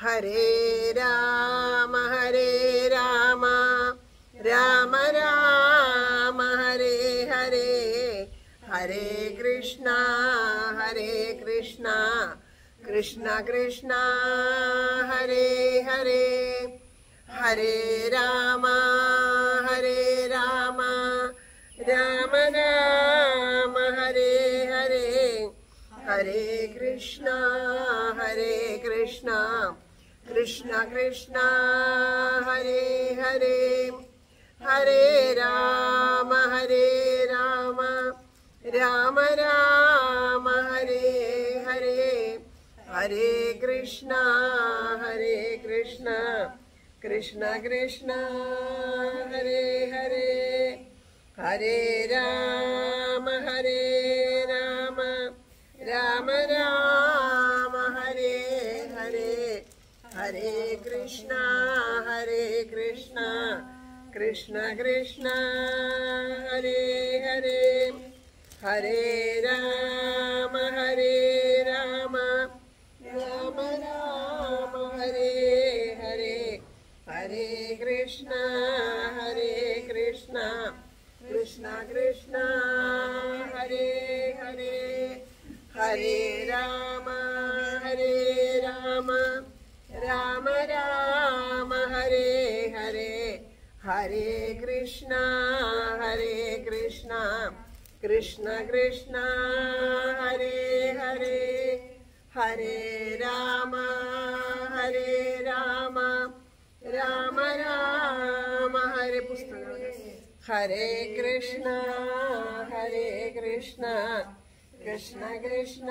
ഹരേ രാമ ഹരേ രാമ രാമ രാമ ഹരേ ഹരേ ഹരേ കൃഷ്ണ ഹരേ കൃഷ്ണ കൃഷ്ണ കൃഷ്ണ ഹരേ ഹരേ ഹരേ രാമ ഹരേ രാമ രാമ രാമ ഹരേ ഹരേ ഹരേ കൃഷ്ണ ഹരേ കൃഷ്ണ കൃഷ്ണ കൃഷ്ണ ഹരേ ഹരേ ഹരേ രാമ ഹരേ രാമ രാമ രാമ ഹരേ ഹരേ ഹരേ കൃഷ്ണ ഹരേ കൃഷ്ണ കൃഷ്ണ കൃഷ്ണ ഹരേ ഹരേ ഹരേ രാമ ഹരേ രാമ രാമ രാമ ഹരേ ഹരേ ഹരേ കൃഷ്ണ ഹരേ കൃഷ്ണ കൃഷ്ണ കൃഷ്ണ ഹരേ ഹരേ ഹരേ രാമ ഹരേ രാമ രാമ രാമ ഹരേ ഹരേ ഹരേ കൃഷ്ണ ഹരേ കൃഷ്ണ കൃഷ്ണ കൃഷ്ണ ഹരേ ഹരേ ഹരേ രാമ ഹരേ രാമ രാമ രാമ ഹരേ ഹരേ ഹരേ കൃഷ്ണ ഹരേ കൃഷ്ണ കൃഷ്ണ കൃഷ്ണ ഹരേ ഹരേ ഹരേ രാമ ഹരേ രാമ രാമ രാമ ഹരേ പുസ്തകം ഹരേ കൃഷ്ണ ഹരേ കൃഷ്ണ കൃഷ്ണ കൃഷ്ണ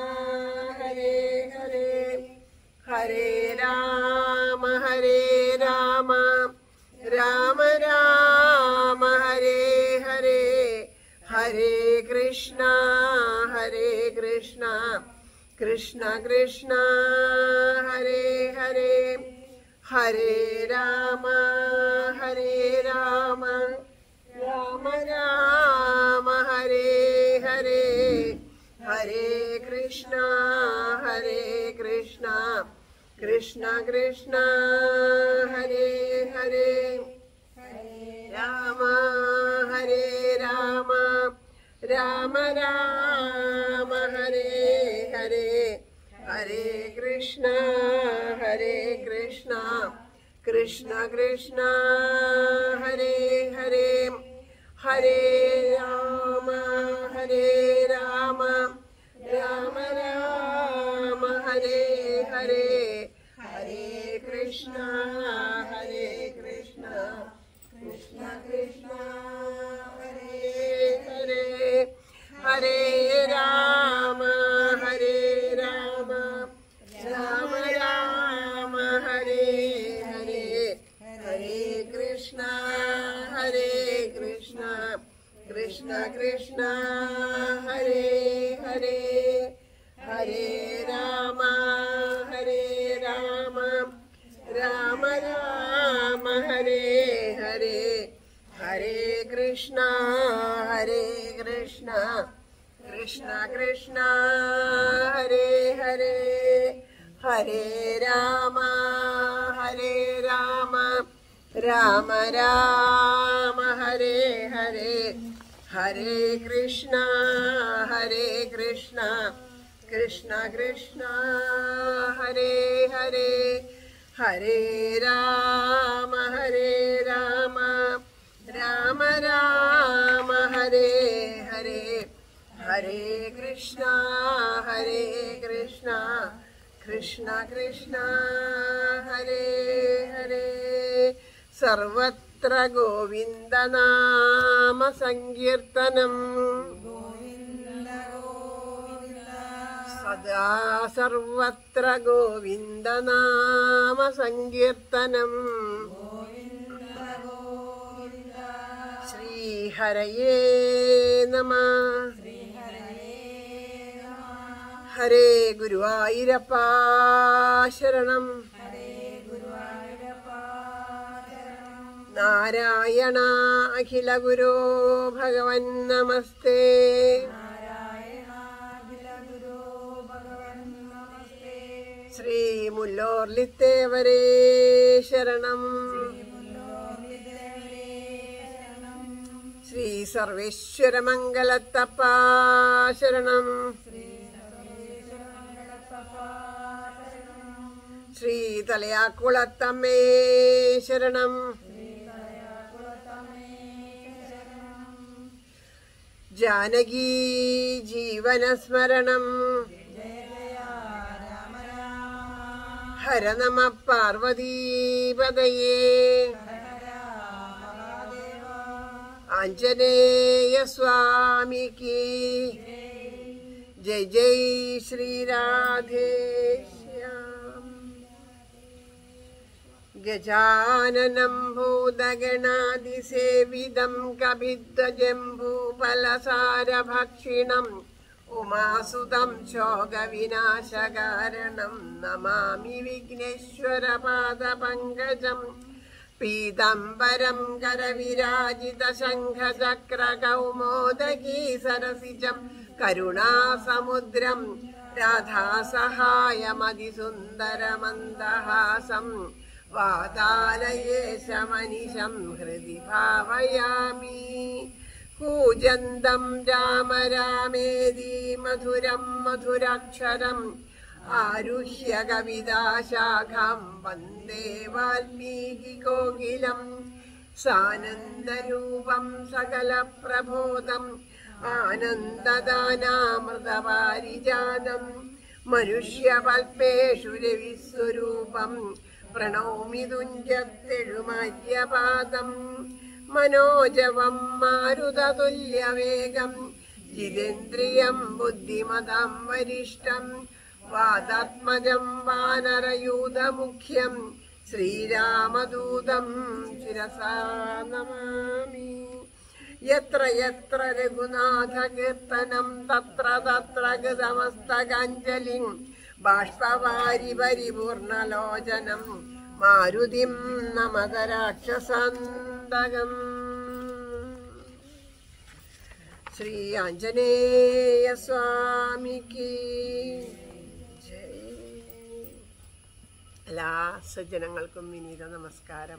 ഹരേ ഹരേ ഹരേ രാമ ഹരേ രാമ രാമ രാമ ഹരേ ഹരേ ഹരേ കൃഷ്ണ ഹരേ കൃഷ്ണ കൃഷ്ണ കൃഷ്ണ ഹരേ ഹരേ ഹരേ രാമ ഹരേ രാമ രാമ രാമ ഹരേ ഹരേ ഹരേ കൃഷ്ണ ഹരേ കൃഷ്ണ കൃഷ്ണ കൃഷ്ണ ഹരേ ഹരേ രാമ ഹരേ രാമ രാമ രാമ ഹരേ ഹരേ ഹരേ കൃഷ്ണ ഹരേ കൃഷ്ണ കൃഷ്ണ കൃഷ്ണ ഹരേ ഹരേ ഹരേ രാമ ഹരേ രാമ രാമ രാമ ഹരേ ഹരേ ഹരേ കൃഷ്ണ ഹരേ കൃഷ്ണ കൃഷ്ണ കൃഷ്ണ ഹരേ ഹരേ ഹരേ രാമ ഹരേ രാമ രാമ രാമ ഹരേ ഹരേ ഹരേ കൃഷ്ണ ഹരേ കൃഷ്ണ കൃഷ്ണ കൃഷ്ണ ഹരേ ഹരേ ഹരേ രാമ ഹരേ രാമ രാമ രാമ ഹരേ ഹരേ ഹരേ കൃഷ്ണ ഹരേ കൃഷ്ണ കൃഷ്ണ കൃഷ്ണ ഹരേ ഹരേ ഹരേ രാമ ഹരേ രാമ രാമ രാമ ഹരേ ഹരേ ഹരേ കൃഷ്ണ ഹരേ കൃഷ്ണ കൃഷ്ണ കൃഷ്ണ ഹരേ ഹരേ ഹരേ രാമ ഹരേ രാമ രാമ രാമ ഹരേ ഹരേ ഹരേ കൃഷ്ണ ഹരേ കൃഷ്ണ കൃഷ്ണ കൃഷ്ണ ഹരേ ഹരേ സർവത്ര ഗോവിന്ദനാമ സങ്കീർത്തനം സദാ സർവത്ര ഗോവിന്ദനാമ സങ്കീർത്തനം ശ്രീഹരയേ നമ ഹരേ ഗുരുവായൂരപ്പ ശരണം നാരായണ അഖില ഗുരോ ഭഗവൻ നമസ്തേ ശ്രീ മുല്ലോർലിത്തേവരേ ശരണം ശ്രീ സർവേശ്വര മംഗലത്തപ്പ ശരണം ശ്രീ തലയാക്കുളത്തമ്മേ ശരണം ജാനകീ ജീവനസ്മരണം ഹര നമ പാർവതീപതയേ ആഞ്ജനേയ സ്വാമിക്ക് ജയ് ജയ് ശ്രീരാധേശ്യാം ഗജാനനം ഭൂതഗണാതിസേവിതം കവിദ്വജംഭൂഫലസാരഭക്ഷിണം ഉമാസുതം ശോകവിനാശകാരണം നമാമി വിഘ്നേശ്വരപാദപങ്കജം പീതംബരം കരവിരാജിതശംഖചക്രകൗമോദഗീ സരസിജം കരുണാസമുദ്രം രാധാസഹായമതിസുന്ദരമന്ദഹാസം വാതാലയേശമനിശം ഹൃദി ഭാവയാമി കൂജന്തം രാമ രാമേതി മധുരം മധുരാക്ഷരം ആരുഹ്യ കവിതാശാഖാം വന്ദേ വാൽമീകി കോകിലം സാനന്ദരൂപം സകലപ്രബോധം ആനന്ദദാനാമൃതപാരിജാതം മനുഷ്യപൽപേഷു രവിസ്വരൂപം പ്രണൗമി തുഞ്ചത്തെഴുമാര്യപാദം മനോജവം മാരുതതുല്യവേഗം ജിതേന്ദ്രിയം ബുദ്ധിമതാം വരിഷ്ടം വാദാത്മജം വാനരയൂതമുഖ്യം ശ്രീരാമദൂതം ശിരസാ നമാമി യത്ര യത്ര രഘുനാഥകീർത്തനം തത്ര തത്ര ഗതമസ്തകാഞ്ജലിം ബാഷ്പവാരി പരിപൂർണലോചനം മാരുതിം നമത രാക്ഷസാന്തകം ശ്രീ ആഞ്ജനേയ സ്വാമിക്ക് ജയ് എല്ലാ സജ്ജനങ്ങൾക്കും വിനീത നമസ്കാരം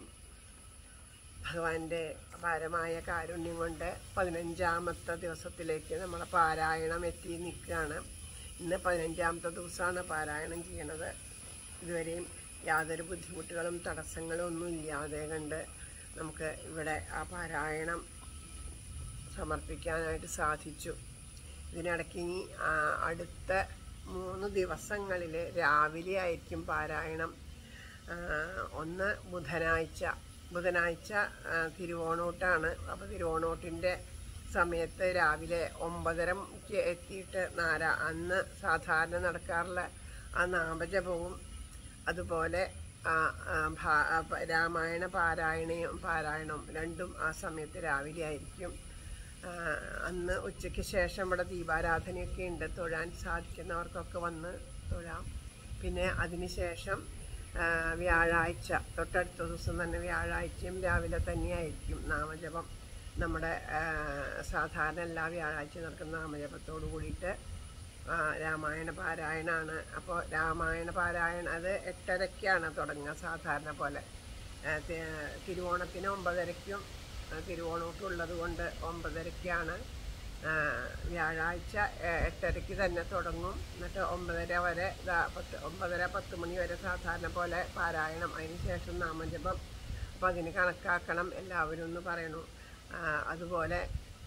ഭഗവാന്റെ അപാരമായ കാരുണ്യം കൊണ്ട് പതിനഞ്ചാമത്തെ ദിവസത്തിലേക്ക് നമ്മളെ പാരായണം എത്തി നിൽക്കുകയാണ് ഇന്ന് പതിനഞ്ചാമത്തെ ദിവസമാണ് പാരായണം ചെയ്യണത് ഇതുവരെയും യാതൊരു ബുദ്ധിമുട്ടുകളും തടസ്സങ്ങളും ഒന്നും ഇല്ലാതെ കണ്ട് നമുക്ക് ഇവിടെ ആ പാരായണം സമർപ്പിക്കാനായിട്ട് സാധിച്ചു ഇതിനിടയ്ക്ക് ഇനി ആ, അടുത്ത മൂന്ന് ദിവസങ്ങളിൽ രാവിലെ ആയിരിക്കും പാരായണം ആ, ഒന്ന് ബുധനാഴ്ച ബുധനാഴ്ച ആ, തിരുവോണോട്ടാണ് അപ്പോൾ തിരുവോണോട്ടിൻ്റെ സമയത്ത് രാവിലെ ഒമ്പതരക്ക് എത്തിയിട്ട് നാര അന്ന് സാധാരണ നടക്കാറുള്ള ആ നാമജപവും അതുപോലെ ആ, ആ, ഭാ- ആ, പ- രാമായണ പാരായണയും പാരായണവും രണ്ടും ആ സമയത്ത് രാവിലെ ആയിരിക്കും ആ, അന്ന് ഉച്ചയ്ക്ക് ശേഷം ഇവിടെ ദീപാരാധനയൊക്കെ ഉണ്ട് തൊഴാൻ സാധിക്കുന്നവർക്കൊക്കെ വന്ന് തൊഴാം പിന്നെ അതിനുശേഷം ആ, വ്യാഴാഴ്ച തൊട്ടടുത്ത ദിവസം തന്നെ വ്യാഴാഴ്ചയും രാവിലെ തന്നെയായിരിക്കും നാമജപം നമ്മുടെ ആ, സാധാരണ എല്ലാ വ്യാഴാഴ്ച നടക്കുന്ന നാമജപത്തോട് കൂടിയിട്ട് ആ, രാമായണ പാരായണമാണ് അപ്പോൾ രാമായണ പാരായണം അത് എട്ടരയ്ക്കാണ് തുടങ്ങുക സാധാരണ പോലെ ആ, തി- തിരുവോണത്തിന് ഒമ്പതരയ്ക്കും ആ, തിരുവോണമൊക്കെ ഉള്ളത് കൊണ്ട് ഒമ്പതരയ്ക്കാണ് ആ, വ്യാഴാഴ്ച എ- എട്ടരയ്ക്ക് തന്നെ തുടങ്ങും എന്നിട്ട് ഒമ്പതര വരെ ദാ പത്ത് ഒമ്പതര പത്ത് മണി വരെ സാധാരണ പോലെ പാരായണം അതിന് ശേഷം നാമജപം അപ്പോൾ അതിന് കണക്കാക്കണം എല്ലാവരും എന്ന് പറയണു ആ, അതുപോലെ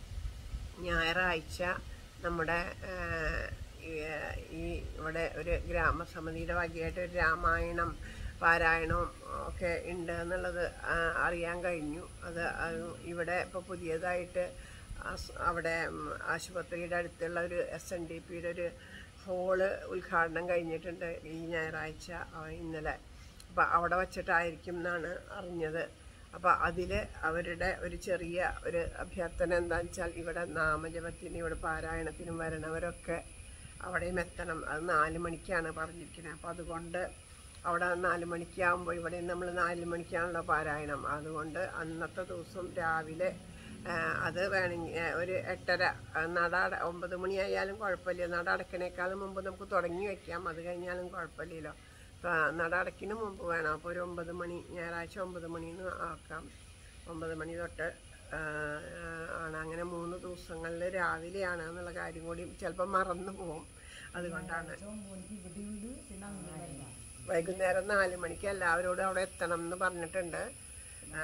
ഞായറാഴ്ച നമ്മുടെ ആ, ഈ- ഈ ഇവിടെ ഒരു ഗ്രാമസമിതിയുടെ വകയായിട്ട് ഒരു രാമായണം പാരായണവും ഒക്കെ ഉണ്ട് എന്നുള്ളത് ആ, അറിയാൻ കഴിഞ്ഞു അത് അത് ഇവിടെ ഇപ്പോൾ പുതിയതായിട്ട് ആസ്- അവിടെ ഉം, ആശുപത്രിയുടെ അടുത്തുള്ള ഒരു എസ് എൻ ഡി പിയുടെ ഒരു ഹോള് ഉദ്ഘാടനം കഴിഞ്ഞിട്ടുണ്ട് ഈ ഞായറാഴ്ച ആ, ഇന്നലെ അപ്പോൾ അവിടെ വച്ചിട്ടായിരിക്കും എന്നാണ് അറിഞ്ഞത് അപ്പോൾ അതിൽ അവരുടെ ഒരു ചെറിയ ഒരു അഭ്യർത്ഥന എന്താണെന്ന് വെച്ചാൽ ഇവിടെ നാമജപത്തിന് ഇവിടെ പാരായണത്തിനും വരണവരൊക്കെ അവിടെയും എത്തണം അത് നാല് മണിക്കാണ് പറഞ്ഞിരിക്കുന്നത് അപ്പോൾ അതുകൊണ്ട് അവിടെ നാല് മണിക്കാകുമ്പോൾ ഇവിടെ നമ്മൾ നാല് മണിക്കാണല്ലോ പാരായണം അതുകൊണ്ട് അന്നത്തെ ദിവസം രാവിലെ ആ, അത് വേണമെങ്കിൽ ആ, ഒരു എട്ടര ആ, നട അട- ഒമ്പത് മണിയായാലും കുഴപ്പമില്ല നട അടക്കണേക്കാളും മുമ്പ് നമുക്ക് തുടങ്ങി വെക്കാം അത് കഴിഞ്ഞാലും കുഴപ്പമില്ലല്ലോ പ- നട അടയ്ക്കുന്ന മുമ്പ് വേണം അപ്പോൾ ഒരു ഒമ്പത് മണി ഞായറാഴ്ച ഒമ്പത് മണിന്ന് ആക്കാം ഒമ്പത് മണി തൊട്ട് ആ, ആണ് അങ്ങനെ മൂന്ന് ദിവസങ്ങളിൽ രാവിലെയാണ് എന്നുള്ള കാര്യം കൂടി ചിലപ്പോൾ മറന്നു പോകും അതുകൊണ്ടാണ് വൈകുന്നേരം നാല് മണിക്ക് എല്ലാവരോടും അവിടെ എത്തണം എന്ന് പറഞ്ഞിട്ടുണ്ട് ആ,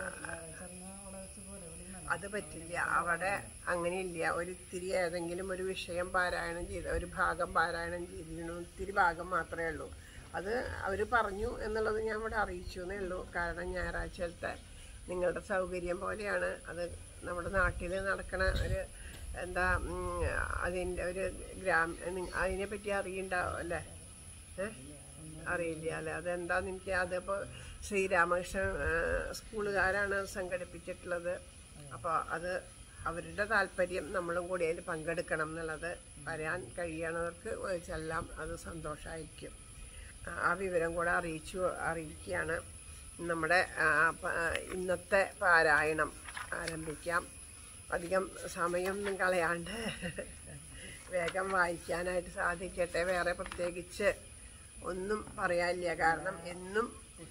അത് പറ്റില്ല അവിടെ അങ്ങനെയില്ല ഒരു ഇത്തിരി ഏതെങ്കിലും ഒരു വിഷയം പാരായണം ചെയ്ത ഒരു ഭാഗം പാരായണം ചെയ്തിരുന്നു ഇത്തിരി ഭാഗം മാത്രമേ ഉള്ളൂ അത് അവർ പറഞ്ഞു എന്നുള്ളത് ഞാൻ ഇവിടെ അറിയിച്ചു എന്നേ ഉള്ളൂ കാരണം ഞായറാഴ്ചത്തെ നിങ്ങളുടെ സൗകര്യം പോലെയാണ് അത് നമ്മുടെ നാട്ടിൽ നടക്കണ ഒരു എന്താ ഉം, അതിൻ്റെ ഒരു ഗ്രാമ നി- അതിനെപ്പറ്റി അറിയണ്ടാവും അല്ലേ ഏഹ് അറിയില്ല അല്ലേ അതെന്താന്ന് എനിക്ക് അതിപ്പോൾ ശ്രീരാമകൃഷ്ണ ആ, സ്കൂളുകാരാണ് അത് സംഘടിപ്പിച്ചിട്ടുള്ളത് അപ്പോൾ അത് അവരുടെ താല്പര്യം നമ്മളും കൂടി അതിൽ പങ്കെടുക്കണം എന്നുള്ളത് വരാൻ കഴിയണവർക്ക് ചെല്ലാം അത് സന്തോഷമായിരിക്കും ആ, ആ വിവരം കൂടെ അറിയിച്ചു അറിയിക്കുകയാണ് നമ്മുടെ ആ, പ- ഇന്നത്തെ പാരായണം ആരംഭിക്കാം അധികം സമയമൊന്നും കളയാണ്ട് വേഗം വായിക്കാനായിട്ട് സാധിക്കട്ടെ വേറെ പ്രത്യേകിച്ച് ഒന്നും പറയാനില്ല കാരണം എന്നും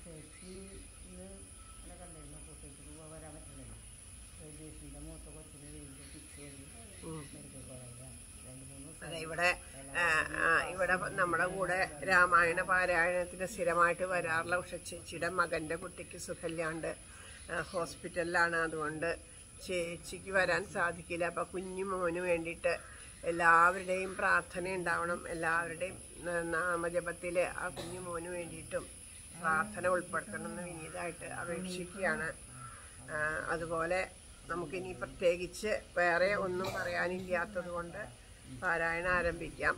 അതെ ഇവിടെ ആ, ആ, ഇവിടെ നമ്മുടെ കൂടെ രാമായണ പാരായണത്തിന് സ്ഥിരമായിട്ട് വരാറുള്ള ഉഷ ചേച്ചിയുടെ മകൻ്റെ കുട്ടിക്ക് സുഖമില്ലാണ്ട് ആ, ഹോസ്പിറ്റലിലാണ് അതുകൊണ്ട് ചേച്ചിക്ക് വരാൻ സാധിക്കില്ല അപ്പം കുഞ്ഞു മോന് വേണ്ടിയിട്ട് എല്ലാവരുടെയും പ്രാർത്ഥന ഉണ്ടാവണം എല്ലാവരുടെയും ന- നാമജപത്തിൽ ആ കുഞ്ഞു മോന് വേണ്ടിയിട്ടും പ്രാർത്ഥന ഉൾപ്പെടുത്തണം എന്ന് വിനീതമായിട്ട് അപേക്ഷിക്കുകയാണ് ആ, അതുപോലെ നമുക്കിനി പ്രത്യേകിച്ച് വേറെ ഒന്നും പറയാനില്ലാത്തത് കൊണ്ട് പാരായണം ആരംഭിക്കാം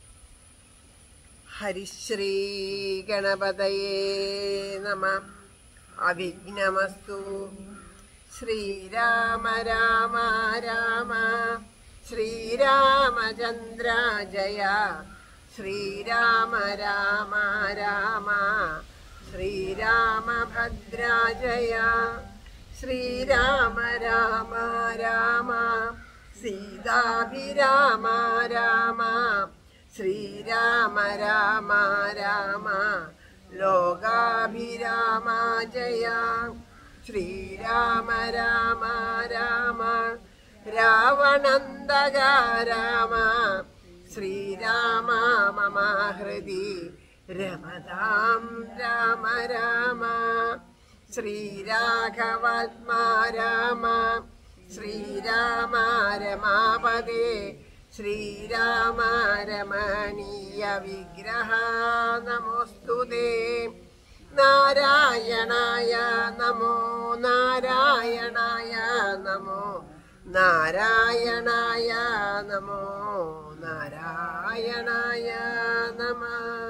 ഹരിശ്രീ ഗണപതയേ നമ അവിഘ്നമസ്തു ശ്രീരാമ രാമ രാമ ശ്രീരാമചന്ദ്ര ജയ ശ്രീരാമ രാമ രാമ ശ്രീരാമഭദ്ര ജയ ശ്രീരാമ രാമ രാമ സീതാഭിരാമ രാമ ശ്രീരാമ രാമ രാമ ലോകാഭിരാമ ജയ ശ്രീരാമ രാമ രാമ രാവണന്തക രാമ ശ്രീരാമ മമ ഹൃദി രമതാം രാമ രാമ ശ്രീരാഘവാത്മാ രാമ ശ്രീരാമ രമാപദേ ശ്രീരാമ രമണീയ വിഗ്രഹ നമോസ്തു നാരായണായ നമോ നാരായണായ നമോ നാരായണായ നമോ നാരായണായ നമ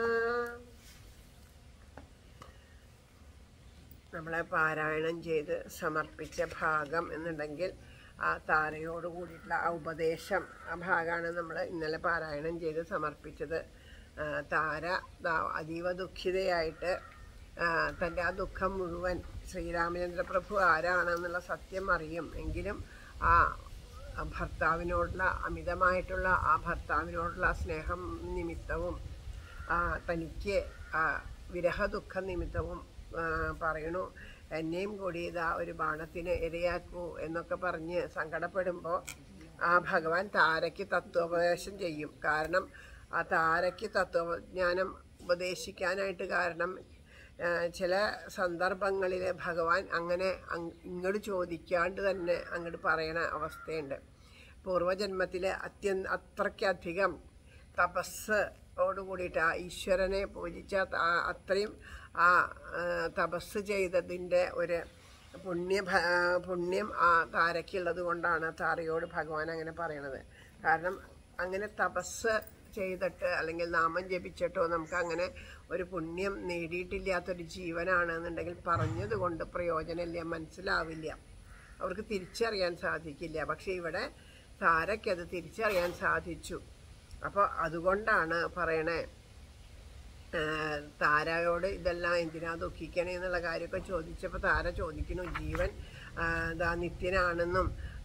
നമ്മളെ പാരായണം ചെയ്ത് സമർപ്പിച്ച ഭാഗം എന്നുണ്ടെങ്കിൽ ആ താരയോട് കൂടിയിട്ടുള്ള ആ ഉപദേശം ആ ഭാഗമാണ് നമ്മൾ ഇന്നലെ പാരായണം ചെയ്ത് സമർപ്പിച്ചത് ആ, താര ദാ- അതീവ ദുഃഖിതയായിട്ട് ആ, തൻ്റെ ആ ദുഃഖം മുഴുവൻ ശ്രീരാമചന്ദ്ര പ്രഭു ആരാണെന്നുള്ള സത്യം അറിയും എങ്കിലും ആ ആ ഭർത്താവിനോടുള്ള അമിതമായിട്ടുള്ള ആ ഭർത്താവിനോടുള്ള സ്നേഹം നിമിത്തവും ആ, തനിക്ക് ആ വിരഹ ദുഃഖ നിമിത്തവും ആ, പറയണു എന്നെയും കൂടി ഇതാ ഒരു ബാണത്തിന് ഇരയാക്കൂ എന്നൊക്കെ പറഞ്ഞ് സങ്കടപ്പെടുമ്പോൾ ആ ഭഗവാൻ താരയ്ക്ക് തത്വോപദേശം ചെയ്യും കാരണം ആ താരയ്ക്ക് തത്വജ്ഞാനം ഉപദേശിക്കാനായിട്ട് കാരണം ആ, ചില സന്ദർഭങ്ങളിൽ ഭഗവാൻ അങ്ങനെ അങ് ഇങ്ങോട്ട് ചോദിക്കാണ്ട് തന്നെ അങ്ങോട്ട് പറയണ അവസ്ഥയുണ്ട് പൂർവജന്മത്തിൽ അത്യന്ത അത്രയ്ക്കധികം തപസ് ഓട് കൂടിയിട്ട് ആ ഈശ്വരനെ പൂജിച്ച ആ- അത്രയും ആ ആ, തപസ് ചെയ്തതിൻ്റെ ഒരു പുണ്യ ഭ- ആ, പുണ്യം ആ താരയ്ക്കുള്ളത് കൊണ്ടാണ് താരയോട് ഭഗവാൻ അങ്ങനെ പറയണത് കാരണം അങ്ങനെ തപസ് ചെയ്തിട്ട് അല്ലെങ്കിൽ നാമം ജപിച്ചിട്ടോ നമുക്ക് അങ്ങനെ ഒരു പുണ്യം നേടിയിട്ടില്ലാത്തൊരു ജീവനാണ് എന്നുണ്ടെങ്കിൽ പറഞ്ഞത് കൊണ്ട് പ്രയോജനമില്ല മനസ്സിലാവില്ല അവർക്ക് തിരിച്ചറിയാൻ സാധിക്കില്ല പക്ഷെ ഇവിടെ താരയ്ക്കത് തിരിച്ചറിയാൻ സാധിച്ചു അപ്പോൾ അതുകൊണ്ടാണ് പറയണേ ആ, താരയോട് ഇതെല്ലാം എന്തിനാ ദുഃഖിക്കണേ എന്നുള്ള കാര്യമൊക്കെ ചോദിച്ചപ്പോൾ താര ചോദിക്കുന്നു ജീവൻ ആ, ദാ നിത്യനാണെന്നും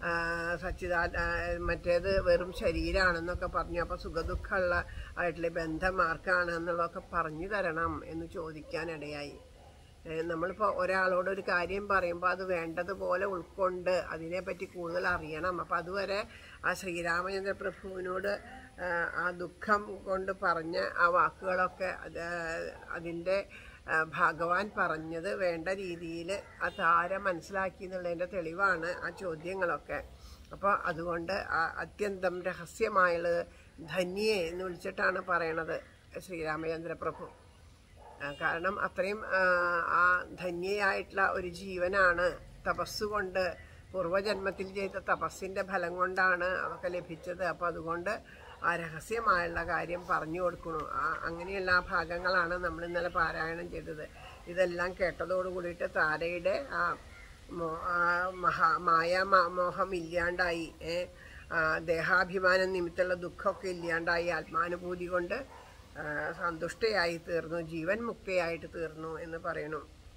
ആ, സച്ചിദാ ആ, മറ്റേത് വെറും ശരീരമാണെന്നൊക്കെ പറഞ്ഞു അപ്പോൾ സുഖദുഃഖമുള്ള ആയിട്ടുള്ള ബന്ധം ആർക്കാണ് എന്നുള്ളതൊക്കെ പറഞ്ഞു തരണം എന്ന് ചോദിക്കാനിടയായി ഏഹ് നമ്മളിപ്പോൾ ഒരാളോട് ഒരു കാര്യം പറയുമ്പോൾ അത് വേണ്ടതുപോലെ ഉൾക്കൊണ്ട് അതിനെപ്പറ്റി കൂടുതൽ അറിയണം അപ്പം അതുവരെ ആ ശ്രീരാമചന്ദ്ര പ്രഭുവിനോട് ആഹ് ആ ദുഃഖം കൊണ്ട് പറഞ്ഞ ആ വാക്കുകളൊക്കെ അത് അതിൻ്റെ ആഹ് ഭഗവാൻ പറഞ്ഞത് വേണ്ട രീതിയിൽ ആ താരം മനസ്സിലാക്കി എന്നുള്ളതിൻ്റെ തെളിവാണ് ആ ചോദ്യങ്ങളൊക്കെ അപ്പോൾ അതുകൊണ്ട് ആ അത്യന്തം രഹസ്യമായുള്ളത് ധന്യെ എന്ന് വിളിച്ചിട്ടാണ് പറയണത് ശ്രീരാമചന്ദ്ര പ്രഭു ആ, കാരണം അത്രയും ആ, ആ ധന്യയായിട്ടുള്ള ഒരു ജീവനാണ് തപസ്സുകൊണ്ട് പൂർവ്വജന്മത്തിൽ ചെയ്ത തപസ്സിൻ്റെ ഫലം കൊണ്ടാണ് അവർക്ക് ലഭിച്ചത് അപ്പോൾ അതുകൊണ്ട് ആ രഹസ്യമായുള്ള കാര്യം പറഞ്ഞു കൊടുക്കണു ആ അങ്ങനെയുള്ള ആ ഭാഗങ്ങളാണ് നമ്മൾ ഇന്നലെ പാരായണം ചെയ്തത് ഇതെല്ലാം കേട്ടതോട് കൂടിയിട്ട് താരയുടെ ആ മോ- ആ മഹാ മായ മ- മോഹം ഇല്ലാണ്ടായി ഏ, ആ, ദേഹാഭിമാനം നിമിത്തമുള്ള ദുഃഖമൊക്കെ ഇല്ലാണ്ടായി ആത്മാനുഭൂതി കൊണ്ട് ആ, സന്തുഷ്ടയായി തീർന്നു ജീവൻ മുക്തയായിട്ട് തീർന്നു എന്ന് പറയണു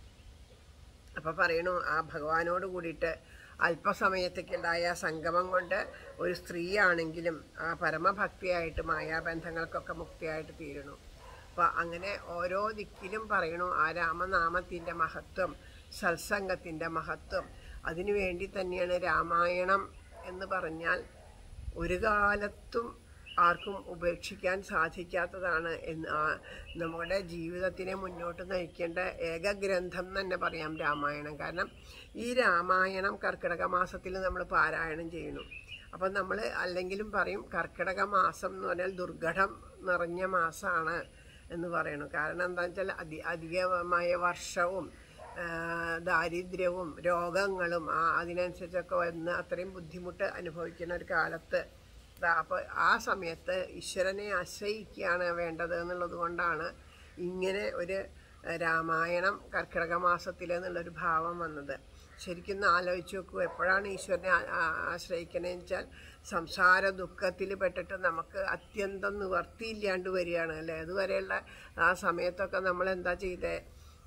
അപ്പൊ പറയണു ആ ഭഗവാനോട് കൂടിയിട്ട് അല്പസമയത്തേക്കുണ്ടായ സംഗമം കൊണ്ട് ഒരു സ്ത്രീയാണെങ്കിലും ആ പരമഭക്തിയായിട്ട് മായാബന്ധങ്ങൾക്കൊക്കെ മുക്തിയായിട്ട് തീരണു അപ്പൊ അങ്ങനെ ഓരോ ദിക്കിലും പറയണു ആ രാമനാമത്തിന്റെ മഹത്വം സത്സംഗത്തിന്റെ മഹത്വം അതിനു വേണ്ടി തന്നെയാണ് രാമായണം എന്ന് പറഞ്ഞാൽ ഒരു കാലത്തും ആർക്കും ഉപേക്ഷിക്കാൻ സാധിക്കാത്തതാണ് എന്ന് ആ നമ്മുടെ ജീവിതത്തിനെ മുന്നോട്ട് നയിക്കേണ്ട ഏക ഗ്രന്ഥം എന്ന് തന്നെ പറയാം രാമായണം കാരണം ഈ രാമായണം കർക്കിടക മാസത്തിൽ നമ്മൾ പാരായണം ചെയ്യുന്നു അപ്പം നമ്മൾ അല്ലെങ്കിലും പറയും കർക്കിടക മാസം എന്ന് പറഞ്ഞാൽ ദുർഘടം നിറഞ്ഞ മാസമാണ് എന്ന് പറയണു കാരണം എന്താണെന്ന് വെച്ചാൽ അധി അധികമായ വർഷവും ആ, ദാരിദ്ര്യവും രോഗങ്ങളും ആ അതിനനുസരിച്ചൊക്കെ വന്ന് അത്രയും ബുദ്ധിമുട്ട് അനുഭവിക്കുന്ന ഒരു കാലത്ത് ദാ അപ്പോൾ ആ സമയത്ത് ഈശ്വരനെ ആശ്രയിക്കുകയാണ് വേണ്ടത് എന്നുള്ളത് കൊണ്ടാണ് ഇങ്ങനെ ഒരു രാമായണം കർക്കിടക മാസത്തിൽ എന്നുള്ളൊരു ഭാവം വന്നത് ശരിക്കും ഒന്ന് ആലോചിച്ച് നോക്കൂ എപ്പോഴാണ് ഈശ്വരനെ ആ- ആ- ആശ്രയിക്കണതെന്ന് വെച്ചാൽ സംസാര ദുഃഖത്തിൽ പെട്ടിട്ട് നമുക്ക് അത്യന്തം നിവർത്തിയില്ലാണ്ട് വരികയാണ് അല്ലേ അതുവരെയുള്ള ആ സമയത്തൊക്കെ നമ്മൾ എന്താ ചെയ്തേ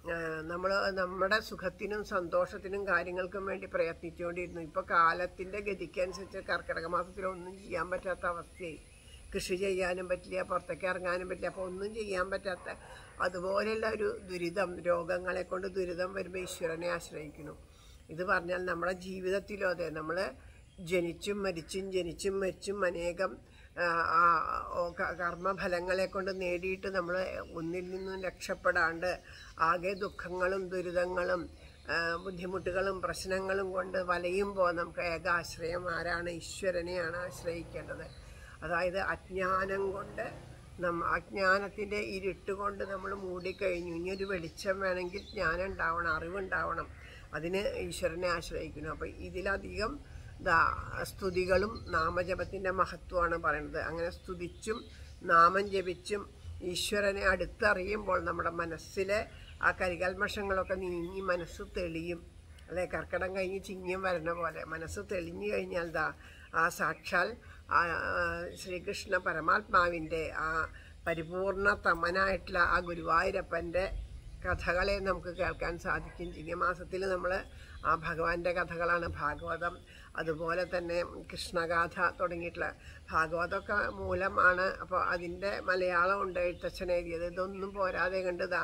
നമ്മൾ നമ്മുടെ സുഖത്തിനും സന്തോഷത്തിനും കാര്യങ്ങൾക്കും വേണ്ടി പ്രയത്നിച്ചുകൊണ്ടിരുന്നു ഇപ്പോൾ കാലത്തിൻ്റെ ഗതിക്കനുസരിച്ച് കർക്കിടക മാസത്തിൽ ഒന്നും ചെയ്യാൻ പറ്റാത്ത അവസ്ഥയായി കൃഷി ചെയ്യാനും പറ്റില്ല പുറത്തേക്ക് ഇറങ്ങാനും പറ്റില്ല അപ്പോൾ ഒന്നും ചെയ്യാൻ പറ്റാത്ത അതുപോലെയുള്ള ഒരു ദുരിതം രോഗങ്ങളെ കൊണ്ട് ദുരിതം വരുമ്പോൾ ഈശ്വരനെ ആശ്രയിക്കുന്നു ഇത് പറഞ്ഞാൽ നമ്മുടെ ജീവിതത്തിലും അതെ നമ്മൾ ജനിച്ചും മരിച്ചും ജനിച്ചും മരിച്ചും അനേകം ആ, ആ, ഓ, ക- കർമ്മഫലങ്ങളെ കൊണ്ട് നേടിയിട്ട് നമ്മൾ ഒന്നിൽ നിന്നും രക്ഷപ്പെടാണ്ട് ആകെ ദുഃഖങ്ങളും ദുരിതങ്ങളും ആ, ബുദ്ധിമുട്ടുകളും പ്രശ്നങ്ങളും കൊണ്ട് വലയുമ്പോൾ നമുക്ക് ഏക ആശ്രയം ആരാണ് ഈശ്വരനെയാണ് ആശ്രയിക്കേണ്ടത് അതായത് അജ്ഞാനം കൊണ്ട് നമ്മ അജ്ഞാനത്തിൻ്റെ ഇരുട്ട് കൊണ്ട് നമ്മൾ മൂടിക്കഴിഞ്ഞു ഇനി ഒരു വെളിച്ചം വേണമെങ്കിൽ ജ്ഞാനം ഉണ്ടാവണം അറിവുണ്ടാവണം അതിന് ഈശ്വരനെ ആശ്രയിക്കുന്നു അപ്പോൾ ഇതിലധികം ദാ സ്തുതികളും നാമജപത്തിൻ്റെ മഹത്വമാണ് പറയുന്നത് അങ്ങനെ സ്തുതിച്ചും നാമം ജപിച്ചും ഈശ്വരനെ അടുത്തറിയുമ്പോൾ നമ്മുടെ മനസ്സിലെ ആ കരികൽമഷങ്ങളൊക്കെ നീങ്ങി മനസ്സ് തെളിയും അല്ലെ കർക്കിടം കഴിഞ്ഞ് ചിങ്ങം വരുന്ന പോലെ മനസ്സ് തെളിഞ്ഞു കഴിഞ്ഞാൽ ദാ ആ സാക്ഷാൽ ആ ആ, ശ്രീകൃഷ്ണ പരമാത്മാവിൻ്റെ ആ പരിപൂർണ തമനായിട്ടുള്ള ആ ഗുരുവായൂരപ്പൻ്റെ കഥകളെ നമുക്ക് കേൾക്കാൻ സാധിക്കും ചിങ്ങമാസത്തിൽ നമ്മൾ ആ ഭഗവാന്റെ കഥകളാണ് ഭാഗവതം അതുപോലെ തന്നെ കൃഷ്ണഗാഥ തുടങ്ങിയിട്ടുള്ള ഭാഗവതമൊക്കെ മൂലമാണ് അപ്പോൾ അതിൻ്റെ മലയാളം ഉണ്ട് എഴുത്തച്ഛൻ എഴുതിയത് ഇതൊന്നും പോരാതെ കണ്ടതാ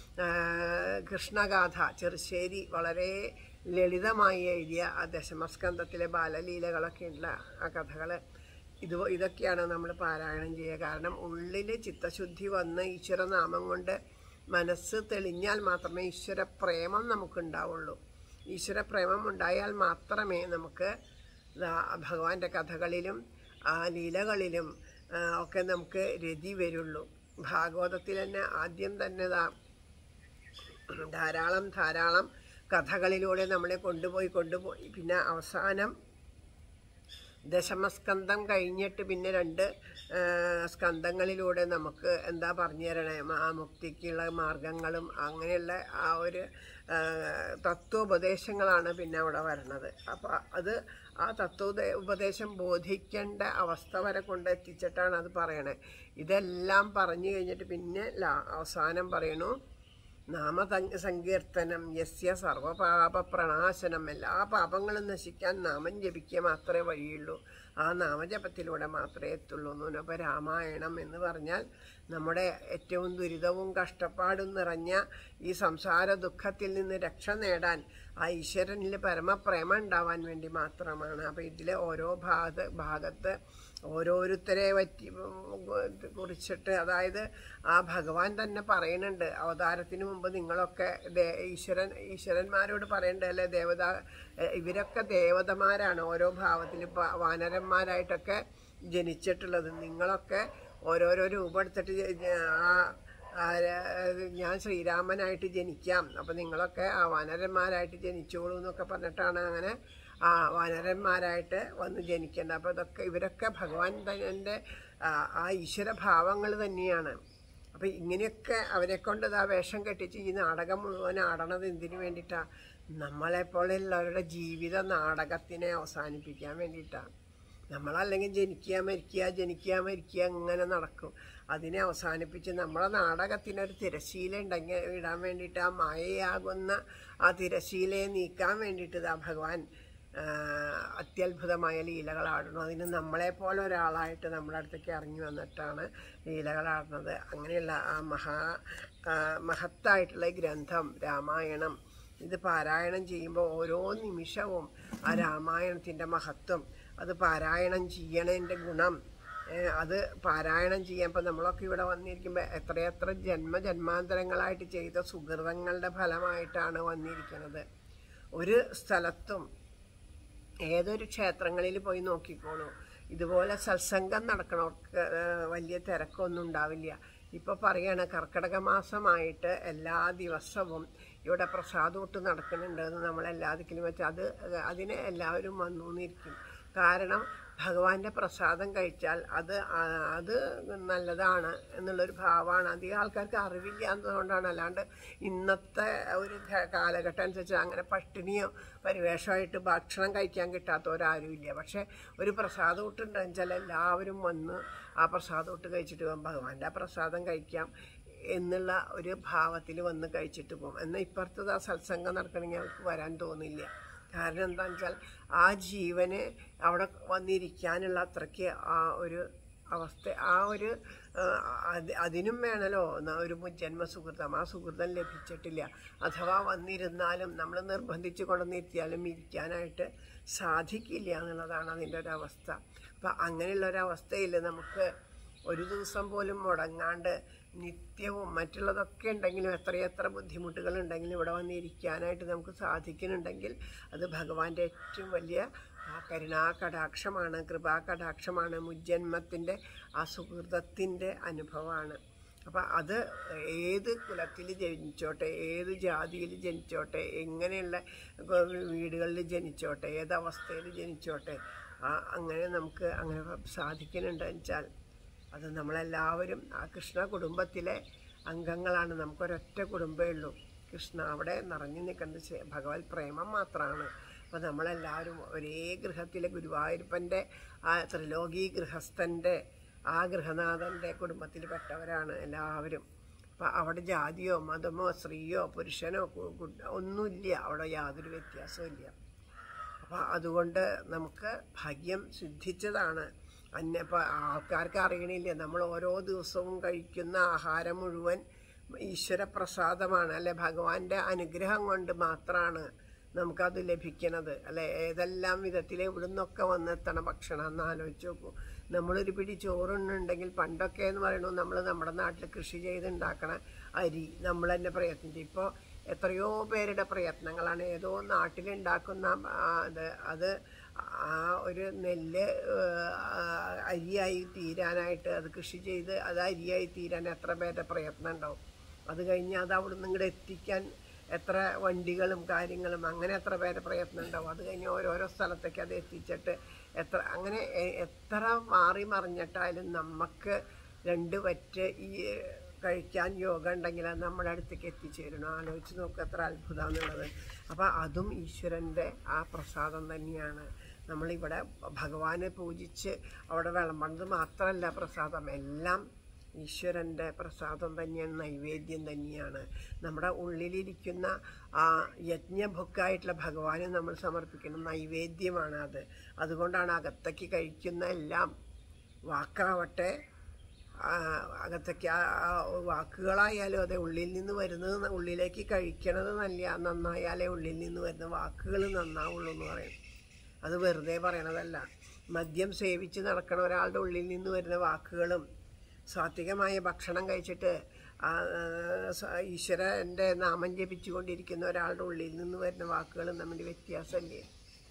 കൃഷ്ണഗാഥ ചെറുശ്ശേരി വളരെ ലളിതമായി എഴുതിയ ആ ദശമസ്കന്ധത്തിലെ ബാലലീലകളൊക്കെ ഉള്ള ആ കഥകൾ ഇത് ഇതൊക്കെയാണ് നമ്മൾ പാരായണം ചെയ്യുക കാരണം ഉള്ളിൽ ചിത്തശുദ്ധി വന്ന് ഈശ്വരനാമം കൊണ്ട് മനസ്സ് തെളിഞ്ഞാൽ മാത്രമേ ഈശ്വര പ്രേമം നമുക്കുണ്ടാവുള്ളൂ ഈശ്വര പ്രേമം ഉണ്ടായാൽ മാത്രമേ നമുക്ക് ദാ ഭഗവാന്റെ കഥകളിലും ആ ലീലകളിലും ആ, ഒക്കെ നമുക്ക് രതി വരുള്ളൂ ഭാഗവതത്തിൽ തന്നെ ആദ്യം തന്നെ ദാ ധാരാളം ധാരാളം കഥകളിലൂടെ നമ്മളെ കൊണ്ടുപോയി കൊണ്ടുപോയി പിന്നെ അവസാനം ദശമസ്കന്ധം കഴിഞ്ഞിട്ട് പിന്നെ രണ്ട് ആ, സ്കന്ധങ്ങളിലൂടെ നമുക്ക് എന്താ പറഞ്ഞു തരണേ ആ മുക്തിക്കുള്ള മാർഗങ്ങളും അങ്ങനെയുള്ള ആ ഒരു ആ, തത്വോപദേശങ്ങളാണ് പിന്നെ അവിടെ വരണത് അപ്പോൾ അത് ആ തത്വ ഉപദേശം ബോധിക്കേണ്ട അവസ്ഥ വരെ കൊണ്ടെത്തിച്ചിട്ടാണ് അത് പറയണേ ഇതെല്ലാം പറഞ്ഞു കഴിഞ്ഞിട്ട് പിന്നെ ലാ അവസാനം പറയണു നാമ സങ്കീർത്തനം യസ്യ സർവപാപ പ്രണാശനം എല്ലാ പാപങ്ങളും നശിക്കാൻ നാമം ജപിക്കുക മാത്രമേ വഴിയുള്ളൂ ആ നാമജപത്തിലൂടെ മാത്രമേ എത്തുള്ളൂ എന്ന് അപ്പോൾ രാമായണം എന്ന് പറഞ്ഞാൽ നമ്മുടെ ഏറ്റവും ദുരിതവും കഷ്ടപ്പാടും നിറഞ്ഞ ഈ സംസാര ദുഃഖത്തിൽ നിന്ന് രക്ഷ നേടാൻ ആ ഈശ്വരനിൽ പരമപ്രേമം ഉണ്ടാവാൻ വേണ്ടി മാത്രമാണ് അപ്പോൾ ഇതിലെ ഓരോ ഭാഗ ഭാഗത്ത് ഓരോരുത്തരെ പറ്റി കുറിച്ചിട്ട് അതായത് ആ ഭഗവാൻ തന്നെ പറയുന്നുണ്ട് അവതാരത്തിന് മുമ്പ് നിങ്ങളൊക്കെ ദേ ഈശ്വരൻ ഈശ്വരന്മാരോട് പറയണ്ടേ അല്ലേ ദേവത ഇവരൊക്കെ ദേവതമാരാണ് ഓരോ ഭാവത്തിൽ വാനരന്മാരായിട്ടൊക്കെ ജനിച്ചിട്ടുള്ളത് നിങ്ങളൊക്കെ ഓരോരോ രൂപം എടുത്തിട്ട് ജ- ജ- ആ ആ, ഞാൻ ശ്രീരാമനായിട്ട് ജനിക്കാം അപ്പം നിങ്ങളൊക്കെ ആ വാനരന്മാരായിട്ട് ജനിച്ചോളൂ എന്നൊക്കെ പറഞ്ഞിട്ടാണ് അങ്ങനെ ആ വാനരന്മാരായിട്ട് വന്ന് ജനിക്കേണ്ടത് അപ്പോൾ ഇതൊക്കെ ഇവരൊക്കെ ഭഗവാൻ തന്നെ ആ ഈശ്വരഭാവങ്ങൾ തന്നെയാണ് അപ്പം ഇങ്ങനെയൊക്കെ അവരെ കൊണ്ട് ഇതാ വേഷം കെട്ടിച്ച് ഈ നാടകം മുഴുവൻ ആടണത് എന്തിനു വേണ്ടിയിട്ടാണ് നമ്മളെപ്പോലുള്ളവരുടെ ജീവിത നാടകത്തിനെ അവസാനിപ്പിക്കാൻ വേണ്ടിയിട്ടാണ് നമ്മളല്ലെങ്കിൽ ജനിക്കുക മരിക്കുക ജനിക്കുക മരിക്കുക അങ്ങനെ നടക്കും അതിനെ അവസാനിപ്പിച്ച് നമ്മളെ നാടകത്തിനൊരു തിരശീല ഉണ്ടെങ്കിൽ ഇടാൻ വേണ്ടിയിട്ട് ആ മായയാകുന്ന ആ തിരശീലയെ നീക്കാൻ വേണ്ടിയിട്ട് ഇതാ ഭഗവാൻ ആ, അത്യത്ഭുതമായ ലീലകളാടുന്നു അതിന് നമ്മളെപ്പോലെ ഒരാളായിട്ട് നമ്മുടെ അടുത്തേക്ക് ഇറങ്ങി വന്നിട്ടാണ് ലീലകളാടുന്നത് അങ്ങനെയുള്ള ആ മഹാ ആ, മഹത്തായിട്ടുള്ള ഈ ഗ്രന്ഥം രാമായണം ഇത് പാരായണം ചെയ്യുമ്പോൾ ഓരോ നിമിഷവും ആ രാമായണത്തിൻ്റെ മഹത്വം അത് പാരായണം ചെയ്യണതിൻ്റെ ഗുണം ഏ, അത് പാരായണം ചെയ്യാൻ ഇപ്പം നമ്മളൊക്കെ ഇവിടെ വന്നിരിക്കുമ്പോൾ എത്രയെത്ര ജന്മ ജന്മാന്തരങ്ങളായിട്ട് ചെയ്ത സുഹൃതങ്ങളുടെ ഫലമായിട്ടാണ് വന്നിരിക്കുന്നത് ഒരു സ്ഥലത്തും ഏതൊരു ക്ഷേത്രങ്ങളിൽ പോയി നോക്കിക്കോളൂ ഇതുപോലെ സത്സംഗം നടക്കണവർക്ക് ഏഹ്, വലിയ തിരക്കൊന്നും ഉണ്ടാവില്ല ഇപ്പോൾ പറയാണ് കർക്കിടക മാസമായിട്ട് എല്ലാ ദിവസവും ഇവിടെ പ്രസാദൂട്ട് നടക്കുന്നുണ്ട് എന്ന് നമ്മൾ എല്ലാ ദിക്കിലും വെച്ച് അത് അതിന് എല്ലാവരും വന്നു എന്നിരിക്കും കാരണം ഭഗവാന്റെ പ്രസാദം കഴിച്ചാൽ അത് ആ- അത് നല്ലതാണ് എന്നുള്ളൊരു ഭാവമാണ് അധികം ആൾക്കാർക്ക് അറിവില്ല എന്നതുകൊണ്ടാണ് അല്ലാണ്ട് ഇന്നത്തെ ഒരു ഘ- കാലഘട്ടം അനുസരിച്ച് അങ്ങനെ പട്ടിണിയോ പരിവേഷമായിട്ട് ഭക്ഷണം കഴിക്കാൻ കിട്ടാത്തവരാരുമില്ല പക്ഷേ ഒരു പ്രസാദം ഇട്ടുണ്ടെന്ന് വെച്ചാൽ എല്ലാവരും വന്ന് ആ പ്രസാദം ഇട്ട് കഴിച്ചിട്ട് പോകും ഭഗവാന്റെ ആ പ്രസാദം കഴിക്കാം എന്നുള്ള ഒരു ഭാവത്തിൽ വന്ന് കഴിച്ചിട്ട് പോകും എന്നാൽ ഇപ്പുറത്തത് ആ സത്സംഗം നടക്കണമെങ്കിൽ അവർക്ക് വരാൻ തോന്നില്ല കാരണം എന്താണെന്ന് വെച്ചാൽ ആ ജീവന് അവിടെ വന്നിരിക്കാനുള്ള അത്രയ്ക്ക് ആ ഒരു അവസ്ഥ ആ ഒരു ആ, അത് അതിനും വേണമല്ലോ ന- ഒരു മുജ്ജന്മ സുഹൃതം ആ സുഹൃതം ലഭിച്ചിട്ടില്ല അഥവാ വന്നിരുന്നാലും നമ്മൾ നിർബന്ധിച്ച് കൊണ്ടുവന്നിരുത്തിയാലും ഇരിക്കാനായിട്ട് സാധിക്കില്ല എന്നുള്ളതാണ് അതിൻ്റെ ഒരു അവസ്ഥ അപ്പം അങ്ങനെയുള്ള ഒരു അവസ്ഥയിൽ നമുക്ക് ഒരു ദിവസം പോലും മുടങ്ങാണ്ട് നിത്യവും മറ്റുള്ളതൊക്കെ ഉണ്ടെങ്കിലും എത്രയെത്ര ബുദ്ധിമുട്ടുകൾ ഉണ്ടെങ്കിലും ഇവിടെ വന്നിരിക്കാനായിട്ട് നമുക്ക് സാധിക്കുന്നുണ്ടെങ്കിൽ അത് ഭഗവാന്റെ ഏറ്റവും വലിയ ആ കരുണാകടാക്ഷമാണ് കൃപാകടാക്ഷമാണ് മുജ്ജന്മത്തിൻ്റെ ആ സുഹൃതത്തിൻ്റെ അനുഭവമാണ് അപ്പം അത് ഏത് കുലത്തിൽ ജനിച്ചോട്ടെ ഏത് ജാതിയിൽ ജനിച്ചോട്ടെ എങ്ങനെയുള്ള വീടുകളിൽ ജനിച്ചോട്ടെ ഏത് അവസ്ഥയിൽ ജനിച്ചോട്ടെ ആ അങ്ങനെ നമുക്ക് അങ്ങനെ സാധിക്കുന്നുണ്ടെന്ന് വെച്ചാൽ അത് നമ്മളെല്ലാവരും ആ കൃഷ്ണ കുടുംബത്തിലെ അംഗങ്ങളാണ് നമുക്കൊരൊറ്റ കുടുംബമേ ഉള്ളൂ കൃഷ്ണ അവിടെ നിറഞ്ഞു നിൽക്കുന്നത് ചെ- ഭഗവത് പ്രേമം മാത്രമാണ് അപ്പോൾ നമ്മളെല്ലാവരും ഒരേ ഗൃഹത്തിലെ ഗുരുവായൂരപ്പൻ്റെ ആ ത്രിലോകി ഗൃഹസ്ഥൻ്റെ ആ ഗൃഹനാഥൻ്റെ കുടുംബത്തിൽപ്പെട്ടവരാണ് എല്ലാവരും അപ്പം അവിടെ ജാതിയോ മതമോ സ്ത്രീയോ പുരുഷനോ കു- കു- ഒന്നുമില്ല അവിടെ യാതൊരു വ്യത്യാസവും ഇല്ല അപ്പോൾ അതുകൊണ്ട് നമുക്ക് ഭാഗ്യം സിദ്ധിച്ചതാണ് അന്യ ഇപ്പോൾ ആൾക്കാർക്ക് അറിയണില്ല നമ്മൾ ഓരോ ദിവസവും കഴിക്കുന്ന ആഹാരം മുഴുവൻ ഈശ്വരപ്രസാദമാണ് അല്ലെ ഭഗവാന്റെ അനുഗ്രഹം കൊണ്ട് മാത്രമാണ് നമുക്കത് ലഭിക്കണത് അല്ലെ ഏതെല്ലാം വിധത്തിൽ ഇവിടുന്നൊക്കെ വന്നെത്തണ ഭക്ഷണം എന്ന് ആലോചിച്ച് നോക്കൂ നമ്മളൊരു പിടി ചോറുണ്ടെങ്കിൽ പണ്ടൊക്കെ എന്ന് പറയുന്നത് നമ്മൾ നമ്മുടെ നാട്ടിൽ കൃഷി ചെയ്തുണ്ടാക്കണ അരി നമ്മൾ തന്നെ പ്രയത്നിച്ചു ഇപ്പോൾ എത്രയോ പേരുടെ പ്രയത്നങ്ങളാണ് ഏതോ നാട്ടിലുണ്ടാക്കുന്ന ആ, അത് അത് ആ ഒരു നെല്ല് ആ, അരിയായി തീരാനായിട്ട് അത് കൃഷി ചെയ്ത് അത് അരിയായി തീരാൻ എത്ര പേരുടെ പ്രയത്നം ഉണ്ടാവും അത് കഴിഞ്ഞ് അത് അവിടെ നിന്ന് ഇങ്ങോട്ട് എത്തിക്കാൻ എത്ര വണ്ടികളും കാര്യങ്ങളും അങ്ങനെ എത്ര പേരുടെ പ്രയത്നം ഉണ്ടാവും അത് കഴിഞ്ഞ് ഓരോരോ സ്ഥലത്തേക്ക് അത് എത്തിച്ചിട്ട് എത്ര അങ്ങനെ എ- എത്ര മാറി മറിഞ്ഞിട്ടായാലും നമുക്ക് രണ്ട് വറ്റ് ഈ കഴിക്കാൻ യോഗ ഉണ്ടെങ്കിൽ അത് നമ്മുടെ അടുത്തേക്ക് എത്തിച്ചേരണം ആലോചിച്ച് നോക്കുക എത്ര അത്ഭുതമാണെന്നുള്ളത് അപ്പോൾ അതും ഈശ്വരൻ്റെ ആ പ്രസാദം തന്നെയാണ് നമ്മളിവിടെ ഭഗവാനെ പൂജിച്ച് അവിടെ വിളമ്പുന്നത് മാത്രമല്ല പ്രസാദം എല്ലാം ഈശ്വരൻ്റെ പ്രസാദം തന്നെയാണ് നൈവേദ്യം തന്നെയാണ് നമ്മുടെ ഉള്ളിലിരിക്കുന്ന ആ യജ്ഞഭുക്കായിട്ടുള്ള ഭഗവാന് നമ്മൾ സമർപ്പിക്കുന്ന നൈവേദ്യമാണ് അത് അതുകൊണ്ടാണ് അകത്തേക്ക് കഴിക്കുന്ന എല്ലാം വാക്കാവട്ടെ ആ, അകത്തേക്ക് ആ ആ വാക്കുകളായാലും അതെ ഉള്ളിൽ നിന്ന് വരുന്നത് ന- ഉള്ളിലേക്ക് കഴിക്കണത് നല്ല നന്നായാലേ ഉള്ളിൽ നിന്ന് വരുന്ന വാക്കുകൾ നന്നാവുള്ളൂ എന്ന് പറയും അത് വെറുതെ പറയണതല്ല മദ്യം സേവിച്ച് നടക്കണ ഒരാളുടെ ഉള്ളിൽ നിന്ന് വരുന്ന വാക്കുകളും സാത്വികമായ ഭക്ഷണം കഴിച്ചിട്ട് ആ, സ- ഈശ്വരൻ്റെ നാമം ജപിച്ചുകൊണ്ടിരിക്കുന്ന ഒരാളുടെ ഉള്ളിൽ നിന്ന് വരുന്ന വാക്കുകളും തമ്മിൽ വ്യത്യാസമല്ലേ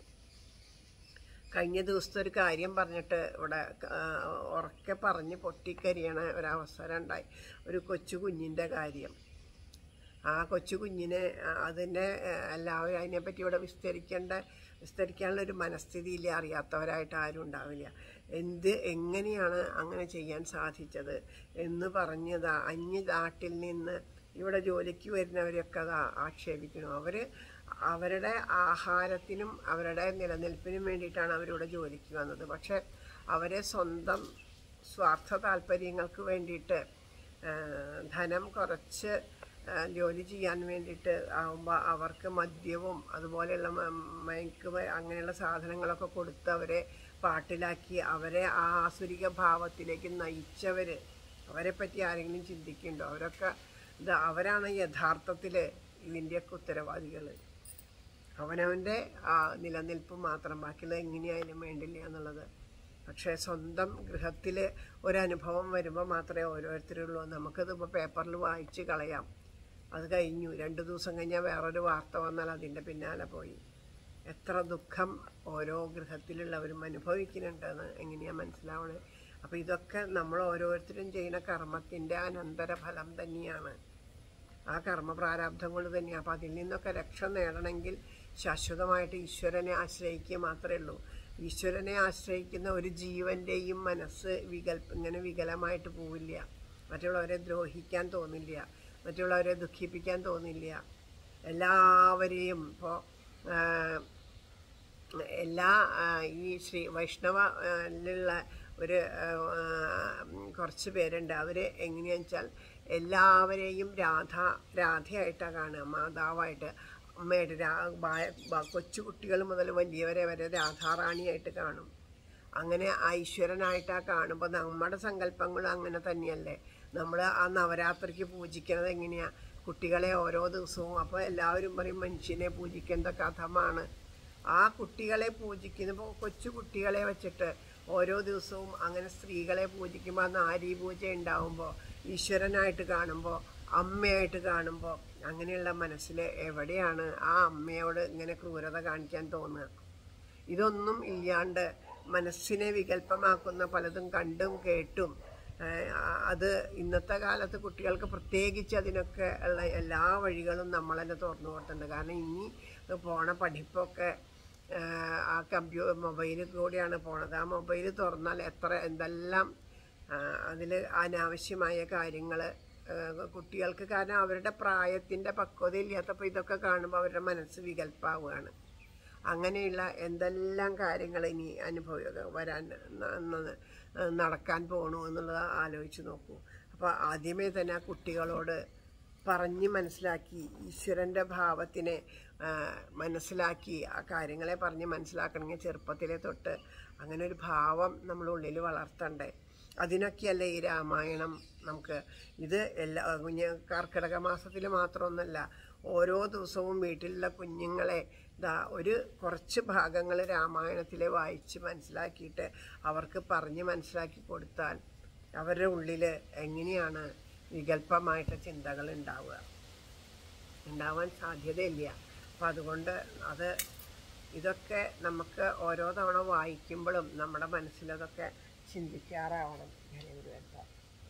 കഴിഞ്ഞ ദിവസത്തെ ഒരു കാര്യം പറഞ്ഞിട്ട് ഇവിടെ ആ, ഉറക്കെ പറഞ്ഞ് പൊട്ടിക്കരിയണ ഒരവസരം ഉണ്ടായി ഒരു കൊച്ചു കുഞ്ഞിൻ്റെ കാര്യം ആ കൊച്ചു കുഞ്ഞിനെ ആ, അതിൻ്റെ ആ, എല്ലാവരും അതിനെപ്പറ്റി ഇവിടെ വിസ്തരിക്കേണ്ട വിസ്തരിക്കാനുള്ള ഒരു മനസ്ഥിതിയില്ല അറിയാത്തവരായിട്ട് ആരും ഉണ്ടാവില്ല എന്ത് എങ്ങനെയാണ് അങ്ങനെ ചെയ്യാൻ സാധിച്ചത് എന്ന് പറഞ്ഞത് അന്യ നാട്ടിൽ നിന്ന് ഇവിടെ ജോലിക്ക് വരുന്നവരൊക്കെ അത് ആക്ഷേപിക്കുന്നു അവർ അവരുടെ ആഹാരത്തിനും അവരുടെ നിലനിൽപ്പിനും വേണ്ടിയിട്ടാണ് അവരിവിടെ ജോലിക്ക് വന്നത് പക്ഷെ അവരെ സ്വന്തം സ്വാർത്ഥ താല്പര്യങ്ങൾക്ക് വേണ്ടിയിട്ട് ആ, ധനം കുറച്ച് ആ, ജോലി ചെയ്യാൻ വേണ്ടിയിട്ട് ആകുമ്പോൾ അവർക്ക് മദ്യവും അതുപോലെയുള്ള മ- മയക്ക് മ- അങ്ങനെയുള്ള സാധനങ്ങളൊക്കെ കൊടുത്ത് അവരെ പാട്ടിലാക്കി അവരെ ആ ആസുരിക ഭാവത്തിലേക്ക് നയിച്ചവർ അവരെ പറ്റി ആരെങ്കിലും ചിന്തിക്കുന്നുണ്ടോ അവരൊക്കെ ഇത് അവരാണ് യഥാർത്ഥത്തിൽ ഇതിൻ്റെയൊക്കെ ഉത്തരവാദികൾ അവനവൻ്റെ ആ നിലനിൽപ്പ് മാത്രം ബാക്കിയുള്ളത് എങ്ങനെയായാലും വേണ്ടില്ല എന്നുള്ളത് പക്ഷേ സ്വന്തം ഗൃഹത്തിൽ ഒരനുഭവം വരുമ്പോൾ മാത്രമേ ഓരോരുത്തരുള്ളൂ നമുക്കത് ഇപ്പോൾ പേപ്പറിൽ വായിച്ച് കളയാം അത് കഴിഞ്ഞു രണ്ട് ദിവസം കഴിഞ്ഞാൽ വേറൊരു വാർത്ത വന്നാൽ അതിൻ്റെ പിന്നാലെ പോയി എത്ര ദുഃഖം ഓരോ ഗൃഹത്തിലുള്ളവരും അനുഭവിക്കുന്നുണ്ടെന്ന് എങ്ങനെയാണ് മനസ്സിലാവണേ അപ്പോൾ ഇതൊക്കെ നമ്മൾ ഓരോരുത്തരും ചെയ്യുന്ന കർമ്മത്തിൻ്റെ അനന്തരഫലം തന്നെയാണ് ആ കർമ്മ പ്രാരാബ്ധം കൊണ്ട് തന്നെയാണ് അപ്പം അതിൽ നിന്നൊക്കെ രക്ഷ നേടണമെങ്കിൽ ശാശ്വതമായിട്ട് ഈശ്വരനെ ആശ്രയിക്കുക മാത്രമേ ഉള്ളൂ ഈശ്വരനെ ആശ്രയിക്കുന്ന ഒരു ജീവൻ്റെയും മനസ്സ് വികൽ ഇങ്ങനെ വികലമായിട്ട് പോവില്ല മറ്റുള്ളവരെ ദ്രോഹിക്കാൻ തോന്നില്ല മറ്റുള്ളവരെ ദുഃഖിപ്പിക്കാൻ തോന്നില്ല എല്ലാവരെയും ഇപ്പോൾ എല്ലാ ആ, ഈ ശ്രീ വൈഷ്ണവയിലുള്ള ഒരു ആ, കുറച്ച് പേരുണ്ട് അവർ എങ്ങനെയാണെന്ന് വെച്ചാൽ എല്ലാവരെയും രാധ രാധയായിട്ടാണ് കാണുക മാതാവായിട്ട് അമ്മയായിട്ട് രാ ബാ- ബാ- കൊച്ചുകുട്ടികൾ മുതൽ വലിയവരെ വരെ രാധാറാണിയായിട്ട് കാണും അങ്ങനെ ഐശ്വരനായിട്ടാണ് കാണുമ്പോൾ നമ്മുടെ സങ്കല്പങ്ങളും അങ്ങനെ തന്നെയല്ലേ നമ്മൾ ആ നവരാത്രിക്ക് പൂജിക്കുന്നത് എങ്ങനെയാണ് കുട്ടികളെ ഓരോ ദിവസവും അപ്പോൾ എല്ലാവരും പറയും മനുഷ്യനെ പൂജിക്കേണ്ട കഥമാണ് ആ കുട്ടികളെ പൂജിക്കുന്നപ്പോൾ കൊച്ചു കുട്ടികളെ വെച്ചിട്ട് ഓരോ ദിവസവും അങ്ങനെ സ്ത്രീകളെ പൂജിക്കുമ്പോൾ ആ നാരീ പൂജ ഉണ്ടാവുമ്പോൾ ഈശ്വരനായിട്ട് കാണുമ്പോൾ അമ്മയായിട്ട് കാണുമ്പോൾ അങ്ങനെയുള്ള മനസ്സിൽ എവിടെയാണ് ആ അമ്മയോട് ഇങ്ങനെ ക്രൂരത കാണിക്കാൻ തോന്നുക ഇതൊന്നും ഇല്ലാണ്ട് മനസ്സിനെ വികല്പമാക്കുന്ന പലതും കണ്ടും കേട്ടും ഏഹ്, ആ- അത് ഇന്നത്തെ കാലത്ത് കുട്ടികൾക്ക് പ്രത്യേകിച്ച് അതിനൊക്കെ ഉള്ള എല്ലാ വഴികളും നമ്മൾ തന്നെ തുറന്നു കൊടുത്തിട്ടുണ്ട് കാരണം ഇനി പോണ പഠിപ്പൊക്കെ ഏഹ്, ആ കമ്പ്യൂ മൊബൈലിൽ കൂടിയാണ് പോണത് ആ മൊബൈൽ തുറന്നാൽ എത്ര എന്തെല്ലാം അതിൽ അനാവശ്യമായ കാര്യങ്ങൾ കുട്ടികൾക്ക് കാരണം അവരുടെ പ്രായത്തിൻ്റെ പക്വത ഇല്ലാത്തപ്പോൾ ഇതൊക്കെ കാണുമ്പോൾ അവരുടെ മനസ്സ് വികല്പാവുകയാണ് അങ്ങനെയുള്ള എന്തെല്ലാം കാര്യങ്ങൾ ഇനി അനുഭവ വരാൻ ന- ന- നടക്കാൻ പോകണു എന്നുള്ളത് ആലോചിച്ച് നോക്കൂ അപ്പോൾ ആദ്യമേ തന്നെ ആ കുട്ടികളോട് പറഞ്ഞ് മനസ്സിലാക്കി ഈശ്വരൻ്റെ ഭാവത്തിനെ ആ, മനസ്സിലാക്കി ആ കാര്യങ്ങളെ പറഞ്ഞ് മനസ്സിലാക്കണമെങ്കിൽ ചെറുപ്പത്തിലെ തൊട്ട് അങ്ങനെ ഒരു ഭാവം നമ്മുടെ ഉള്ളിൽ വളർത്തണ്ടേ അതിനൊക്കെയല്ലേ ഈ രാമായണം നമുക്ക് ഇത് എല്ലാ കുഞ്ഞ് കർക്കിടക മാസത്തിൽ മാത്രമൊന്നുമല്ല ഓരോ ദിവസവും വീട്ടിലുള്ള കുഞ്ഞുങ്ങളെ ദാ ഒരു കുറച്ച് ഭാഗങ്ങൾ രാമായണത്തിലെ വായിച്ച് മനസ്സിലാക്കിയിട്ട് അവർക്ക് പറഞ്ഞ് മനസ്സിലാക്കി കൊടുത്താൽ അവരുടെ ഉള്ളിൽ എങ്ങനെയാണ് വികല്പമായിട്ട് ചിന്തകൾ ഉണ്ടാവുക ഉണ്ടാവാൻ സാധ്യതയില്ല അപ്പം അതുകൊണ്ട് അത് ഇതൊക്കെ നമുക്ക് ഓരോ തവണ വായിക്കുമ്പോഴും നമ്മുടെ മനസ്സിലതൊക്കെ ചിന്തിക്കാറാവണം ഗുരുവെത്ത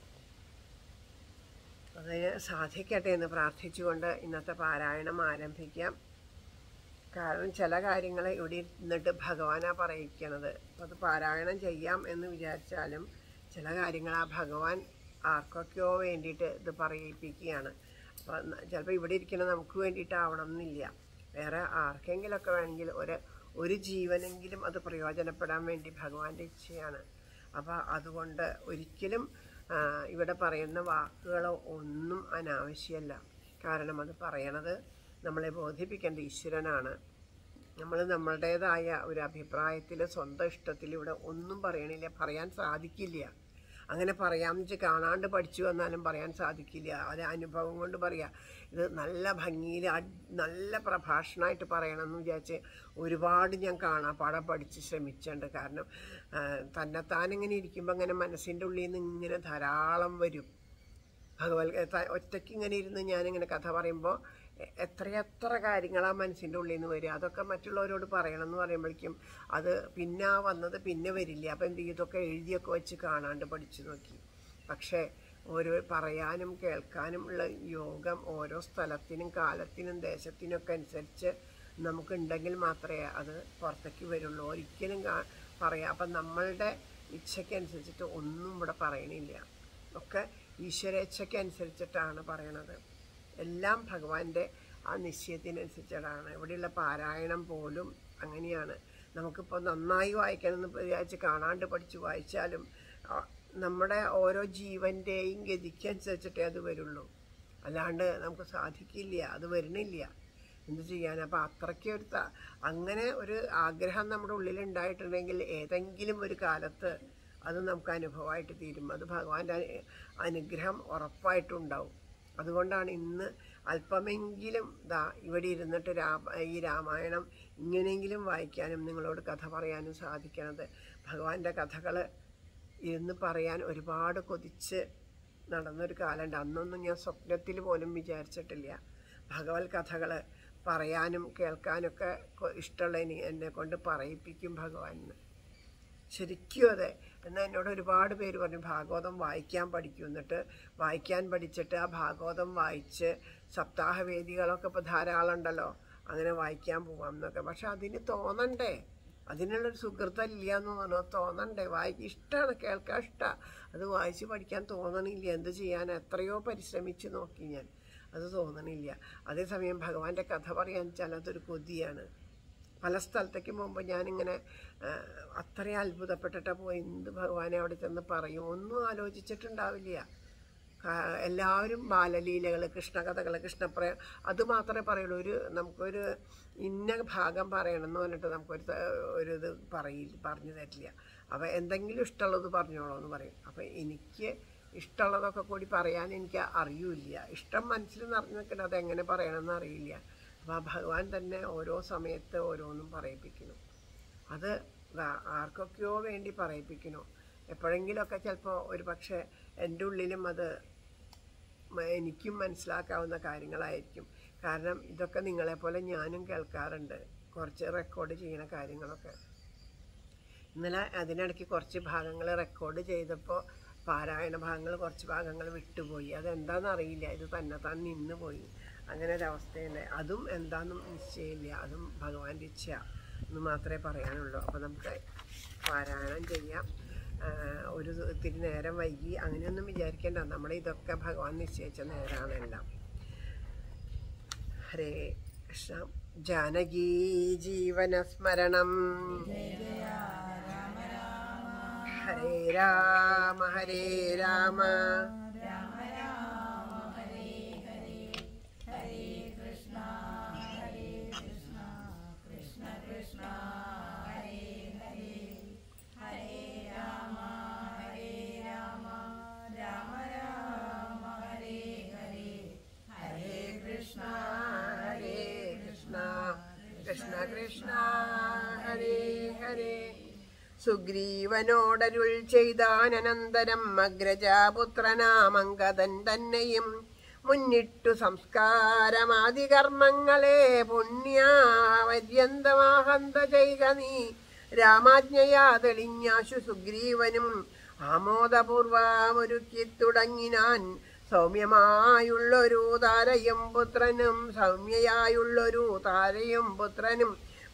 അതിന് സാധിക്കട്ടെ എന്ന് പ്രാർത്ഥിച്ചുകൊണ്ട് ഇന്നത്തെ പാരായണം ആരംഭിക്കാം കാരണം ചില കാര്യങ്ങൾ ഇവിടെ ഇരുന്നിട്ട് ഭഗവാനാ പറയിക്കണത് അപ്പോൾ അത് പാരായണം ചെയ്യാം എന്ന് വിചാരിച്ചാലും ചില കാര്യങ്ങൾ ആ ഭഗവാൻ ആർക്കൊക്കെയോ വേണ്ടിയിട്ട് ഇത് പറയിപ്പിക്കുകയാണ് അപ്പോൾ ചിലപ്പോൾ ഇവിടെ ഇരിക്കുന്ന നമുക്ക് വേണ്ടിയിട്ടാവണം എന്നില്ല വേറെ ആർക്കെങ്കിലുമൊക്കെ വേണമെങ്കിൽ ഒരു ഒരു ജീവനെങ്കിലും അത് പ്രയോജനപ്പെടാൻ വേണ്ടി ഭഗവാന്റെ ഇച്ഛയാണ് അപ്പോൾ അതുകൊണ്ട് ഒരിക്കലും ആ, ഇവിടെ പറയുന്ന വാക്കുകളോ ഒന്നും അനാവശ്യമല്ല കാരണം അത് പറയണത് നമ്മളെ ബോധിപ്പിക്കേണ്ട ഈശ്വരനാണ് നമ്മൾ നമ്മളുടേതായ ഒരു അഭിപ്രായത്തിൽ സ്വന്തം ഇഷ്ടത്തിൽ ഇവിടെ ഒന്നും പറയണില്ല പറയാൻ സാധിക്കില്ല അങ്ങനെ പറയാമെന്ന് വെച്ച് കാണാണ്ട് പഠിച്ചു വന്നാലും പറയാൻ സാധിക്കില്ല അത് അനുഭവം കൊണ്ട് പറയാം ഇത് നല്ല ഭംഗിയിൽ അട്- നല്ല പ്രഭാഷണമായിട്ട് പറയണമെന്ന് വിചാരിച്ച് ഒരുപാട് ഞാൻ കാണാപ്പാടം പഠിച്ച് ശ്രമിച്ചിട്ടുണ്ട് കാരണം ആ, തന്നെത്താനിങ്ങനെ ഇരിക്കുമ്പോൾ അങ്ങനെ മനസ്സിൻ്റെ ഉള്ളിൽ നിന്ന് ഇങ്ങനെ ധാരാളം വരും ഭഗവത് ത- ഒറ്റയ്ക്ക് ഇങ്ങനെ ഇരുന്ന് ഞാനിങ്ങനെ കഥ പറയുമ്പോൾ എ- എത്രയെത്ര കാര്യങ്ങളാ മനസ്സിൻ്റെ ഉള്ളിൽ നിന്ന് വരിക അതൊക്കെ മറ്റുള്ളവരോട് പറയണം എന്ന് പറയുമ്പോഴേക്കും അത് പിന്നെ ആ വന്നത് പിന്നെ വരില്ല അപ്പം എന്ത് ചെയ്യും ഇതൊക്കെ എഴുതിയൊക്കെ വെച്ച് കാണാണ്ട് പഠിച്ചു നോക്കി പക്ഷേ ഓരോ പറയാനും കേൾക്കാനും ഉള്ള യോഗം ഓരോ സ്ഥലത്തിനും കാലത്തിനും ദേശത്തിനൊക്കെ അനുസരിച്ച് നമുക്കുണ്ടെങ്കിൽ മാത്രമേ അത് പുറത്തേക്ക് വരുള്ളൂ ഒരിക്കലും കാ- പറയാം അപ്പം നമ്മളുടെ ഇച്ഛയ്ക്കനുസരിച്ചിട്ട് ഒന്നും ഇവിടെ പറയണില്ല ഒക്കെ ഈശ്വരേച്ഛയ്ക്ക് അനുസരിച്ചിട്ടാണ് പറയണത് എല്ലാം ഭഗവാന്റെ ആ നിശ്ചയത്തിനനുസരിച്ചിട്ടാണ് ഇവിടെയുള്ള പാരായണം പോലും അങ്ങനെയാണ് നമുക്കിപ്പോൾ നന്നായി വായിക്കണമെന്ന് വിചാരിച്ച് കാണാണ്ട് പഠിച്ച് വായിച്ചാലും ആ, നമ്മുടെ ഓരോ ജീവൻ്റെയും ഗതിക്കനുസരിച്ചിട്ടേ അത് വരുള്ളൂ അല്ലാണ്ട് നമുക്ക് സാധിക്കില്ല അത് വരുന്നില്ല എന്ത് ചെയ്യാൻ അപ്പം അത്രയ്ക്ക് ഒരു ത- അങ്ങനെ ഒരു ആഗ്രഹം നമ്മുടെ ഉള്ളിൽ ഉണ്ടായിട്ടുണ്ടെങ്കിൽ ഏതെങ്കിലും ഒരു കാലത്ത് അത് നമുക്ക് അനുഭവമായിട്ട് തീരും അത് ഭഗവാന്റെ അനു- അനുഗ്രഹം ഉറപ്പായിട്ടുണ്ടാവും അതുകൊണ്ടാണ് ഇന്ന് അല്പമെങ്കിലും ദാ ഇവിടെ ഇരുന്നിട്ട് രാമ ഈ രാമായണം ഇങ്ങനെയെങ്കിലും വായിക്കാനും നിങ്ങളോട് കഥ പറയാനും സാധിക്കണത് ഭഗവാന്റെ കഥകൾ ഇരുന്ന് പറയാൻ ഒരുപാട് കൊതിച്ച് നടന്നൊരു കാലമുണ്ട് അന്നൊന്നും ഞാൻ സ്വപ്നത്തിൽ പോലും വിചാരിച്ചിട്ടില്ല ഭഗവത് കഥകൾ പറയാനും കേൾക്കാനൊക്കെ കൊ- ഇഷ്ടമുള്ള ഇനി എന്നെ കൊണ്ട് പറയിപ്പിക്കും ഭഗവാൻ ശരിക്കും അതെ എന്നാൽ എന്നോട് ഒരുപാട് പേര് പറഞ്ഞു ഭാഗവതം വായിക്കാൻ പഠിക്കും എന്നിട്ട് വായിക്കാൻ പഠിച്ചിട്ട് ആ ഭാഗവതം വായിച്ച് സപ്താഹവേദികളൊക്കെ ഇപ്പോൾ ധാരാളം ഉണ്ടല്ലോ അങ്ങനെ വായിക്കാൻ പോവാം എന്നൊക്കെ പക്ഷെ അതിന് തോന്നണ്ടേ അതിനുള്ളൊരു സുഹൃത്തം ഇല്ല എന്ന് പറഞ്ഞോ തോന്നണ്ടേ വായിക്ക് ഇഷ്ടമാണ് കേൾക്കാൻ ഇഷ്ടമാണ് അത് വായിച്ച് പഠിക്കാൻ തോന്നണില്ല എന്ത് ചെയ്യാൻ എത്രയോ പരിശ്രമിച്ച് നോക്കി ഞാൻ അത് തോന്നണില്ല അതേസമയം ഭഗവാന്റെ കഥ പറയാൻ വെച്ചാൽ അതൊരു കൊതിയാണ് പല സ്ഥലത്തേക്ക് പോകുമ്പോൾ ഞാനിങ്ങനെ ആ, അത്രയും അത്ഭുതപ്പെട്ടിട്ടാ പോയി എന്ത് ഭഗവാനെ അവിടെ ചെന്ന് പറയും ഒന്നും ആലോചിച്ചിട്ടുണ്ടാവില്ല കാ- എല്ലാവരും ബാലലീലകൾ കൃഷ്ണകഥകൾ കൃഷ്ണപ്രയ അത് മാത്രമേ പറയുള്ളൂ ഒരു നമുക്കൊരു ഇന്ന ഭാഗം പറയണം എന്ന് പറഞ്ഞിട്ട് നമുക്കൊരു ത- ഒരു ഇത് പറയില്ല പറഞ്ഞു തരില്ല അപ്പോൾ എന്തെങ്കിലും ഇഷ്ടമുള്ളത് പറഞ്ഞോളൂ എന്ന് പറയും അപ്പോൾ എനിക്ക് ഇഷ്ടമുള്ളതൊക്കെ കൂടി പറയാൻ എനിക്ക് അറിയില്ല ഇഷ്ടം മനസ്സിൽ നിറഞ്ഞു നിൽക്കണം അതെങ്ങനെ പറയണമെന്ന് അറിയില്ല അപ്പോൾ ആ ഭഗവാൻ തന്നെ ഓരോ സമയത്ത് ഓരോന്നും പറയിപ്പിക്കുന്നു അത് ദാ ആർക്കൊക്കെയോ വേണ്ടി പറയിപ്പിക്കുന്നു എപ്പോഴെങ്കിലുമൊക്കെ ചിലപ്പോൾ ഒരു പക്ഷേ എൻ്റെ ഉള്ളിലും അത് മ- എനിക്കും മനസ്സിലാക്കാവുന്ന കാര്യങ്ങളായിരിക്കും കാരണം ഇതൊക്കെ നിങ്ങളെപ്പോലെ ഞാനും കേൾക്കാറുണ്ട് കുറച്ച് റെക്കോർഡ് ചെയ്യുന്ന കാര്യങ്ങളൊക്കെ ഇന്നലെ അതിനിടയ്ക്ക് കുറച്ച് ഭാഗങ്ങൾ റെക്കോർഡ് ചെയ്തപ്പോൾ പാരായണ ഭാഗങ്ങൾ കുറച്ച് ഭാഗങ്ങൾ വിട്ടുപോയി അതെന്താണെന്ന് അറിയില്ല ഇത് തന്നെ താൻ നിന്ന് പോയി അങ്ങനെ ഒരവസ്ഥയുണ്ട് അതും എന്താണെന്നും നിശ്ചയമില്ല അതും ഭഗവാന്റെ ഇച്ഛ എന്ന് മാത്രമേ പറയാനുള്ളൂ അപ്പോൾ നമുക്ക് പാരായണം ചെയ്യാം ആ, ഒരു ദി- ഇത്തിരി നേരം വൈകി അങ്ങനെയൊന്നും വിചാരിക്കേണ്ട നമ്മുടെ ഇതൊക്കെ ഭഗവാൻ നിശ്ചയിച്ച നേരമാണെല്ലാം ഹരേ കൃഷ്ണ ജാനകീ ജീവനസ്മരണം ഹരേ രാമ ഹരേ രാമ ഹരേ കൃഷ്ണ കൃഷ്ണ കൃഷ്ണ ഹരേ ഹരേ സുഗ്രീവനോടരുൾ ചെയ്താനന്തരം അഗ്രജാപുത്രനാമങ്കതൻ തന്നെയും മുന്നിട്ടു സംസ്കാരമാദി കർമ്മങ്ങളെ പുണ്യാപര്യന്തമാഹന്ത ചെയ്ക നീ രാമാജ്ഞയാ തെളിഞ്ഞാശു സുഗ്രീവനും ആമോദപൂർവമൊരുക്കി തുടങ്ങിനാൻ സൗമ്യമായുള്ളൊരു താരയും പുത്രനും സൗമ്യയായുള്ളൊരു താരയും പുത്രനും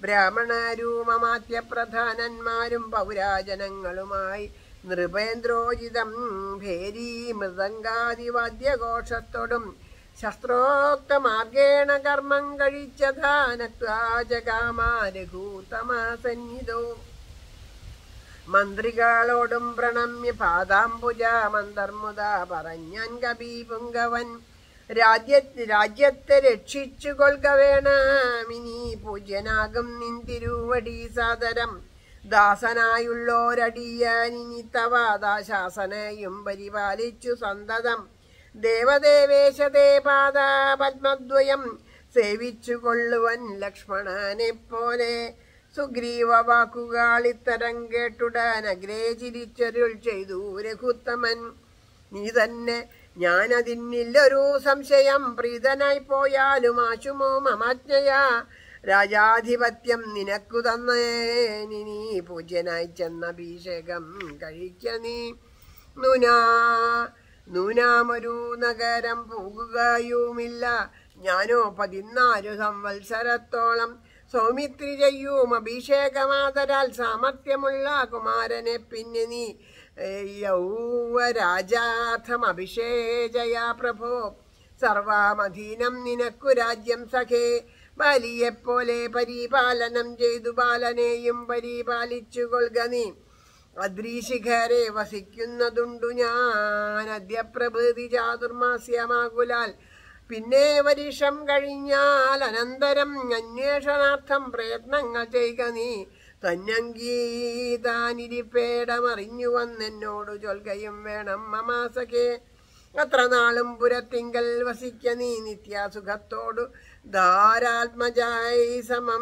ബ്രാഹ്മണരൂപമാത്യപ്രധാനന്മാരും പൗരാജനങ്ങളുമായി നൃപേന്ദ്രോജിതം ഭേരീ മൃദംഗാദിവാദ്യഘോഷത്തോടും ശസ്ത്രോക്ത മാർഗേണ കർമ്മം കഴിച്ചധാനത്വാജകാമാരഘൂതമാസന്നിധോ മന്ത്രികളോടും പ്രണമ്യ പാദാംബുജ മന്ദർമുത പറഞ്ഞാൻ കവി പുങ്കവൻ രാജ്യ രാജ്യത്തെ രക്ഷിച്ചു കൊൽക വേണമിനി പൂജ്യനാകും നിൻ തിരുവടി സാദരം ദാസനായുള്ളോരടിയാനിനി തവ ദാശാസനയും പരിപാലിച്ചു സന്തതം ദേവദേവേശതേ പാദ പത്മദ്വയം സേവിച്ചു കൊള്ളുവൻ ലക്ഷ്മണനെ പോലെ സുഗ്രീവ വാക്കുകൾ ഇത്തരം കേട്ടുടൻ അഗ്രേ ചിരിച്ചരുൾ ചെയ്തു രഘുത്തമൻ നീ തന്നെ ഞാനതിനില്ലൊരു സംശയം പ്രീതനായി പോയാലും ആശുമോ മമാജ്ഞയാ രാജാധിപത്യം നിനക്കു തന്നേ നീ പൂജ്യനായി ചെന്ന അഭിഷേകം കഴിക്ക നീ നൂനാ നൂനാമൊരു നഗരം പോകുകയുമില്ല ഞാനോ പതിനാല് സംവത്സരത്തോളം സൗമിത്രി ചെയ്യും അഭിഷേകമാതരാൽ സാമർഥ്യമുള്ള കുമാരനെ പിന്നെ നീ യൗവരാജാഥം അഭിഷേചയാ പ്രഭോ സർവാമധീനം നിനക്കു രാജ്യം സഖേ ബാലിയെപ്പോലെ പരിപാലനം ചെയ്തു ബാലനെയും പരിപാലിച്ചു കൊൽക നീ അദ്രീശിഖരെ വസിക്കുന്നതുണ്ടു ഞാൻ അദ്യപ്രഭൃതി ചാതുർമാസ്യമാകുലാൽ പിന്നെ വരിഷം കഴിഞ്ഞാൽ അനന്തരം അന്വേഷണാർത്ഥം പ്രയത്നങ്ങൾ ചെയ്യുക നീ തന്നംഗീതാനിരിപ്പേടമറിഞ്ഞു വന്നെന്നോട് ചൊൽകയും വേണം മമാസകെ അത്ര നാളും പുരത്തിങ്കൽ വസിക്ക നീ നിത്യാസുഖത്തോടു ധാരാത്മജായി സമം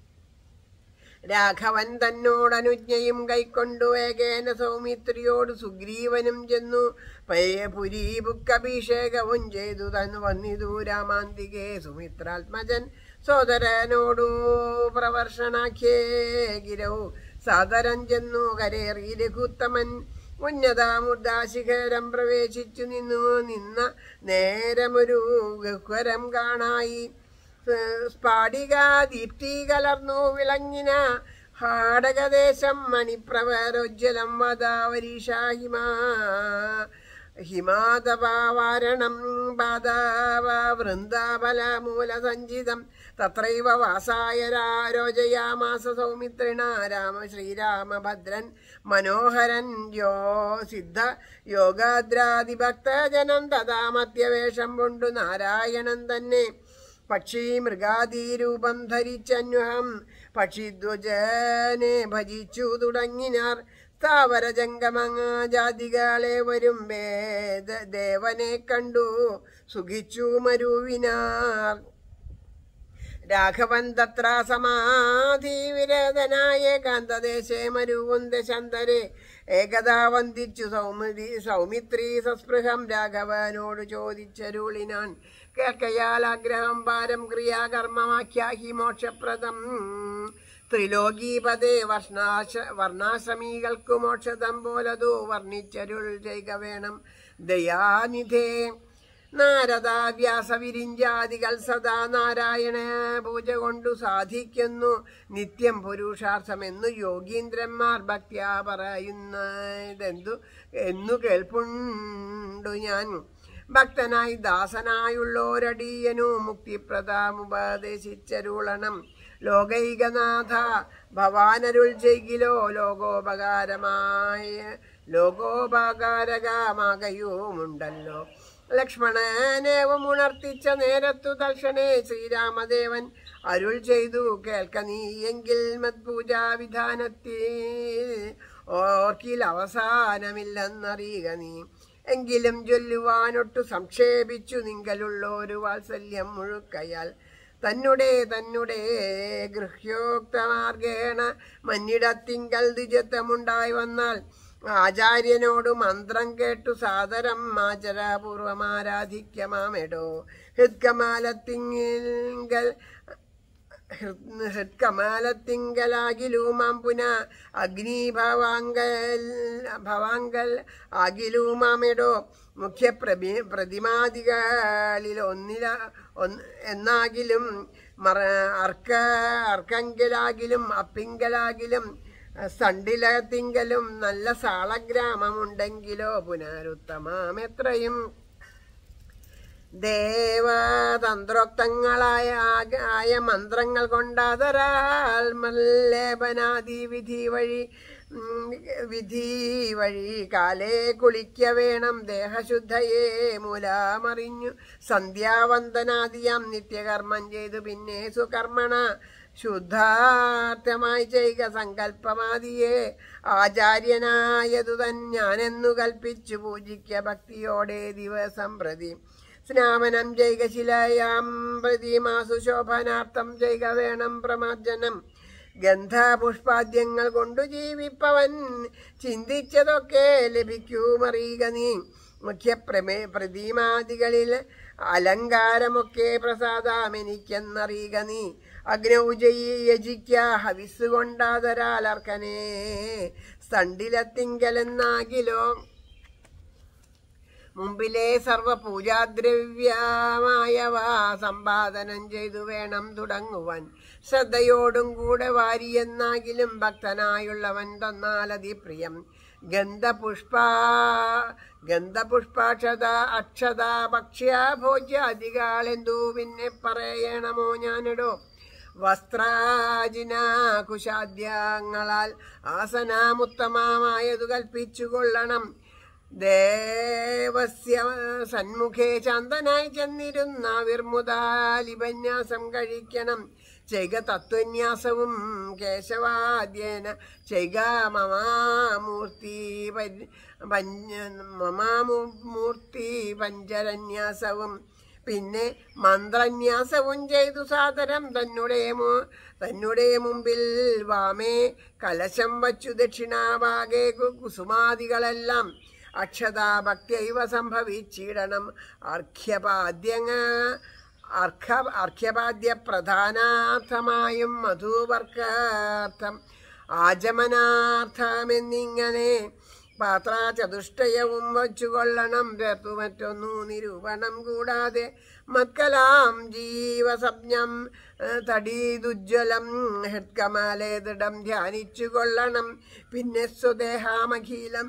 രാഘവൻ തന്നോടനുജ്ഞയും കൈക്കൊണ്ടു ഏകേന സൗമിത്രിയോട് സുഗ്രീവനും ചെന്നു പയപുരി ബുക്കഭിഷേകവും ചെയ്തു തന്നു വന്നിതു രാമാന്തികെ സുമിത്രാത്മജൻ സോദരനോടു പ്രവർഷണാഖ്യേ ഗിരൗ സാദരം ചെന്നു കരേറി രഘുത്തമൻ ഉന്നതാമുർദാശിഖരം പ്രവേശിച്ചു നിന്നു നിന്ന നേരമൊരു ഗഹ്വരം കാണായി സ്ഫാടിക ദീപ്തി കലർന്നു വിളങ്ങിന ഹാടകദേശം മണിപ്രവരോജ്വലം വദാവരീഷാഹിമാ ഹിമാതപാവാരണം പാദാവ വൃന്ദാബലമൂലസഞ്ചിതം തത്രൈവ വാസായ രാരോജയാമാസ സൗമിത്രിണ രാമ ശ്രീരാമഭദ്രൻ മനോഹരൻ യോ സിദ്ധ യോഗാദ്രാതിഭക്തജനം തഥാ മധ്യവേഷം കൊണ്ടു നാരായണൻ തന്നെ പക്ഷി മൃഗാദീരൂപം ധരിച്ചന്വഹം പക്ഷിധ്വജനെ ഭജിച്ചു തുടങ്ങിനാർ സ്ഥാവര ജംഗമങ്ങ ജാതികളെ വരും വേദ ദേവനെ കണ്ടു സുഖിച്ചു മരുവിനാർ രാഘവൻ തത്ര സമാധിവിരതനായ കാന്തദേശേ മരുവും ദശന്തരെ ഏകദാ വന്ദിച്ചു സൗമിതി സൗമിത്രി സസ്പൃഹം രാഘവനോട് ചോദിച്ചരുളിനാൻ കേൾക്കയാൽ ആഗ്രഹം ഭാരം ക്രിയാകർമ്മമാഖ്യാഹി മോക്ഷപ്രദം ത്രിലോകീപതേ വർണ്ണാശ വർണ്ണാശ്രമികൾക്കു മോക്ഷതം പോലതു വർണ്ണിച്ചരുൾ ചെയ്യുക വേണം ദയാനിധേ നാരദ വ്യാസവിരിഞ്ചാദികൾ സദാ നാരായണ പൂജ കൊണ്ടു സാധിക്കുന്നു നിത്യം പുരുഷാർത്ഥമെന്നു യോഗീന്ദ്രന്മാർ ഭക്ത്യാ പറയുന്നതെന്തു എന്നു കേൾപ്പുണ്ടു ഞാൻ ഭക്തനായി ദാസനായുള്ളോരടിയനു മുക്തിപ്രദാമുപദേശിച്ചരുളണം ലോകൈകനാഥ ഭവാനരുൾ ചെയ്കിലോ ലോകോപകാരമായ ലോകോപകാരകമാകയുമുണ്ടല്ലോ ലക്ഷ്മണനേവം ഉണർത്തിച്ച നേരത്തു തൽക്ഷണേ ശ്രീരാമദേവൻ അരുൾ ചെയ്തു കേൾക്ക നീ എങ്കിൽ മത്പൂജാ വിധാനത്തിൽ ഓർക്കിൽ അവസാനമില്ലെന്നറിയുക നീ എങ്കിലും ചൊല്ലുവാനൊട്ടു സംക്ഷേപിച്ചു നിങ്കലുള്ളൊരു വാത്സല്യം മുഴുക്കയാൽ തന്നെ തന്നെ ഗൃഹ്യോക്തമാർഗേണ മന്നിടത്തിങ്കൽ ദ്വിജത്വമുണ്ടായി വന്നാൽ ആചാര്യനോട് മന്ത്രം കേട്ടു സാദരം ആചരാപൂർവമാരാധിക്കമാമെടോ ഹൃദ്കമാലത്തിങ്കൽ ഹൃത്കമാലത്തിങ്കലാകിലൂമാം പുന അഗ്നിഭവാങ്കൽ ഭവാങ്കൽ ആകിലൂമാമെടോ മുഖ്യ പ്രഭി പ്രതിമാദികളിൽ ഒന്നില ഒന്ന് എന്നാകിലും മറ അർക്ക അർക്കങ്കിലാകിലും അപ്പിങ്കലാകിലും സണ്ടിലത്തിങ്കലും നല്ല സാളഗ്രാമമുണ്ടെങ്കിലോ പുനരുത്തമാം എത്രയും ദേവതന്ത്രോക്തങ്ങളായ ആക- ആയ മന്ത്രങ്ങൾ കൊണ്ടാതരാൽ മല്ലേപനാദി വിധി വഴി ഉം, വിധി വഴി കാലേ കുളിക്ക വേണം ദേഹശുദ്ധയെ മൂലാമറിഞ്ഞു സന്ധ്യാവന്ദനാദിയാം നിത്യകർമ്മം ചെയ്തു പിന്നെ സുകർമ്മണ ശുദ്ധാർത്ഥമായി ചെയ്യുക സങ്കല്പമാദിയെ ആചാര്യനായതു തൻ ഞാനെന്നു കൽപ്പിച്ചു പൂജിക്ക ഭക്തിയോടെ ദിവസം പ്രതി സ്നാമനം ചെയ്യുക ശിലയാം പ്രതിമാസു ശോഭനാർത്ഥം ചെയ്യുക വേണം പ്രമാർജനം ഗന്ധപുഷ്പാദ്യങ്ങൾ കൊണ്ടു ജീവിപ്പവൻ ചിന്തിച്ചതൊക്കെ ലഭിക്കൂമറിയുക നീ മുഖ്യപ്രമേ പ്രതിമാദികളിൽ അലങ്കാരമൊക്കെ പ്രസാദാമെനിക്കെന്നറിയുക നീ അഗ്നൗജയി യജിക്ക ഹവിസ് കൊണ്ടാതരാലർക്കനെ സണ്ടിലത്തിങ്കലെന്നാകിലോ മുമ്പിലെ സർവ പൂജാദ്രവ്യമായവ സമ്പാദനം ചെയ്തു വേണം തുടങ്ങുവാൻ ശ്രദ്ധയോടും കൂടെ വാരിയെന്നാകിലും ഭക്തനായുള്ളവൻ തന്നാലതി പ്രിയം ഗന്ധപുഷ്പ ഗന്ധപുഷ്പാക്ഷത അക്ഷത ഭക്ഷ്യ ഭോജ്യാദികളെന്തു പിന്നെ പറയണമോ ഞാനിടോ വസ്ത്രാജിന കുശാദ്യങ്ങളാൽ ആസനാമുത്തമമായതു കൽപ്പിച്ചു കൊള്ളണം ദേവസ്യ സന്മുഖേ ശാന്തനായി ചെന്നിരുന്ന വിർമുദാലിപന്യാസം കഴിക്കണം ചെയ്ക തത്വന്യാസവും കേശവാദ്യേന ചെയ്ക മമാമൂർത്തി പരി- പഞ്ച- മമാമൂർത്തി പഞ്ചരന്യാസവും പിന്നെ മന്ത്രന്യാസവും ചെയ്തു സാദരം തന്നെ മു- തന്നെ മുമ്പിൽ വാമേ കലശം വച്ചു ദക്ഷിണാഭാഗേ കു- കുസുമാദികളെല്ലാം അക്ഷതാഭക്തിയൈവ സംഭവിച്ചിടണം അർഘ്യപാദ്യങ്ങ അർഘ അർഘ്യപാദ്യ പ്രധാനാർത്ഥമായും മധുവർക്കാർത്ഥം ആചമനാർത്ഥമെന്നിങ്ങനെ പാത്രാചതുഷ്ടയവും വച്ചുകൊള്ളണം പേർത്തു മറ്റൊന്നു നിരൂപണം കൂടാതെ മത്കലാം ജീവസപ്നം തടീതുജ്വലം ഹൃത്കമാലേ ദൃഢം ധ്യാനിച്ചു കൊള്ളണം പിന്നെ സ്വദേഹാമഖീലം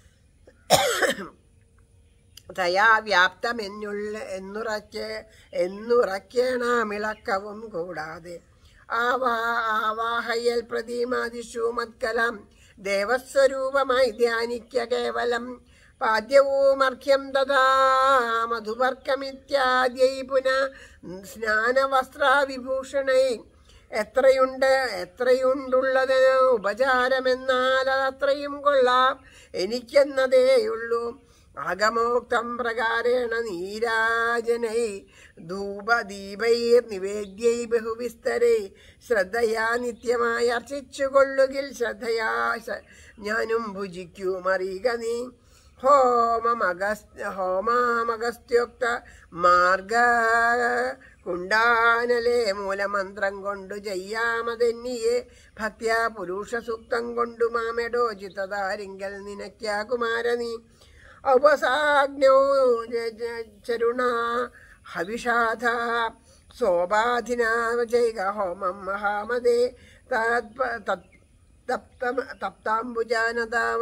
തയാ വ്യാപ്തമെന്നുള്ള എന്നുറച്ച് എന്നുറക്കേണമിളക്കവും കൂടാതെ ആവാ ആവാഹയൽ പ്രതിമാദിഷു മത്കലം ദേവസ്വരൂപമായി ധ്യാനിക്ക കേവലം പാദ്യവുമർഘ്യം തഥാ മധുവർക്കമിത്യാദ്യൈ പുന സ്നാനവസ്ത്രാവിഭൂഷണൈ എത്രയുണ്ട് എത്രയുണ്ടുള്ളത് ഉപചാരമെന്നാൽ അത്രയും കൊള്ളാം എനിക്കെന്നതേയുള്ളൂ ആഗമോക്തം പ്രകാരേണ നീരാജനൈ ധൂപദീപൈർ നിവേദ്യൈ ബഹുവിസ്തരൈ ശ്രദ്ധയാ നിത്യമായി അർച്ചിച്ചുകൊള്ളുകിൽ ശ്രദ്ധയാ ശ- ഞാനും ഭുജിക്കുമറിയുക നീ ഹോമമഗസ് ഹോമാമഗസ്ത്യോക്ത മാർഗ കുണ്ടാനലെ മൂലമന്ത്രം കൊണ്ടു ചെയ്യാമതെന്നിയെ ഭക്ത്യാ പുരുഷ സൂക്തം കൊണ്ടു മാമെടോ ചിത്തതാരിങ്കൽ നിനക്യാ കുമാര നീ ഔപസാഗ്നോ ചരുണ ഹവിഷാധ സോപാധിനാവ ചെയ്ക ഹോമം മഹാമതേ തത്പ- തത്- തപ്തം- തപ്താംബുജാനതാ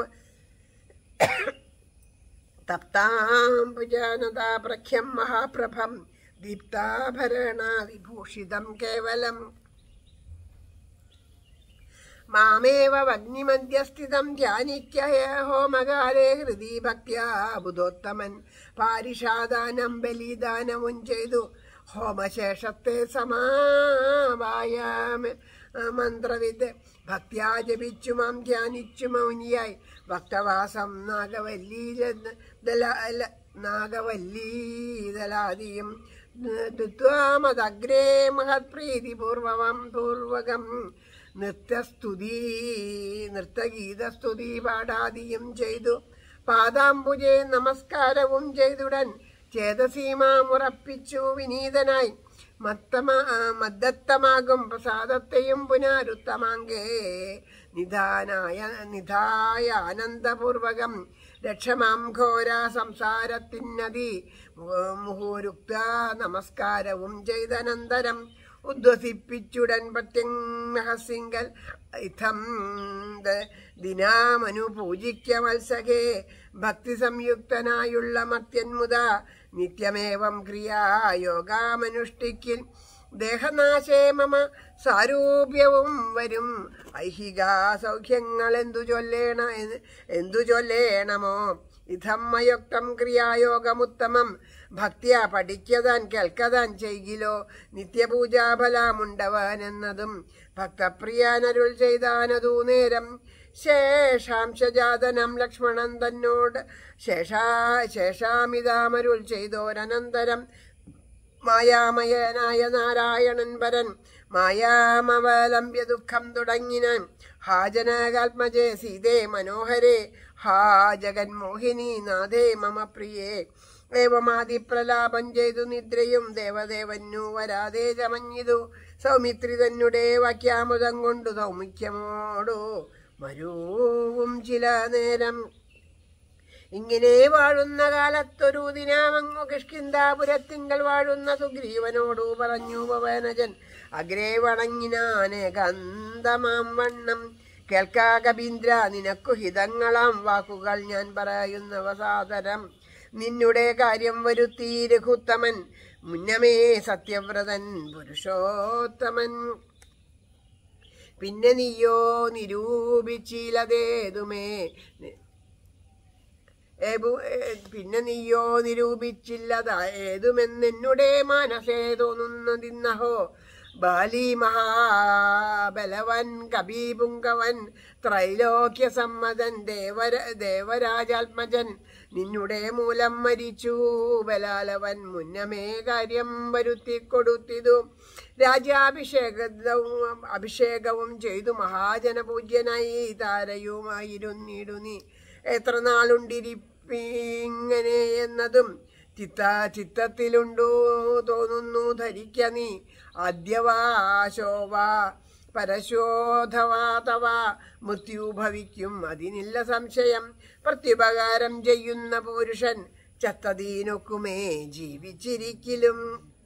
തപ്താംബുജാനതാ പ്രഖ്യം മഹാപ്രഭം ദീപ്താഭരണ വിഭൂഷിതം കേവലം മാമേവ വഗ്നിമധ്യസ്ഥിതം ധ്യാനിക്ക ഹോമകാലേ ഹൃദി ഭക്ത്യാ ബുധോത്തമൻ പാരിഷാദാനം ബലിദാനവും ചെയ്തു ഹോമശേഷത്തെ സമാവായ മന്ത്രവിദ് ഭക്ത്യാ ജപിച്ചു മാം ധ്യാനിച്ചു മൗനിയായി ഭക്തവാസം നാഗവല്ലീ നാഗവല്ലീതലാദിയും ത്വാമദഗ്രേ മഹത്പ്രീതിപൂർവം പൂർവകം നൃത്തസ്തുതി നൃത്തഗീതസ്തുതി പാടാദിയും ചെയ്തു പാദാംബുജെ നമസ്കാരവും ചെയ്തുടൻ ചേതസീമാമുറപ്പിച്ചു വിനീതനായി മത്തമ മദ്ദത്തമാകും പ്രസാദത്തെയും പുനരുത്തമാങ്കേ നിധാനായ നിധായ ആനന്ദപൂർവകം രക്ഷമാം ഘോര സംസാരത്തിനതി മുഹൂരുക്ത നമസ്കാരവും ചെയ്തനന്തരം ഉദ്വസിപ്പിച്ചുടൻ പ്രത്യംഹസിങ്കൽ ഇത്തം ദിനാമനു പൂജിക്ക വത്സഖേ ഭക്തി സംയുക്തനായുള്ള മർത്യന്മുത നിത്യമേവം ക്രിയാ യോഗാമനുഷ്ഠിക്കിൽ ദേഹനാശേ മമ സാരൂപ്യവും വരും ഐഹിക സൗഖ്യങ്ങൾ എന്തു ചൊല്ലേണ എന്തു ചൊല്ലേണമോ ഇതമ്മയുക്തം ക്രിയായോഗമുത്തമം ഭക്തിയ പഠിക്കതാൻ കേൾക്കതാൻ ചെയ്കിലോ നിത്യപൂജാഫലമുണ്ടവൻ എന്നതും ഭക്തപ്രിയാനരുൾ ചെയ്താനതു നേരം ശേഷാംശജാതനം ലക്ഷ്മണൻ തന്നോട് ശേഷാ ശേഷാമിതാമരുൾ ചെയ്തോരനന്തരം മായാമയനായ നാരായണൻ പരൻ മായാമവലംബ്യ ദുഃഖം തുടങ്ങിനാൻ ഹാ ജനകാത്മജേ സീതേ മനോഹരേ ഹാ ജഗന്മോഹിനി നാഥേ മമ പ്രിയേ ഏവമാതിപ്രലാപം ചെയ്തു നിദ്രയും ദേവദേവന്നു വരാതെ ചമഞ്ഞിതു സൗമിത്രി തന്നെ വാക്യാമുദം കൊണ്ടു സൗമിക്യമോടു മരുവും ചില നേരം ഇങ്ങനെ വാഴുന്ന കാലത്തൊരു ദിനാമങ്ങു കിഷ്കിന്താപുരത്തിങ്കൽ വാഴുന്ന സുഗ്രീവനോടു പറഞ്ഞു പവനജൻ അഗ്രേ വണങ്ങിനാനെ ഗന്ധമാം വണ്ണം കേൾക്കാ കബീന്ദ്ര നിനക്കു ഹിതങ്ങളാം വാക്കുകൾ ഞാൻ പറയുന്നവ സാദരം നിന്നുടെ കാര്യം വരുത്തി രഘുത്തമൻ മുന്നമേ സത്യവ്രതൻ പുരുഷോത്തമൻ പിന്നെ നീയോ നിരൂപിച്ചില്ലതേതുമേ ഏബു- ഏ- പിന്നെ നീയോ നിരൂപിച്ചില്ലതാ ഏതുമെന്നെന്നുടെ മനസ്സേ തോന്നുന്നതിന്നഹോ ബാലി മഹാബലവൻ കബീപുങ്കവൻ ത്രൈലോക്യ സമ്മതൻ ദേവര ദേവരാജാത്മജൻ നിന്നുടെ മൂലം മരിച്ചു ബലാലവൻ മുന്നമേ കാര്യം വരുത്തി കൊടുത്തിതു രാജ്യാഭിഷേകവും അഭിഷേകവും ചെയ്തു മഹാജനപൂജ്യനായി താരയുമായിരുന്നിടു നീ എത്ര നാളുണ്ടിരിപ്പിങ്ങനെ എന്നതും ചിത്ത ചിത്തത്തിലുണ്ടോ തോന്നുന്നു ധരിക്ക നീ അദ്യവാശോവ പരശോധവാ തവ മൃത്യു ഭവിക്കും അതിനില്ല സംശയം പ്രത്യുപകാരം ചെയ്യുന്ന പുരുഷൻ ചത്തതീനൊക്കുമേ ജീവിച്ചിരിക്കലും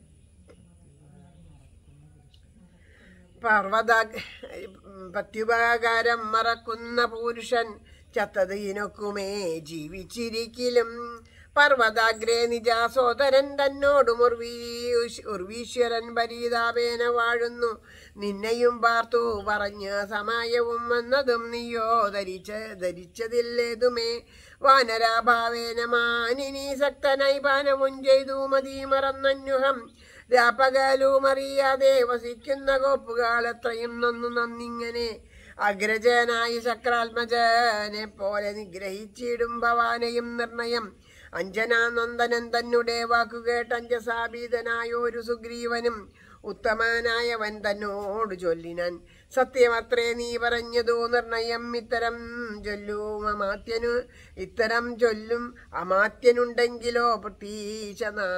പർവ്വത പ്രത്യുപകാരം മറക്കുന്ന പുരുഷൻ ചത്തതീനൊക്കുമേ ജീവിച്ചിരിക്കലും പർവ്വതാഗ്രേ നിജാസോദരൻ തന്നോടും ഉർവീ- ഉർവീശ്വരൻ പരീതാപേന വാഴുന്നു നിന്നെയും പാർത്തു പറഞ്ഞ സമയവും വന്നതും നീയോ ധരിച്ച ധരിച്ചതില്ലേതുമേ വാനരാഭാവേന മാനിനി സക്തനായി പാനവും ചെയ്തു മതി മറന്നന്യുഹം രാപ്പകലും അറിയാതെ വസിക്കുന്ന കോപ്പുകൾ എത്രയും നന്നു നന്നിങ്ങനെ അഗ്രജനായി ചക്രാത്മജനെ പോലെ നിഗ്രഹിച്ചിടും ഭവാനെയും നിർണയം അഞ്ജനാനന്ദനൻ തന്നെ വാക്കുകേട്ട് അഞ്ജസാബീതനായ ഒരു സുഗ്രീവനും ഉത്തമനായവൻ തന്നോട് ചൊല്ലിനാൻ സത്യമത്രേ നീ പറഞ്ഞതു നിർണയം ഇത്തരം ചൊല്ലും അമാത്യനു ഇത്തരം ചൊല്ലും അമാത്യനുണ്ടെങ്കിലോ പ്രതീശ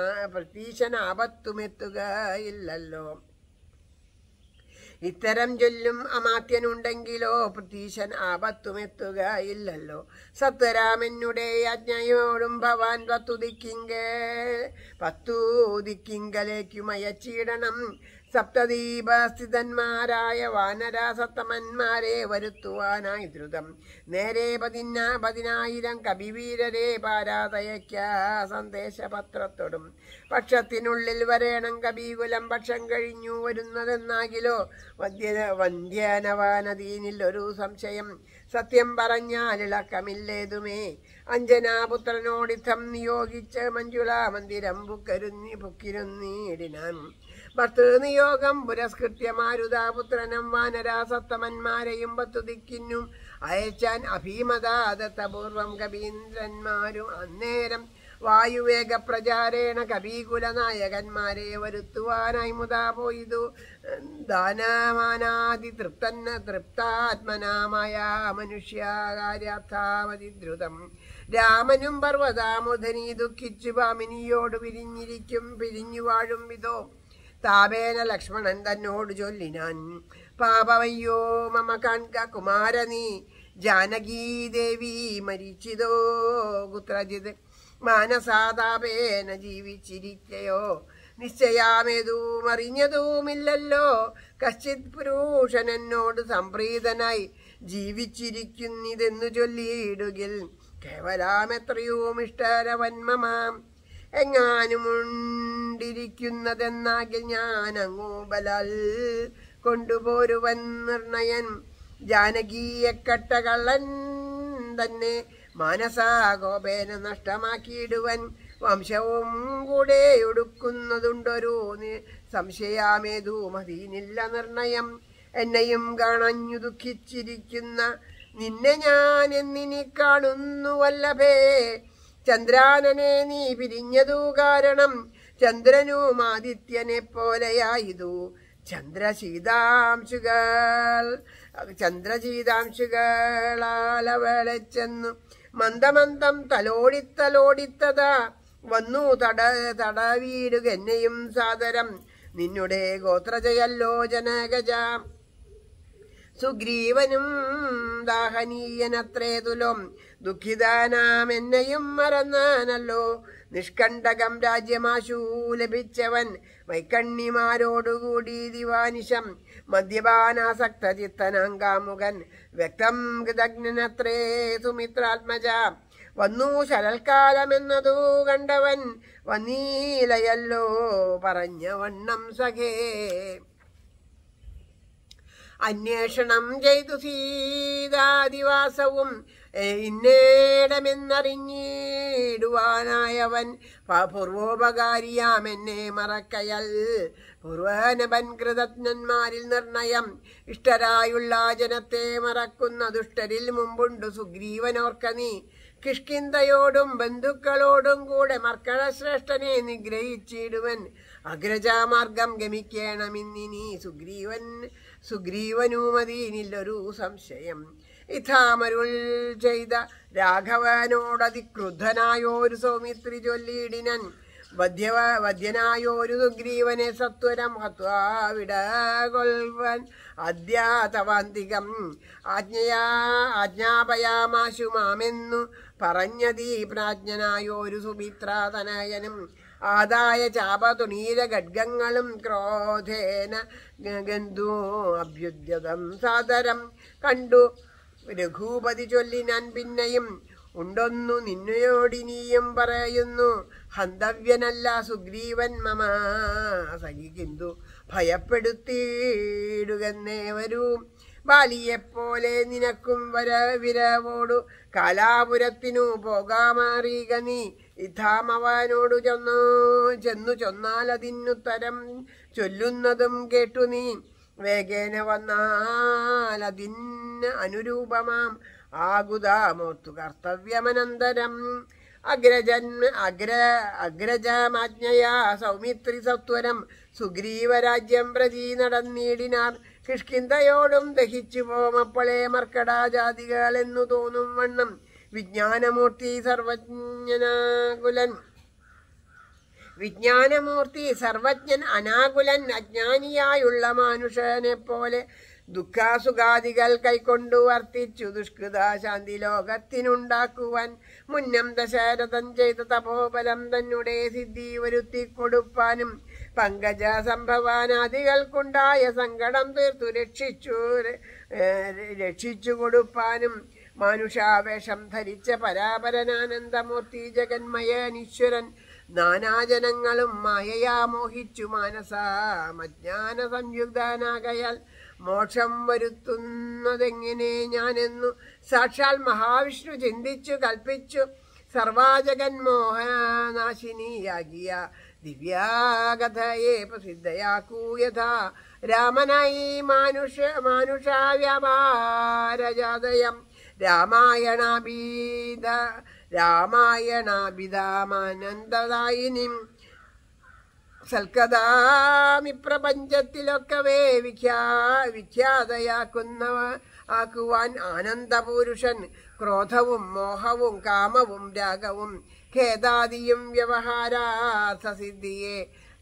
പ്രതീശനാപത്തുമെത്തുകയില്ലല്ലോ ഇത്തരം ചൊല്ലും അമാത്യനുണ്ടെങ്കിലോ പ്രതീശൻ ആപത്തുമെത്തുകയില്ലല്ലോ സത്വരാമനുടെ ആജ്ഞയോടും ഭവാൻ പത്തു ദിക്കിങ്കേ പത്തു ദിക്കിങ്കലേക്കും അയച്ചിടണം സപ്തദീപസ്ഥിതന്മാരായ വാനരാസത്തമന്മാരെ വരുത്തുവാനായി ദ്രുതം നേരെ പതിന പതിനായിരം കവിവീരരെ പാരാതയയ്ക്ക സന്ദേശപത്രത്തോടും പക്ഷത്തിനുള്ളിൽ വരേണം കബീകുലം പക്ഷം കഴിഞ്ഞു വരുന്നതെന്നാകിലോ വന്ധ്യ വന്ധ്യനവാനദീനിൽ ഒരു സംശയം സത്യം പറഞ്ഞാൽ ഇളക്കമില്ലേതുമേ അഞ്ജനാപുത്രനോടിത്തം നിയോഗിച്ച് മഞ്ജുള മന്ദിരം പുക്കരുന്നി പുക്കിരുന്നീടിനാൻ ഭർത്തൃ നിയോഗം പുരസ്കൃത്യ മാരുതാപുത്രനും വാനരാസത്തമന്മാരെയും പത്തു ദിക്കിനും അയച്ചാൻ അഭീമതാദത്തപൂർവം കവീന്ദ്രന്മാരും അന്നേരം വായുവേഗ പ്രചാരേണ കവീകുല നായകന്മാരെ വരുത്തുവാനായി മുതാ പോയിതു ദാനമാനാതി തൃപ്തന്ന തൃപ്താത്മനാമായ മനുഷ്യകാര്യാർത്ഥാമതി ദ്രുതം രാമനും പർവ്വതാമുധനി ദുഃഖിച്ചു പാമിനിയോട് പിരിഞ്ഞിരിക്കും പിരിഞ്ഞു വാഴും വിധോ താപേന ലക്ഷ്മണൻ തന്നോട് ചൊല്ലിനാൻ പാപവയ്യോ മമ കാൺക കുമാരനീ ജാനകീദേവി മരിച്ചിതോ കുത്രജിത് മാനസാതാപേന ജീവിച്ചിരിക്കയോ നിശ്ചയാമേതും അറിഞ്ഞതുമില്ലല്ലോ കശ്ചിത് പുരുഷൻ എന്നോട് സംപ്രീതനായി ജീവിച്ചിരിക്കുന്നിതെന്നു ചൊല്ലിയിടുകിൽ കേവലാമെത്രയും ഇഷ്ടരവന്മമാം എങ്ങാനുമുണ്ടിരിക്കുന്നതെന്നാകിൽ ഞാൻ അങ്ങോ ബലാൽ കൊണ്ടുപോരുവൻ നിർണയൻ ജാനകീയെ കട്ടകള്ളൻ തന്നെ മാനസാഗോപേന നഷ്ടമാക്കിയിടുവൻ വംശവും കൂടെ ഒടുക്കുന്നതുണ്ടൊരു നി- സംശയാമേതു മതീനില്ല നിർണയം എന്നെയും കാണഞ്ഞു ദുഃഖിച്ചിരിക്കുന്ന നിന്നെ ഞാൻ എന്നിനി കാണുന്നു വല്ലഭേ ചന്ദ്രാനനെ നീ പിരിഞ്ഞതു കാരണം ചന്ദ്രനും ആദിത്യനെ പോലെയായതു ചന്ദ്രശീതാംശുകൾ ചന്ദ്രശീതാംശുകളാൽ അവളെ ചെന്നു മന്ദമന്ദം തലോടിത്തലോടിത്തതാ വന്നു തട തടവീടുക എന്നെയും സാദരം നിന്നുടെ ഗോത്രജയല്ലോ ജനകജ സുഗ്രീവനും ദാഹനീയനത്രേ തുലോം ദുഃഖിതാനാം എന്നെയും മറന്നാനല്ലോ നിഷ്കണ്ടകം രാജ്യമാശു ലഭിച്ചവൻ വൈക്കണ്ണിമാരോടുകൂടി ദിവാനിശം മദ്യപാനാസക്ത ചിത്തനാങ്കാമുകൻ വ്യക്തം കൃതജ്ഞനത്രേ സുമിത്രാത്മജ വന്നു ശരൽക്കാലമെന്നതു കണ്ടവൻ വന്നീലയല്ലോ പറഞ്ഞ വണ്ണം സഖേ അന്വേഷണം ചെയ്തു സീതാദിവാസവും ഇന്നേടമെന്നറിഞ്ഞിടുവാനായവൻ പ- പൂർവോപകാരിയാമെന്നെ മറക്കയൽ പൂർവനപൻ കൃതജ്ഞന്മാരിൽ നിർണയം ഇഷ്ടരായുള്ള ജനത്തെ മറക്കുന്ന ദുഷ്ടരിൽ മുമ്പുണ്ടു സുഗ്രീവനോർക്ക നീ കിഷ്കിന്തയോടും ബന്ധുക്കളോടും കൂടെ മർക്കട ശ്രേഷ്ഠനെ നിഗ്രഹിച്ചിടുവൻ അഗ്രജാമാർഗം ഗമിക്കണമിന്നിനി സുഗ്രീവൻ സുഗ്രീവനുമതീനില്ലൊരു സംശയം ഇഥാമരുൾ ചെയ്ത രാഘവനോടതിക്രുദ്ധനായോരു സൗമിത്രി ചൊല്ലിയിടിനൻ വധ്യവ വധ്യനായോരു സുഗ്രീവനെ സത്വരം ഹത്വാ വിടകൊൽവൻ അദ്യാതവാന്തികം ആജ്ഞയാ ആജ്ഞാപയാമാശു മാമെന്നു പറഞ്ഞതീ പ്രാജ്ഞനായോരു സുമിത്രാതനയനും ആദായ ചാപതുണീര ഖഡ്ഗങ്ങളും ക്രോധേന ഗന്ധു അഭ്യുദ്യതം സാദരം കണ്ടു രഘൂപതി ചൊല്ലിനാൻ പിന്നെയും ഉണ്ടൊന്നു നിന്നയോടിനിയും പറയുന്നു ഹന്തവ്യനല്ല സുഗ്രീവൻ മമ സഖിക്കിന്തു ഭയപ്പെടുത്തിയിടുകന്നേവരൂ ബാലിയെപ്പോലെ നിനക്കും വര വിരവോടു കാലാപുരത്തിനു പോകാമാറിക നീ ഇഥാമവനോടു ചെന്നു ചെന്നു ചൊന്നാലതിനുത്തരം ചൊല്ലുന്നതും കേട്ടു നീ വേഗേന വന്നാൽ അതിന് അനുരൂപമാം ആകുതാമോർത്തു കർത്തവ്യമനന്തരം അഗ്രജൻ അഗ്ര അഗ്രജമാജ്ഞയാ സൗമിത്രി സത്വരം സുഗ്രീവരാജ്യം പ്രതി നടന്നിടിനാർ കിഷ്കിന്തയോടും ദഹിച്ചു പോമപ്പോളെ മർക്കടാജാതികൾ എന്നു തോന്നും വണ്ണം വിജ്ഞാനമൂർത്തി സർവജ്ഞനാകുലൻ വിജ്ഞാനമൂർത്തി സർവജ്ഞൻ അനാകുലൻ അജ്ഞാനിയായുള്ള മാനുഷനെ പോലെ ദുഃഖാസുഖാദികൾ കൈക്കൊണ്ടു വർത്തിച്ചു ദുഷ്കൃത ശാന്തി ലോകത്തിനുണ്ടാക്കുവാൻ മുന്നം ദശരഥൻ ചെയ്ത തപോബലം തന്നെ സിദ്ധി വരുത്തി കൊടുപ്പാനും പങ്കജ സംഭവാനാദികൾക്കുണ്ടായ സങ്കടം തീർത്തു രക്ഷിച്ചു ഏഹ്, രക്ഷിച്ചു കൊടുപ്പാനും മാനുഷാവേഷം ധരിച്ച പരാപരനാനന്ദമൂർത്തി ജഗന്മയനീശ്വരൻ നാനാജനങ്ങളും മായയാ മോഹിച്ചു മാനസാമജ്ഞാന സംയുക്തനാകയാൽ മോക്ഷം വരുത്തുന്നതെങ്ങനെ ഞാനെന്നു സാക്ഷാൽ മഹാവിഷ്ണു ചിന്തിച്ചു കൽപ്പിച്ചു സർവാജഗന്മോഹനാശിനിയാകിയ ദിവ്യാകഥയെ പ്രസിദ്ധയാക്കൂ യഥാ രാമനായി മാനുഷ മാനുഷാവ്യാപാരജാതയം രാമായണാഭീത രാമായണാഭിതാമാനന്ദദായിനിം സൽക്കഥാമി പ്രപഞ്ചത്തിലൊക്കവേ വിഖ്യാ വിഖ്യാതയാക്കുന്നവ ആക്കുവാൻ ആനന്ദപുരുഷൻ ക്രോധവും മോഹവും കാമവും രാഗവും ഖേദാദിയും വ്യവഹാരാർത്ഥസിദ്ധിയെ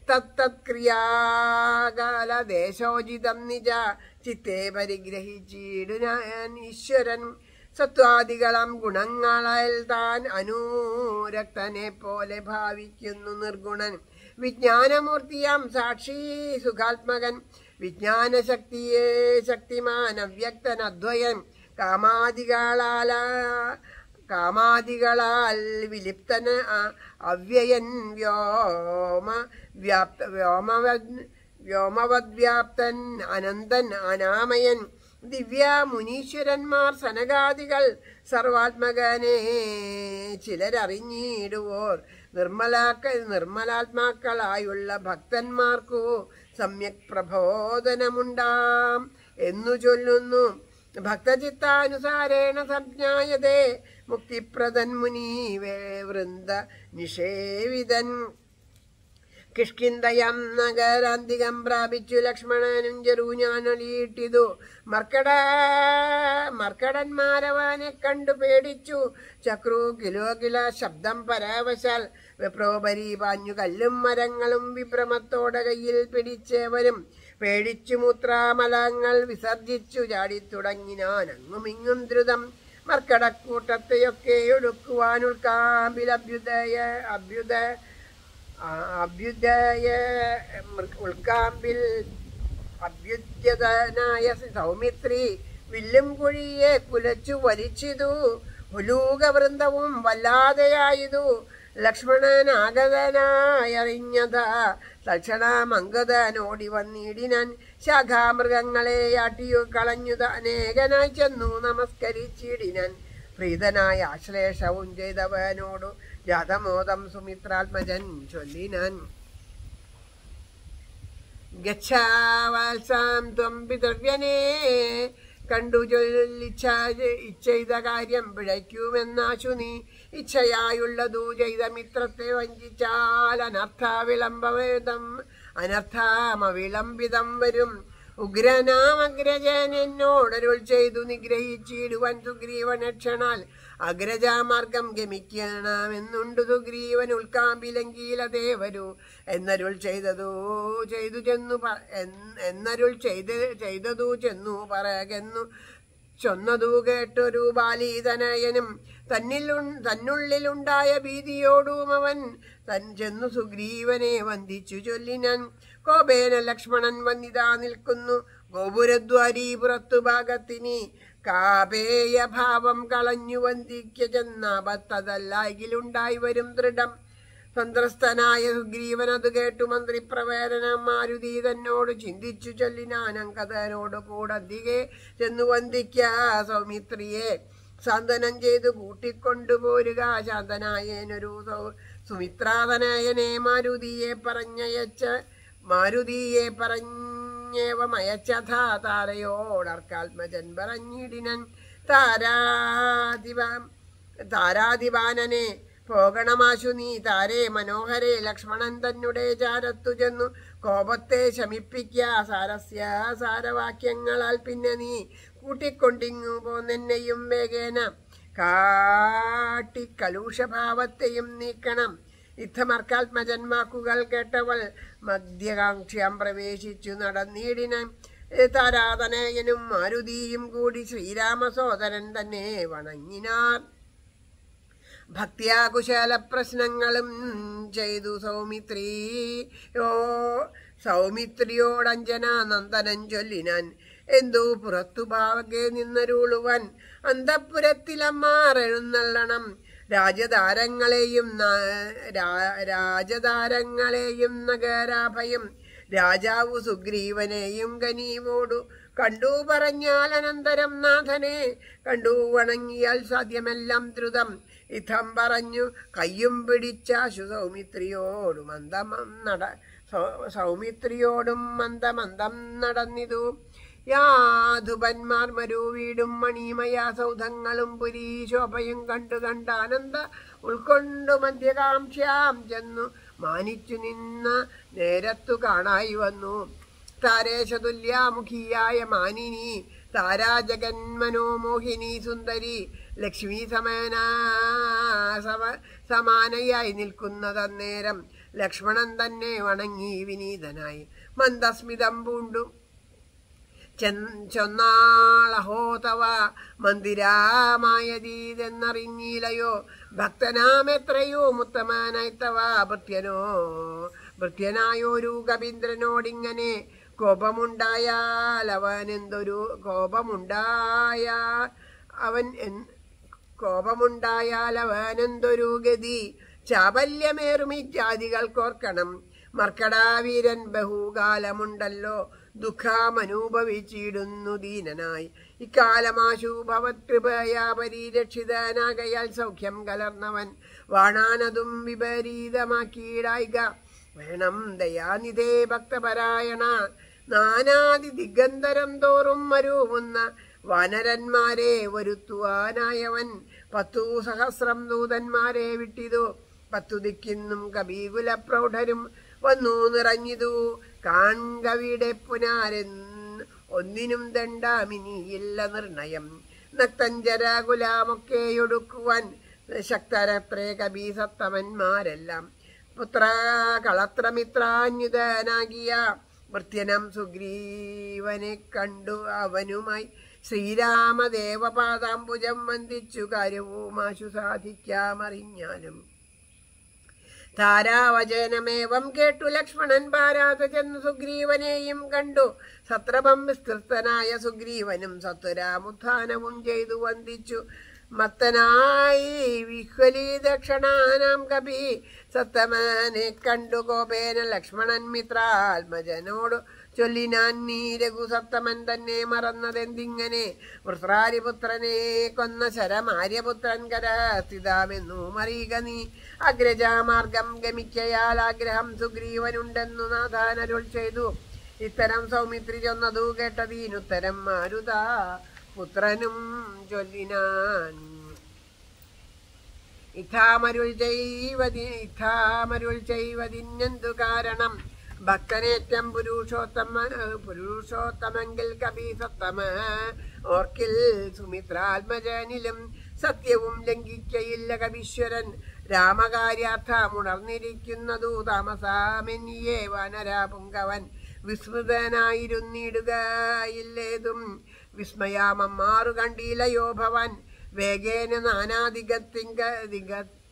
തത്തത്ക്രിയാകാലദേശോചിതം നിജ ചിത്തെ പരിഗ്രഹിച്ചിടുനാൻ ഈശ്വരൻ സത്വാദികളം ഗുണങ്ങളാൽ താൻ അനുരക്തനെ പോലെ ഭാവിക്കുന്നു നിർഗുണൻ വിജ്ഞാനമൂർത്തിയാം സാക്ഷി സുഖാത്മകൻ വിജ്ഞാനശക്തിയെ ശക്തിമാൻ അവ്യക്തൻ അദ്വയൻ കാമാദികളാല കാമാദികളാൽ വിലിപ്തന ആ- അവ്യയൻ വ്യോമ വ്യാപ്ത വ്യോമവദ് വ്യോമവദ്വ്യാപ്തൻ അനന്തൻ അനാമയൻ ദിവ്യ മുനീശ്വരന്മാർ സനകാദികൾ സർവാത്മകനെ ചിലരറിഞ്ഞിടുവോർ നിർമ്മലാക്ക നിർമ്മലാത്മാക്കളായുള്ള ഭക്തന്മാർക്കു സമ്യക് പ്രബോധനമുണ്ടാം എന്നു ചൊല്ലുന്നു ഭക്തചിത്താനുസാരേണ സംജ്ഞായതേ മുക്തിപ്രദൻ മുനി വേ- വൃന്ദ നിഷേവിതൻ കിഷ്കിന്തയം നഗരാന്തികം പ്രാപിച്ചു ലക്ഷ്മണനും ചെറുഞ്ഞാനൊലിയിട്ടിതു മർക്കട മർക്കടന്മാരവനെ കണ്ടു പേടിച്ചു ചക്രു കിലോ കില ശബ്ദം പരാവശാൽ വിപ്രോപരി പാഞ്ഞു കല്ലും മരങ്ങളും വിഭ്രമത്തോടെ കയ്യിൽ പിടിച്ചവരും പേടിച്ചു മൂത്രാമലങ്ങൾ വിസർജിച്ചു ചാടിത്തുടങ്ങിനാൻ അങ്ങുമിങ്ങും ദ്രുതം മർക്കടക്കൂട്ടത്തെയൊക്കെ ഒടുക്കുവാൻ ഉൾക്കാമ്പിൽ അഭ്യുദയ അഭ്യുദ ആ, അഭ്യുദയ മൃ- ഉൾക്കാമ്പിൽ അഭ്യുദ്യതനായ സൗമിത്രി വില്ലും കുഴിയെ കുലച്ചു വലിച്ചിതു ഹുലൂകവൃന്ദവും വല്ലാതെയായതു ലക്ഷ്മണൻ ആഗതനായറിഞ്ഞതാ തൽക്ഷണം അങ്കദനോടി വന്നിടിനാൻ ശാഖാമൃഗങ്ങളെ ആട്ടിയു കളഞ്ഞു അനേകനായി ചെന്നു നമസ്കരിച്ചിടിനാൻ പ്രീതനായ ആശ്ലേഷവും ചെയ്തവനോടു ജാതമോദം സുമിത്രാത്മജൻ ചൊല്ലിനാൻ ഗച്ഛാവാത്സാം ത്വം പിതൃവ്യനേ കണ്ടു ചൊല്ലിച്ഛ ഇച്ഛെയ്ത കാര്യം പിഴയ്ക്കുമെന്നാശു നീ ഇച്ഛയായുള്ളതു ചെയ്ത മിത്രത്തെ വഞ്ചിച്ചാൽ അനർത്ഥ വിളംബവേദം അനർത്ഥമവിളംബിതം വരും ഉഗ്രനാമഗ്രജൻ എന്നോടരുൾ ചെയ്തു നിഗ്രഹിച്ചിടുവാൻ സുഗ്രീവനക്ഷണാൽ അഗ്രജാമാർഗം ഗമിക്കണമെന്നുണ്ടു സുഗ്രീവൻ ഉൾക്കാമ്പിലെങ്കിലതേ വരൂ എന്നരുൾ ചെയ്തതു ചെയ്തു ചെന്നു പ- എൻ- എന്നരുൾ ചെയ്ത് ചെയ്തതു ചെന്നു പറകെന്നു ചൊന്നതു കേട്ടൊരു ബാലീതനയനും തന്നിൽ തന്നുള്ളിലുണ്ടായ ഭീതിയോടും അവൻ തൻ ചെന്നു സുഗ്രീവനെ വന്ദിച്ചു ചൊല്ലിനാൻ കോപേന ലക്ഷ്മണൻ വന്നിതാ നിൽക്കുന്നു ഗോപുരദ്വാരീ പുറത്തു ഭാഗത്തിനി കാപേയ ഭാവം കളഞ്ഞു വന്ദിക്ക ചെന്നാപത്തതല്ലായിലുണ്ടായി വരും ദൃഢം സന്ത്രസ്തനായ സുഗ്രീവൻ അത് കേട്ടു മന്ത്രിപ്രവേരന മാരുതി തന്നോട് ചിന്തിച്ചു ചൊല്ലിനാനങ്കതനോട് കൂടധികെ ചെന്നു വന്ദിക്ക സൗമിത്രിയെ സാന്ത്വനം ചെയ്തു കൂട്ടിക്കൊണ്ടുപോരുക ശാന്തനായനൊരു സൗ സുമിത്രാതനയനെ മാരുതിയെ പറഞ്ഞയച്ച മാരുതിയെ പറഞ്ഞേവമയച്ചഥ താരയോടർക്കാത്മജൻ പറഞ്ഞിടിനൻ താരാധിപ താരാധിപാനനെ പോകണമാശു നീ താരേ മനോഹരെ ലക്ഷ്മണൻ തന്നെ ചാരത്തു ചെന്നു കോപത്തെ ശമിപ്പിക്ക സാരസ്യ സാരവാക്യങ്ങളാൽ പിന്നെ നീ കൂട്ടിക്കൊണ്ടിങ്ങു പോന്നെന്നെയും വേഗേന കാട്ടി കലൂഷഭാവത്തെയും നീക്കണം യുദ്ധമർക്കാത്മജന്മാക്കുകൾ കേട്ടവൾ മധ്യകാംക്ഷ്യം പ്രവേശിച്ചു നടന്നിടിനാൻ താരാതനയനും മാരുതിയും കൂടി ശ്രീരാമസോദരൻ തന്നെ വണങ്ങിനാർ ഭക്തിയാകുശല പ്രശ്നങ്ങളും ചെയ്തു സൗമിത്രി യോ സൗമിത്രിയോടഞ്ജന നന്ദനൻ ചൊല്ലിനാൻ എന്തോ പുറത്തു ഭാവകെ നിന്നരുളുവാൻ അന്തപ്പുരത്തിലമ്മാറെഴുന്നള്ളണം രാജതാരങ്ങളെയും ന- രാ- രാജതാരങ്ങളെയും നഗരാഭയം രാജാവു സുഗ്രീവനെയും കനീവോടു കണ്ടു പറഞ്ഞാൽ അനന്തരം നാഥനെ കണ്ടു വണങ്ങിയാൽ സാധ്യമെല്ലാം ദ്രുതം ഇത്തം പറഞ്ഞു കയ്യും പിടിച്ചാശു സൗമിത്രിയോടും മന്ദം നട സൗ- സൗമിത്രിയോടും മന്ദമന്ദം നടന്നിതു യാതുപന്മാർ മരുവീടും മണിമയ സൗധങ്ങളും പുരീ ശോഭയും കണ്ടു കണ്ട ആനന്ദ ഉൾക്കൊണ്ടു മധ്യകാംക്ഷ്യാം ചെന്നു മാനിച്ചു നിന്ന നേരത്തു കാണായി വന്നു താരേശതുല്യാമുഖിയായ മാനിനി താരാജഗന്മനോമോഹിനി സുന്ദരി ലക്ഷ്മി സമാന സമ സമാനയായി നിൽക്കുന്നതന്നേരം ലക്ഷ്മണൻ തന്നെ വണങ്ങി വിനീതനായി മന്ദസ്മിതം പൂണ്ടു ചെൻ- ചൊന്നാളഹോ തവ മന്ദിരാമായതീതെന്നറിഞ്ഞീലയോ ഭക്തനാമെത്രയോ മുത്തമാനായി തവ ഭൃത്യനോ ഭൃത്യനായൊരു കവീന്ദ്രനോടിങ്ങനെ കോപമുണ്ടായാൽ അവൻ എന്തൊരു കോപമുണ്ടായ അവൻ എൻ കോപമുണ്ടായാൽ അവനെന്തൊരു ഗതി ചാബല്യമേറുമിത്യാദികൾക്കോർക്കണം മർക്കടാവീരൻ ബഹുകാലമുണ്ടല്ലോ ദുഃഖമനുഭവിച്ചിടുന്നു ദീനനായി ഇക്കാലമാശു ഭവത്കൃപയാ പരിരക്ഷിതനാകയാൽ സൗഖ്യം കലർന്നവൻ വാണാനതും വിപരീതമാക്കിയിടായിക വേണം ദയാനിധേ ഭക്തപരായണ നാനാദി ദിഗന്ധരം തോറും മരുവുന്ന വാനരന്മാരെ വരുത്തുവാനായവൻ പത്തു സഹസ്രം ദൂതന്മാരെ വിട്ടിതു പത്തു ദിക്കിന്നും കബീകുല പ്രൗഢരും വന്നു നിറഞ്ഞിതു കാൺകവിയുടെ പുനാരെന്ന് ഒന്നിനും ദണ്ഡാമിനിയില്ല നിർണയം നക്തഞ്ചരാകുലാമൊക്കെയൊടുക്കുവാൻ ശക്തരത്രേ കബീസത്തമന്മാരെല്ലാം പുത്ര കളത്രമിത്രാന്യുതനാകിയ വൃത്യനം സുഗ്രീവനെ കണ്ടു അവനുമായി ശ്രീരാമദേവപാദാംബുജം വന്ദിച്ചു കാര്യവുമാശു സാധിക്കാമറിഞ്ഞാലും താരാവചനമേവം കേട്ടു ലക്ഷ്മണൻ പാരാത ചെന്നു സുഗ്രീവനെയും കണ്ടു സത്രപം വിസ്തൃതനായ സുഗ്രീവനും സത്വരാമുത്ഥാനവും ചെയ്തു വന്ദിച്ചു മത്തനായി വിഹ്വലി ദക്ഷണാനാം കപി സത്തമനെ കണ്ടു കോപേന ലക്ഷ്മണൻ മിത്രാത്മജനോട് ചൊല്ലിനാൻ നീ രഘുസത്തമൻ തന്നെ മറന്നതെന്തിങ്ങനെ വൃത്രാരിപുത്രനെ കൊന്ന ശരമാര്യപുത്രൻ കരസ്ഥിതാമെന്നു മറിയുക നീ അഗ്രജാമാർഗം ഗമിക്കയാൽ ആഗ്രഹം സുഗ്രീവനുണ്ടെന്നു നാഥാനരുൾ ചെയ്തു ഇത്തരം സൗമിത്രി ചൊന്നതു കേട്ടതീനുത്തരം മാരുതാ പുത്രനും ചൊല്ലിനാൻ ഇഥാമരുൾ ചെയ്വതി ഇഥാമരുൾ ചെയ്വതിനെന്തു കാരണം ഭക്തനേറ്റം പുരുഷോത്തമ പുരുഷോത്തമെങ്കിൽ കപീസത്തമ ഓർക്കിൽ സുമിത്രാത്മജനിലും സത്യവും ലംഘിക്കയില്ല കവീശ്വരൻ രാമകാര്യാർത്ഥമുണർന്നിരിക്കുന്നതു താമസാമെന്നിയേ വനരാപുങ്കവൻ വിസ്മൃതനായിരുന്നിടുകയില്ലേതും വിസ്മയാമമ്മാറു കണ്ടീലയോ ഭവൻ വേഗേന നാനാദിഗത്തിങ്ക ദിഗ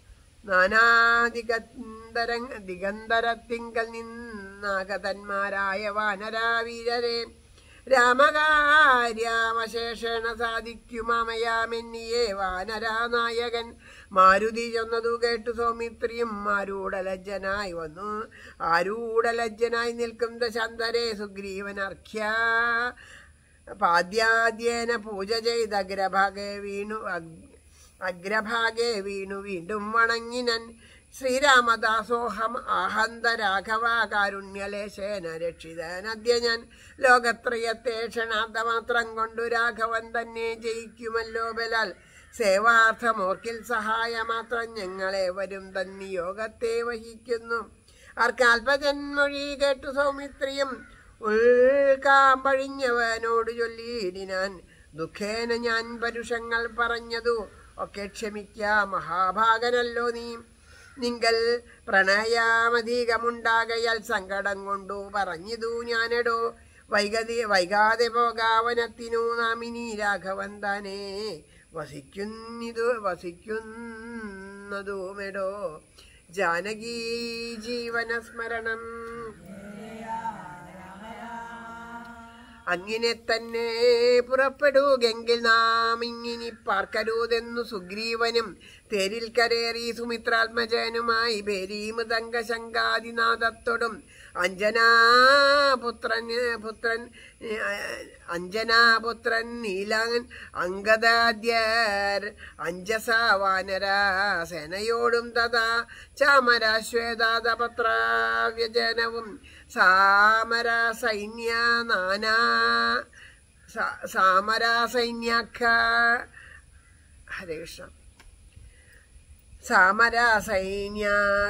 നാനാദിഗന്ധര ദിഗന്ധരത്തിങ്കൽ നിന്നാഗതന്മാരായ വാനരാവീരരെ രാമകാര്യാവശേഷണ സാധിക്കുമമയാമെന്നിയേ വാനരാനായകൻ മാരുതി ചെന്നതു കേട്ടു സൗമിത്രിയും ആരൂഢലജ്ജനായി വന്നു ആരൂഢലജ്ജനായി നിൽക്കും ദശാന്തരെ സുഗ്രീവൻ അർഘ്യ പാദ്യാദ്യേന പൂജ ചെയ്ത് അഗ്രഭാഗെ വീണു അഗ്- അഗ്രഭാഗെ വീണു വീണ്ടും വണങ്ങിനൻ ശ്രീരാമദാസോഹം ആഹന്ത രാഘവ കാരുണ്യലേശേന രക്ഷിതനദ്യ ഞാൻ ലോകത്രയത്തെ ക്ഷണാർത്ഥമാത്രം കൊണ്ടു രാഘവൻ തന്നെ ജയിക്കുമല്ലോ ബലാൽ സേവാർത്ഥമോർക്കിൽ സഹായമാത്രം ഞങ്ങളെ വരും തന്നെ യോഗത്തെ വഹിക്കുന്നു അർക്കാൽപജന്മൊഴി കേട്ടു സൗമിത്രിയും ഉൾക്കാമ്പഴിഞ്ഞവനോട് ചൊല്ലിയിടിനാൻ ദുഃഖേന ഞാൻ പരുഷങ്ങൾ പറഞ്ഞതു ഒക്കെ ക്ഷമിക്ക മഹാഭാഗനല്ലോ നീ നിങ്കൽ പ്രണയാമധികമുണ്ടാകയാൽ സങ്കടം കൊണ്ടു പറഞ്ഞിതു ഞാനെടോ വൈകതി വൈകാതെ പോകാവനത്തിനു നാമിനി രാഘവൻ താനേ വസിക്കുന്നിതു വസിക്കുന്നതുമെടോ ജാനകീ ജീവനസ്മരണം അങ്ങിനെ തന്നെ പുറപ്പെടുകെങ്കിൽ നാം ഇങ്ങിനി പാർക്കരുതെന്നു സുഗ്രീവനും തേരിൽ കരേറി സുമിത്രാത്മജനുമായി ഭേരീമൃതംഗ ശങ്കാദിനാഥത്തോടും അഞ്ജനാപുത്രൻ പുത്രൻ അഞ്ജനാപുത്രൻ നീലാൻ അങ്കദാദ്യർ അഞ്ജസ വാനര സേനയോടും തഥാ ചാമരാശ്വേതാദപത്രാവ്യജനവും സാമര സൈന്യ നാനാ സ- സാമര സൈന്യാഖ ഹരേ കൃഷ്ണ സാമര സൈന്യ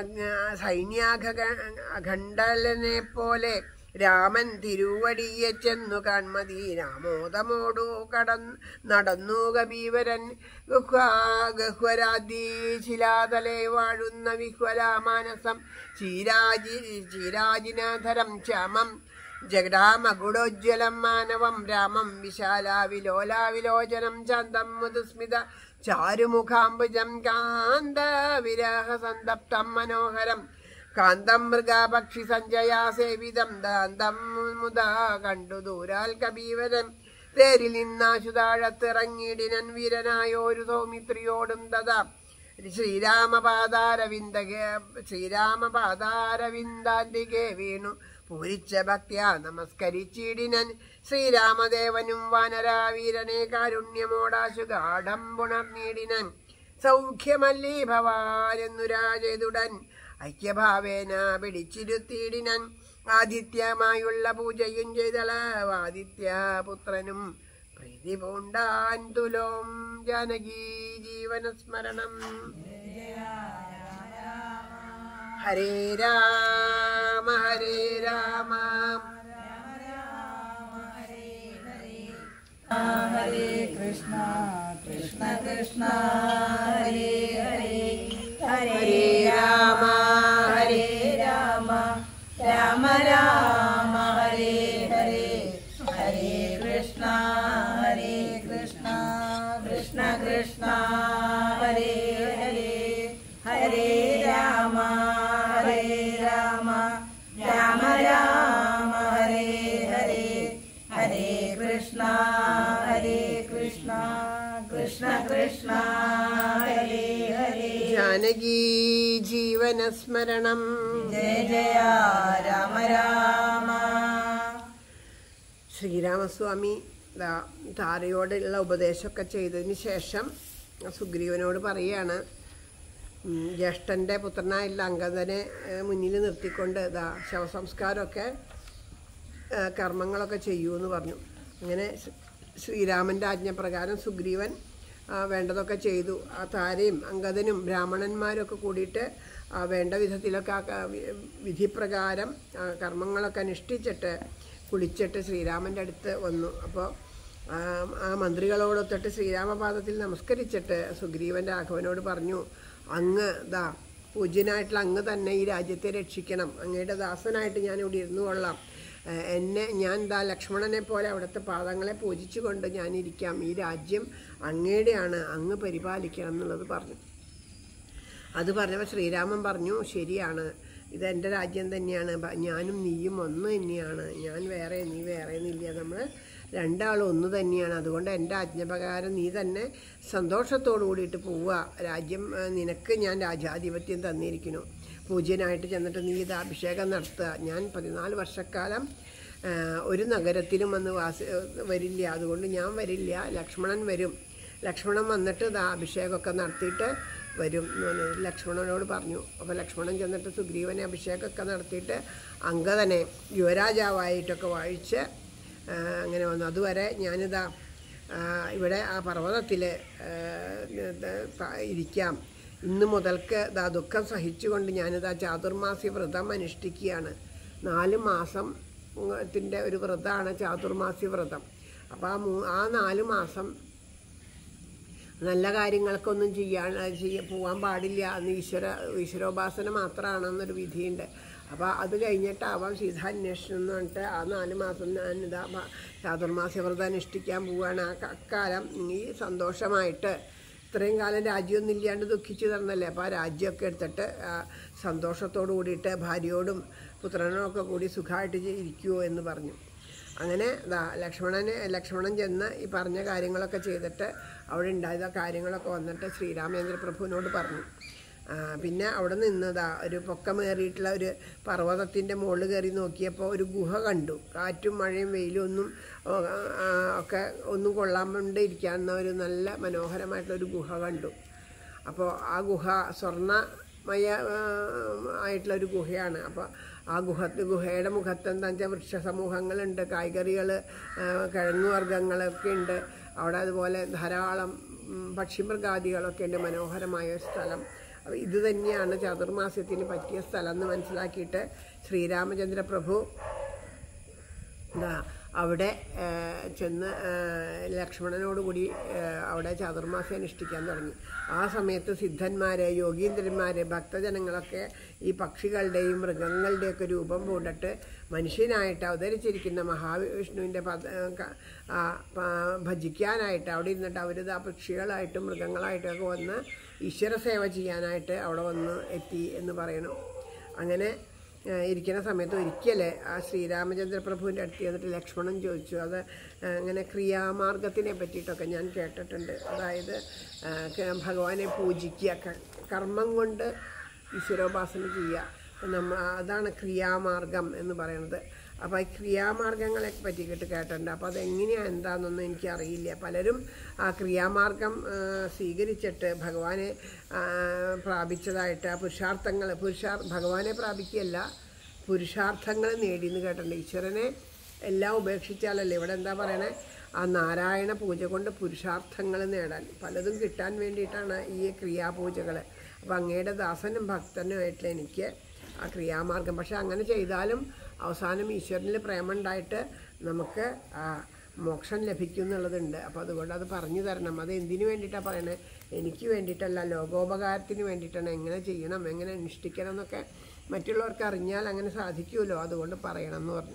സൈന്യാഖണ്ഡലനെ പോലെ രാമൻ തിരുവടിയെ ചെന്നു കാൺമതി രാമോദമോടു കടൻ നടന്നു കബീവരൻ ഗഹ്വരാദി ശിലാതലെ വാഴുന്ന വിഹ്വലാമാനസം ചീരാജി ചീരാജിനാധരം ശ്യാമം ജഗടാമഗുഡോജ്വലം മാനവം രാമം വിശാലാവിലോലാവിലോചനം ചാന്തം മുതുസ്മിത ചാരുമുഖാംബുജം കാന്ത വിരഹ സന്തപ്തം മനോഹരം കാന്തം മൃഗപക്ഷി സഞ്ജയാ സേവിതം ദാന്തം മുതാ കണ്ടു ദൂരാൽ കബീവരം തേരിൽ നിന്നാശു താഴത്തിറങ്ങിയിടിനൻ വീരനായോരു സൗമിത്രിയോടും തഥാ ശ്രീരാമപാദാരവിന്ദകെ ശ്രീരാമപാദാരവിന്ദാന്തികെ വീണു പൂരിച്ച ഭക്ത്യാ നമസ്കരിച്ചിടിനൻ ശ്രീരാമദേവനും വാനരാവീരനെ കാരുണ്യമോടാശു ഗാഠം പുണർന്നിടിനൻ സൗഖ്യമല്ലീ ഭവാനെന്നു രാജേതുടൻ ഐക്യഭാവേന പിടിച്ചിരുത്തിയിടിനൻ ആദിത്യമായുള്ള പൂജയും ചെയ്തളവാദിത്യ പുത്രനും പ്രീതി പൂണ്ടാൻ തുലോം ജാനകീ ജീവനസ്മരണം ഹരേ രാമ ഹരേ രാമ ഹരേ കൃഷ്ണ കൃഷ്ണ കൃഷ്ണ ഹരേ ഹരേ ഹരേ രാമ ഹരേ രാമ രാമ രാമ ഹരേ ഹരേ ഹരേ കൃഷ്ണ ഹരേ കൃഷ്ണ കൃഷ്ണ കൃഷ്ണ ഹരേ ഹരേ ഹരേ രാമ ഹരേ രാമ രാമ രാമ ഹരേ ഹരേ ഹരേ കൃഷ്ണ ഹരേ കൃഷ്ണ കൃഷ്ണ കൃഷ്ണ ഹരേ ഹരേ ജാനകീ ജീവനസ്മരണം ജയ ജയ രാമ രാമ ശ്രീരാമസ്വാമി ദാ താരയോടുള്ള ഉപദേശമൊക്കെ ചെയ്തതിന് ശേഷം സുഗ്രീവനോട് പറയുകയാണ് ഉം, ജ്യേഷ്ഠൻ്റെ പുത്രനായുള്ള അങ്കദനെ ഏഹ്, മുന്നിൽ നിർത്തിക്കൊണ്ട് ദാ ശവസംസ്കാരമൊക്കെ ഏഹ്, കർമ്മങ്ങളൊക്കെ ചെയ്യൂ എന്ന് പറഞ്ഞു അങ്ങനെ ശ്രീ- ശ്രീരാമൻ്റെ ആജ്ഞപ്രകാരം സുഗ്രീവൻ ആ, വേണ്ടതൊക്കെ ചെയ്തു ആ താരയും അങ്കദനും ബ്രാഹ്മണന്മാരൊക്കെ കൂടിയിട്ട് ആ, വേണ്ട വിധത്തിലൊക്കെ ആ ക- വി- വിധിപ്രകാരം ആ, കർമ്മങ്ങളൊക്കെ അനുഷ്ഠിച്ചിട്ട് കുളിച്ചിട്ട് ശ്രീരാമൻ്റെ അടുത്ത് വന്നു അപ്പോൾ ആ മന്ത്രികളോടൊത്തിട്ട് ശ്രീരാമപാദത്തിൽ നമസ്കരിച്ചിട്ട് സുഗ്രീവൻ രാഘവനോട് പറഞ്ഞു അങ്ങ് ദാ പൂജ്യനായിട്ടുള്ള അങ്ങ് തന്നെ ഈ രാജ്യത്തെ രക്ഷിക്കണം അങ്ങയുടെ ദാസനായിട്ട് ഞാൻ ഇവിടെ ഇരുന്നു കൊള്ളാം ഏഹ് എന്നെ ഞാൻ ദാ ലക്ഷ്മണനെ പോലെ അവിടുത്തെ പാദങ്ങളെ പൂജിച്ചുകൊണ്ട് ഞാനിരിക്കാം ഈ രാജ്യം അങ്ങയുടെയാണ് അങ്ങ് പരിപാലിക്കണം എന്നുള്ളത് പറഞ്ഞു അത് പറഞ്ഞപ്പോൾ ശ്രീരാമൻ പറഞ്ഞു ശരിയാണ് ഇത് എൻ്റെ രാജ്യം തന്നെയാണ് ബ- ഞാനും നീയും ഒന്ന് തന്നെയാണ് ഞാൻ വേറെ നീ വേറെ എന്നില്ല നമ്മൾ രണ്ടാളും ഒന്ന് തന്നെയാണ് അതുകൊണ്ട് എൻ്റെ ആജ്ഞപ്രകാരം നീ തന്നെ സന്തോഷത്തോടു കൂടിയിട്ട് പോവുക രാജ്യം ആ, നിനക്ക് ഞാൻ രാജാധിപത്യം തന്നിരിക്കുന്നു പൂജ്യനായിട്ട് ചെന്നിട്ട് നീ ഇത് അഭിഷേകം നടത്തുക ഞാൻ പതിനാല് വർഷക്കാലം ആ, ഒരു നഗരത്തിലും വന്ന് വാസ വരില്ല അതുകൊണ്ട് ഞാൻ വരില്ല ലക്ഷ്മണൻ വരും ലക്ഷ്മണൻ വന്നിട്ട് ഇതാ അഭിഷേകമൊക്കെ നടത്തിയിട്ട് വരും എന്ന് പറഞ്ഞു. ലക്ഷ്മണനോട് പറഞ്ഞു അപ്പോൾ ലക്ഷ്മണൻ ചെന്നിട്ട് സുഗ്രീവനെ അഭിഷേകമൊക്കെ നടത്തിയിട്ട് അങ്കദനെ യുവരാജാവായിട്ടൊക്കെ വാഴിച്ച് ആ, അങ്ങനെ വന്നു അതുവരെ ഞാനിതാ ആ, ഇവിടെ ആ പർവ്വതത്തിൽ ഇരിക്കാം ഇന്ന് മുതൽക്ക് ഇതാ ദുഃഖം സഹിച്ചുകൊണ്ട് ഞാനിതാ ചാതുർമാസി വ്രതം അനുഷ്ഠിക്കുകയാണ് നാല് മാസം ത്തിൻ്റെ ഒരു വ്രതമാണ് ചാതുർമാസി വ്രതം അപ്പോൾ ആ മൂ ആ നാല് മാസം നല്ല കാര്യങ്ങൾക്കൊന്നും ചെയ്യാൻ ചെയ്യ പോകാൻ പാടില്ല അന്ന് ഈശ്വര ഈശ്വരോപാസന മാത്രമാണെന്നൊരു വിധിയുണ്ട് അപ്പോൾ അത് കഴിഞ്ഞിട്ടാവാം സീതാന്വേഷണം എന്ന് പറഞ്ഞിട്ട് ആ നാല് മാസം ഞാൻ ഇതാ ഭ- ചാതുർമാസ്യ വ്രതം അനുഷ്ഠിക്കാൻ പോവുകയാണ് ആ ക- അക്കാലം നീ സന്തോഷമായിട്ട് ഇത്രയും കാലം രാജ്യമൊന്നും ഇല്ലാണ്ട് ദുഃഖിച്ചു തന്നല്ലേ അപ്പോൾ ആ രാജ്യമൊക്കെ എടുത്തിട്ട് ആ സന്തോഷത്തോടു കൂടിയിട്ട് ഭാര്യയോടും പുത്രനോടും ഒക്കെ കൂടി സുഖമായിട്ട് ഇരിക്കുമോ എന്ന് പറഞ്ഞു അങ്ങനെ ദാ ലക്ഷ്മണന് ലക്ഷ്മണൻ ചെന്ന് ഈ പറഞ്ഞ കാര്യങ്ങളൊക്കെ ചെയ്തിട്ട് അവിടെ ഉണ്ടായ കാര്യങ്ങളൊക്കെ വന്നിട്ട് ശ്രീരാമേന്ദ്ര പ്രഭുവിനോട് പറഞ്ഞു ആ, പിന്നെ അവിടെ നിന്നതാ ഒരു പൊക്കമേറിയിട്ടുള്ള ഒരു പർവ്വതത്തിൻ്റെ മുകളിൽ കയറി നോക്കിയപ്പോൾ ഒരു ഗുഹ കണ്ടു കാറ്റും മഴയും വെയിലും ഒന്നും ഓ, ആ, ഒക്കെ ഒന്നും കൊള്ളാണ്ട് ഇരിക്കാവുന്ന ഒരു നല്ല മനോഹരമായിട്ടുള്ള ഒരു ഗുഹ കണ്ടു അപ്പോൾ ആ ഗുഹ സ്വർണ്ണമയ ആ, ആയിട്ടുള്ള ഒരു ഗുഹയാണ് അപ്പോൾ ആ ഗുഹത്ത് ഗുഹയുടെ മുഖത്ത് എന്താ വെച്ചാൽ വൃക്ഷസമൂഹങ്ങളുണ്ട് കായ്കറികൾ കിഴങ്ങുവർഗ്ഗങ്ങളൊക്കെ ഉണ്ട് അവിടെ അതുപോലെ ധാരാളം ഉം, പക്ഷിമൃഗാദികളൊക്കെ ഉണ്ട് മനോഹരമായ ഒരു സ്ഥലം അപ്പോൾ ഇത് തന്നെയാണ് ചതുർമാസ്യത്തിന് പറ്റിയ സ്ഥലം എന്ന് മനസ്സിലാക്കിയിട്ട് ശ്രീരാമചന്ദ്ര പ്രഭു എന്താ അവിടെ ആ, ചെന്ന് ആ, ലക്ഷ്മണനോടുകൂടി ആ, അവിടെ ചാതുർമാസം അനുഷ്ഠിക്കാൻ തുടങ്ങി ആ സമയത്ത് സിദ്ധന്മാര് യോഗീന്ദ്രന്മാര് ഭക്തജനങ്ങളൊക്കെ ഈ പക്ഷികളുടെയും മൃഗങ്ങളുടെയൊക്കെ രൂപം പൂണ്ടിട്ട് മനുഷ്യനായിട്ട് അവതരിച്ചിരിക്കുന്ന മഹാവിഷ്ണുവിൻ്റെ പദ ക- ആ, പ- ഭജിക്കാനായിട്ട് അവിടെ ഇരുന്നിട്ട് അവരിത് ആ പക്ഷികളായിട്ടും മൃഗങ്ങളായിട്ടൊക്കെ വന്ന് ഈശ്വര സേവ ചെയ്യാനായിട്ട് അവിടെ വന്ന് എത്തി എന്ന് പറയണം അങ്ങനെ ആ, ഇരിക്കുന്ന സമയത്ത് ഒരിക്കൽ ആ ശ്രീരാമചന്ദ്ര പ്രഭുവിൻ്റെ അടുത്ത് ചെന്നിട്ട് ലക്ഷ്മണൻ ചോദിച്ചു അത് ആ, ഇങ്ങനെ ക്രിയാമാർഗത്തിനെ പറ്റിയിട്ടൊക്കെ ഞാൻ കേട്ടിട്ടുണ്ട് അതായത് ആ, ക- ഭഗവാനെ പൂജിക്കുക ക- കർമ്മം കൊണ്ട് ഈശ്വരോപാസന ചെയ്യുക നമ്മ അതാണ് ക്രിയാമാർഗം എന്ന് പറയുന്നത് അപ്പോൾ ഈ ക്രിയാമാർഗങ്ങളെ പറ്റിയിട്ട് കേട്ടിട്ടുണ്ട് അപ്പോൾ അതെങ്ങനെയാണ് എന്താണെന്നൊന്നും എനിക്കറിയില്ല പലരും ആ ക്രിയാമാർഗം ആ, സ്വീകരിച്ചിട്ട് ഭഗവാനെ ആ, പ്രാപിച്ചതായിട്ട് ആ പുരുഷാർത്ഥങ്ങൾ പുരുഷാർ ഭഗവാനെ പ്രാപിക്കുകയല്ല പുരുഷാർത്ഥങ്ങൾ നേടിയെന്ന് കേട്ടിട്ടുണ്ട് ഈശ്വരനെ എല്ലാം ഉപേക്ഷിച്ചാലല്ലേ ഇവിടെ എന്താ പറയണേ ആ നാരായണ പൂജ കൊണ്ട് പുരുഷാർത്ഥങ്ങൾ നേടാൻ പലതും കിട്ടാൻ വേണ്ടിയിട്ടാണ് ഈ ക്രിയാപൂജകൾ അപ്പോൾ അങ്ങയുടെ ദാസനും ഭക്തനുമായിട്ടുള്ള എനിക്ക് ആ ക്രിയാമാർഗം പക്ഷെ അങ്ങനെ ചെയ്താലും അവസാനം ഈശ്വരനിൽ പ്രേമുണ്ടായിട്ട് നമുക്ക് ആ മോക്ഷം ലഭിക്കും എന്നുള്ളതുണ്ട് അപ്പോൾ അതുകൊണ്ട് അത് പറഞ്ഞു തരണം അത് എന്തിനു വേണ്ടിയിട്ടാണ് പറയണത് എനിക്ക് വേണ്ടിയിട്ടല്ല ലോകോപകാരത്തിന് വേണ്ടിയിട്ടാണ് എങ്ങനെ ചെയ്യണം എങ്ങനെ അനുഷ്ഠിക്കണം എന്നൊക്കെ മറ്റുള്ളവർക്ക് അറിഞ്ഞാൽ അങ്ങനെ സാധിക്കുമല്ലോ അതുകൊണ്ട് പറയണം എന്ന് പറഞ്ഞു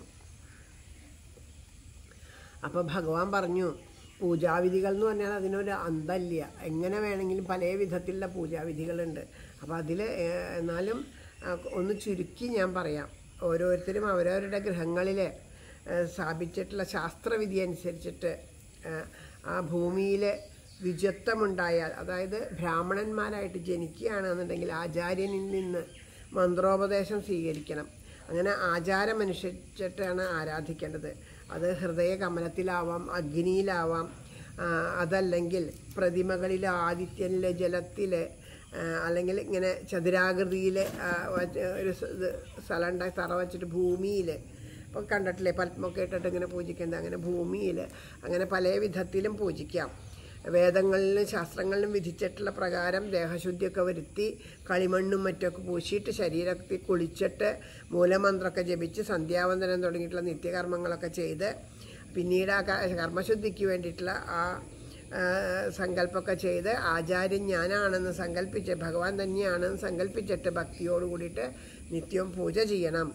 അപ്പോൾ ഭഗവാൻ പറഞ്ഞു പൂജാവിധികൾ എന്ന് പറഞ്ഞാൽ അതിനൊരു അന്തല്ല എങ്ങനെ വേണമെങ്കിലും പല വിധത്തിലുള്ള പൂജാവിധികളുണ്ട് അപ്പോൾ അതിൽ എന്നാലും ആ, ഒന്ന് ചുരുക്കി ഞാൻ പറയാം ഓരോരുത്തരും അവരവരുടെ ഗൃഹങ്ങളിൽ സ്ഥാപിച്ചിട്ടുള്ള ശാസ്ത്രവിധി അനുസരിച്ചിട്ട് ആ, ആ ഭൂമിയിൽ വിജത്വമുണ്ടായാൽ അതായത് ബ്രാഹ്മണന്മാരായിട്ട് ജനിക്കുകയാണെന്നുണ്ടെങ്കിൽ ആചാര്യനിൽ നിന്ന് മന്ത്രോപദേശം സ്വീകരിക്കണം അങ്ങനെ ആചാരമനുസരിച്ചിട്ടാണ് ആരാധിക്കേണ്ടത് അത് ഹൃദയ കമലത്തിലാവാം അഗ്നിയിലാവാം ആ, അതല്ലെങ്കിൽ പ്രതിമകളിൽ ആദിത്യനിലെ ജലത്തിൽ അല്ലെങ്കിൽ ഇങ്ങനെ ചതുരാകൃതിയിൽ ഒരു സ- ഇത് സ്ഥലം ഉണ്ടാക്കി തറ വച്ചിട്ട് ഭൂമിയിൽ ഇപ്പോൾ കണ്ടിട്ടില്ലേ പത്മൊക്കെ ഇട്ടിട്ട് ഇങ്ങനെ പൂജിക്കുന്നത് അങ്ങനെ ഭൂമിയിൽ അങ്ങനെ പല വിധത്തിലും പൂജിക്കാം വേദങ്ങളിലും ശാസ്ത്രങ്ങളിലും വിധിച്ചിട്ടുള്ള പ്രകാരം ദേഹശുദ്ധിയൊക്കെ വരുത്തി കളിമണ്ണും മറ്റൊക്കെ പൂശിയിട്ട് ശരീരത്തിൽ കുളിച്ചിട്ട് മൂലമന്ത്രമൊക്കെ ജപിച്ച് സന്ധ്യാവന്തനം തുടങ്ങിയിട്ടുള്ള നിത്യകർമ്മങ്ങളൊക്കെ ചെയ്ത് പിന്നീട് ആ ക- കർമ്മശുദ്ധിക്ക് വേണ്ടിയിട്ടുള്ള ആ ആ, സങ്കല്പമൊക്കെ ചെയ്ത് ആചാര്യൻ ഞാനാണെന്ന് സങ്കല്പിച്ച് ഭഗവാൻ തന്നെയാണെന്ന് സങ്കല്പിച്ചിട്ട് ഭക്തിയോട് കൂടിയിട്ട് നിത്യവും പൂജ ചെയ്യണം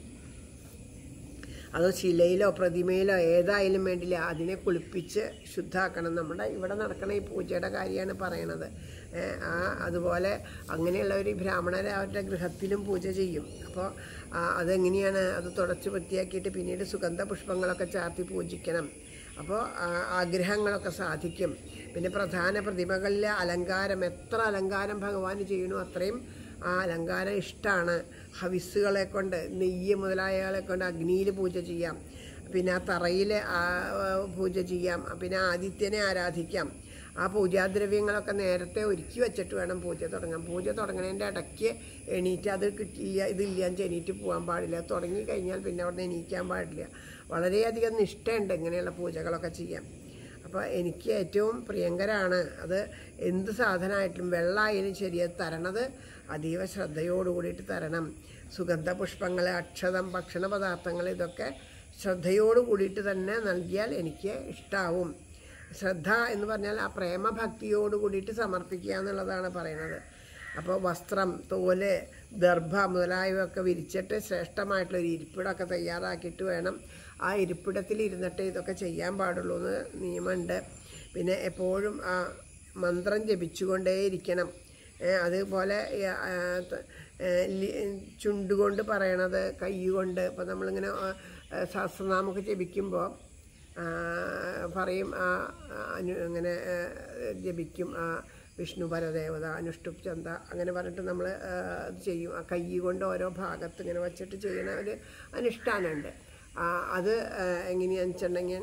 അത് ശിലയിലോ പ്രതിമയിലോ ഏതായാലും വേണ്ടില്ല അതിനെ കുളിപ്പിച്ച് ശുദ്ധാക്കണം നമ്മുടെ ഇവിടെ നടക്കണ ഈ പൂജയുടെ കാര്യമാണ് പറയണത് ഏ, ആ അതുപോലെ അങ്ങനെയുള്ളവർ ഈ ബ്രാഹ്മണരെ അവരുടെ ഗൃഹത്തിലും പൂജ ചെയ്യും അപ്പോൾ അതെങ്ങനെയാണ് അത് തുടച്ച് വൃത്തിയാക്കിയിട്ട് പിന്നീട് സുഗന്ധ പുഷ്പങ്ങളൊക്കെ ചാർത്തി പൂജിക്കണം അപ്പോൾ ആഗ്രഹങ്ങളൊക്കെ സാധിക്കും പിന്നെ പ്രധാന പ്രതിമകളിലെ അലങ്കാരം എത്ര അലങ്കാരം ഭഗവാന് ചെയ്യണോ അത്രയും ആ അലങ്കാരം ഇഷ്ടമാണ് ഹവിസ്സുകളെ കൊണ്ട് നെയ്യ് മുതലായകളെ കൊണ്ട് അഗ്നിയിൽ പൂജ ചെയ്യാം പിന്നെ ആ തറയിൽ പൂജ ചെയ്യാം പിന്നെ ആദിത്യനെ ആരാധിക്കാം ആ പൂജാദ്രവ്യങ്ങളൊക്കെ നേരത്തെ ഒരുക്കി വെച്ചിട്ട് വേണം പൂജ തുടങ്ങാൻ പൂജ തുടങ്ങണതിൻ്റെ ഇടയ്ക്ക് എണീറ്റ് അത് കിട്ടില്ല ഇതില്ല എന്ന് എണീറ്റ് പോകാൻ പാടില്ല തുടങ്ങി കഴിഞ്ഞാൽ പിന്നെ അവിടെ എണീക്കാൻ പാടില്ല വളരെയധികം നിഷ്ഠയുണ്ട് ഇങ്ങനെയുള്ള പൂജകളൊക്കെ ചെയ്യാൻ അപ്പോൾ എനിക്ക് ഏറ്റവും പ്രിയങ്കരാണ് അത് എന്ത് സാധനമായിട്ടും വെള്ളമായാലും ശരി അത് തരണത് അതീവ ശ്രദ്ധയോട് കൂടിയിട്ട് തരണം സുഗന്ധ പുഷ്പങ്ങൾ അക്ഷതം ഭക്ഷണ പദാർത്ഥങ്ങൾ ഇതൊക്കെ ശ്രദ്ധയോട് കൂടിയിട്ട് തന്നെ നൽകിയാൽ എനിക്ക് ഇഷ്ടാവും ശ്രദ്ധ എന്ന് പറഞ്ഞാൽ ആ പ്രേമഭക്തിയോട് കൂടിയിട്ട് സമർപ്പിക്കുക എന്നുള്ളതാണ് പറയുന്നത് അപ്പോൾ വസ്ത്രം തോല് ദർഭ മുതലായവയൊക്കെ വിരിച്ചിട്ട് ശ്രേഷ്ഠമായിട്ടുള്ള ഒരു ഇരിപ്പിടമൊക്കെ തയ്യാറാക്കിയിട്ട് വേണം ആ ഇരിപ്പിടത്തിൽ ഇരുന്നിട്ട് ഇതൊക്കെ ചെയ്യാൻ പാടുള്ളൂ എന്ന് നിയമമുണ്ട് പിന്നെ എപ്പോഴും ആ മന്ത്രം ജപിച്ചുകൊണ്ടേയിരിക്കണം ഏ, അതുപോലെ ഈ, ആ, ത- ഏ, ലി- ചുണ്ടുകൊണ്ട് പറയണത് കൈ കൊണ്ട് ഇപ്പം നമ്മളിങ്ങനെ ആ, ആ, സഹസ്രനാമൊക്കെ ജപിക്കുമ്പോൾ ആ, പറയും ആ ആ, അനു ഇങ്ങനെ ആ, ജപിക്കും ആ വിഷ്ണു പരദേവത അനുഷ്ടുപ് ചന്ത അങ്ങനെ പറഞ്ഞിട്ട് നമ്മൾ ഇത് ചെയ്യും ആ കൈ കൊണ്ട് ഓരോ ഭാഗത്ത് ഇങ്ങനെ വച്ചിട്ട് ചെയ്യുന്ന ഒരു അനുഷ്ഠാനമുണ്ട് ആ, അത് ആ, എങ്ങനെയാണെന്ന് വെച്ചിട്ടുണ്ടെങ്കിൽ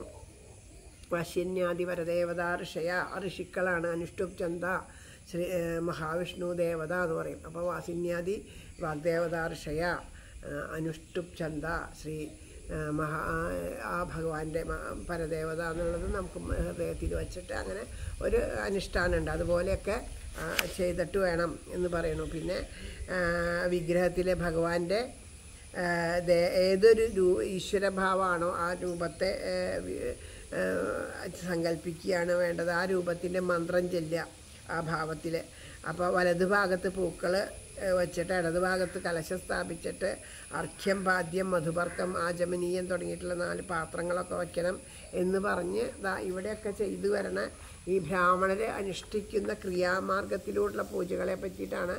വശന്യാദി പരദേവത ഋഷയ ആ ഋഷിക്കളാണ് അനുഷ്ടുപ് ചന്ത ശ്രീ ഏ, മഹാവിഷ്ണു ദേവത എന്ന് പറയും അപ്പോൾ വാസിന്യാദി വാഗ്ദേവത ഋഷയ ആ, അനുഷ്ടുപ് ചന്ത ശ്രീ ആ, മഹാ ആ ഭഗവാന്റെ മ- പരദേവത എന്നുള്ളത് നമുക്ക് ഹൃദയത്തിൽ വച്ചിട്ട് അങ്ങനെ ഒരു അനുഷ്ഠാനമുണ്ട് അതുപോലെയൊക്കെ ആ, ചെയ്തിട്ട് വേണം എന്ന് പറയുന്നു പിന്നെ ആ, വിഗ്രഹത്തിലെ ഭഗവാന്റെ ആ, ദേ- ഏതൊരു രൂ ഈശ്വരഭാവമാണോ ആ രൂപത്തെ ആ, വി- ആ, സങ്കല്പിക്കുകയാണ് വേണ്ടത് ആ രൂപത്തിൻ്റെ മന്ത്രം ചെല്ലുക ആ ഭാവത്തിൽ അപ്പോൾ വലതുഭാഗത്ത് പൂക്കൾ വച്ചിട്ട് ഇടതുഭാഗത്ത് കലശം സ്ഥാപിച്ചിട്ട് അർഘ്യം പാദ്യം മധുപർക്കം ആചമനീയം തുടങ്ങിയിട്ടുള്ള നാല് പാത്രങ്ങളൊക്കെ വയ്ക്കണം എന്ന് പറഞ്ഞ് ദാ ഇവിടെയൊക്കെ ചെയ്തു വരണ ഈ ബ്രാഹ്മണരെ അനുഷ്ഠിക്കുന്ന ക്രിയാമാർഗത്തിലൂടെയുള്ള പൂജകളെ പറ്റിയിട്ടാണ്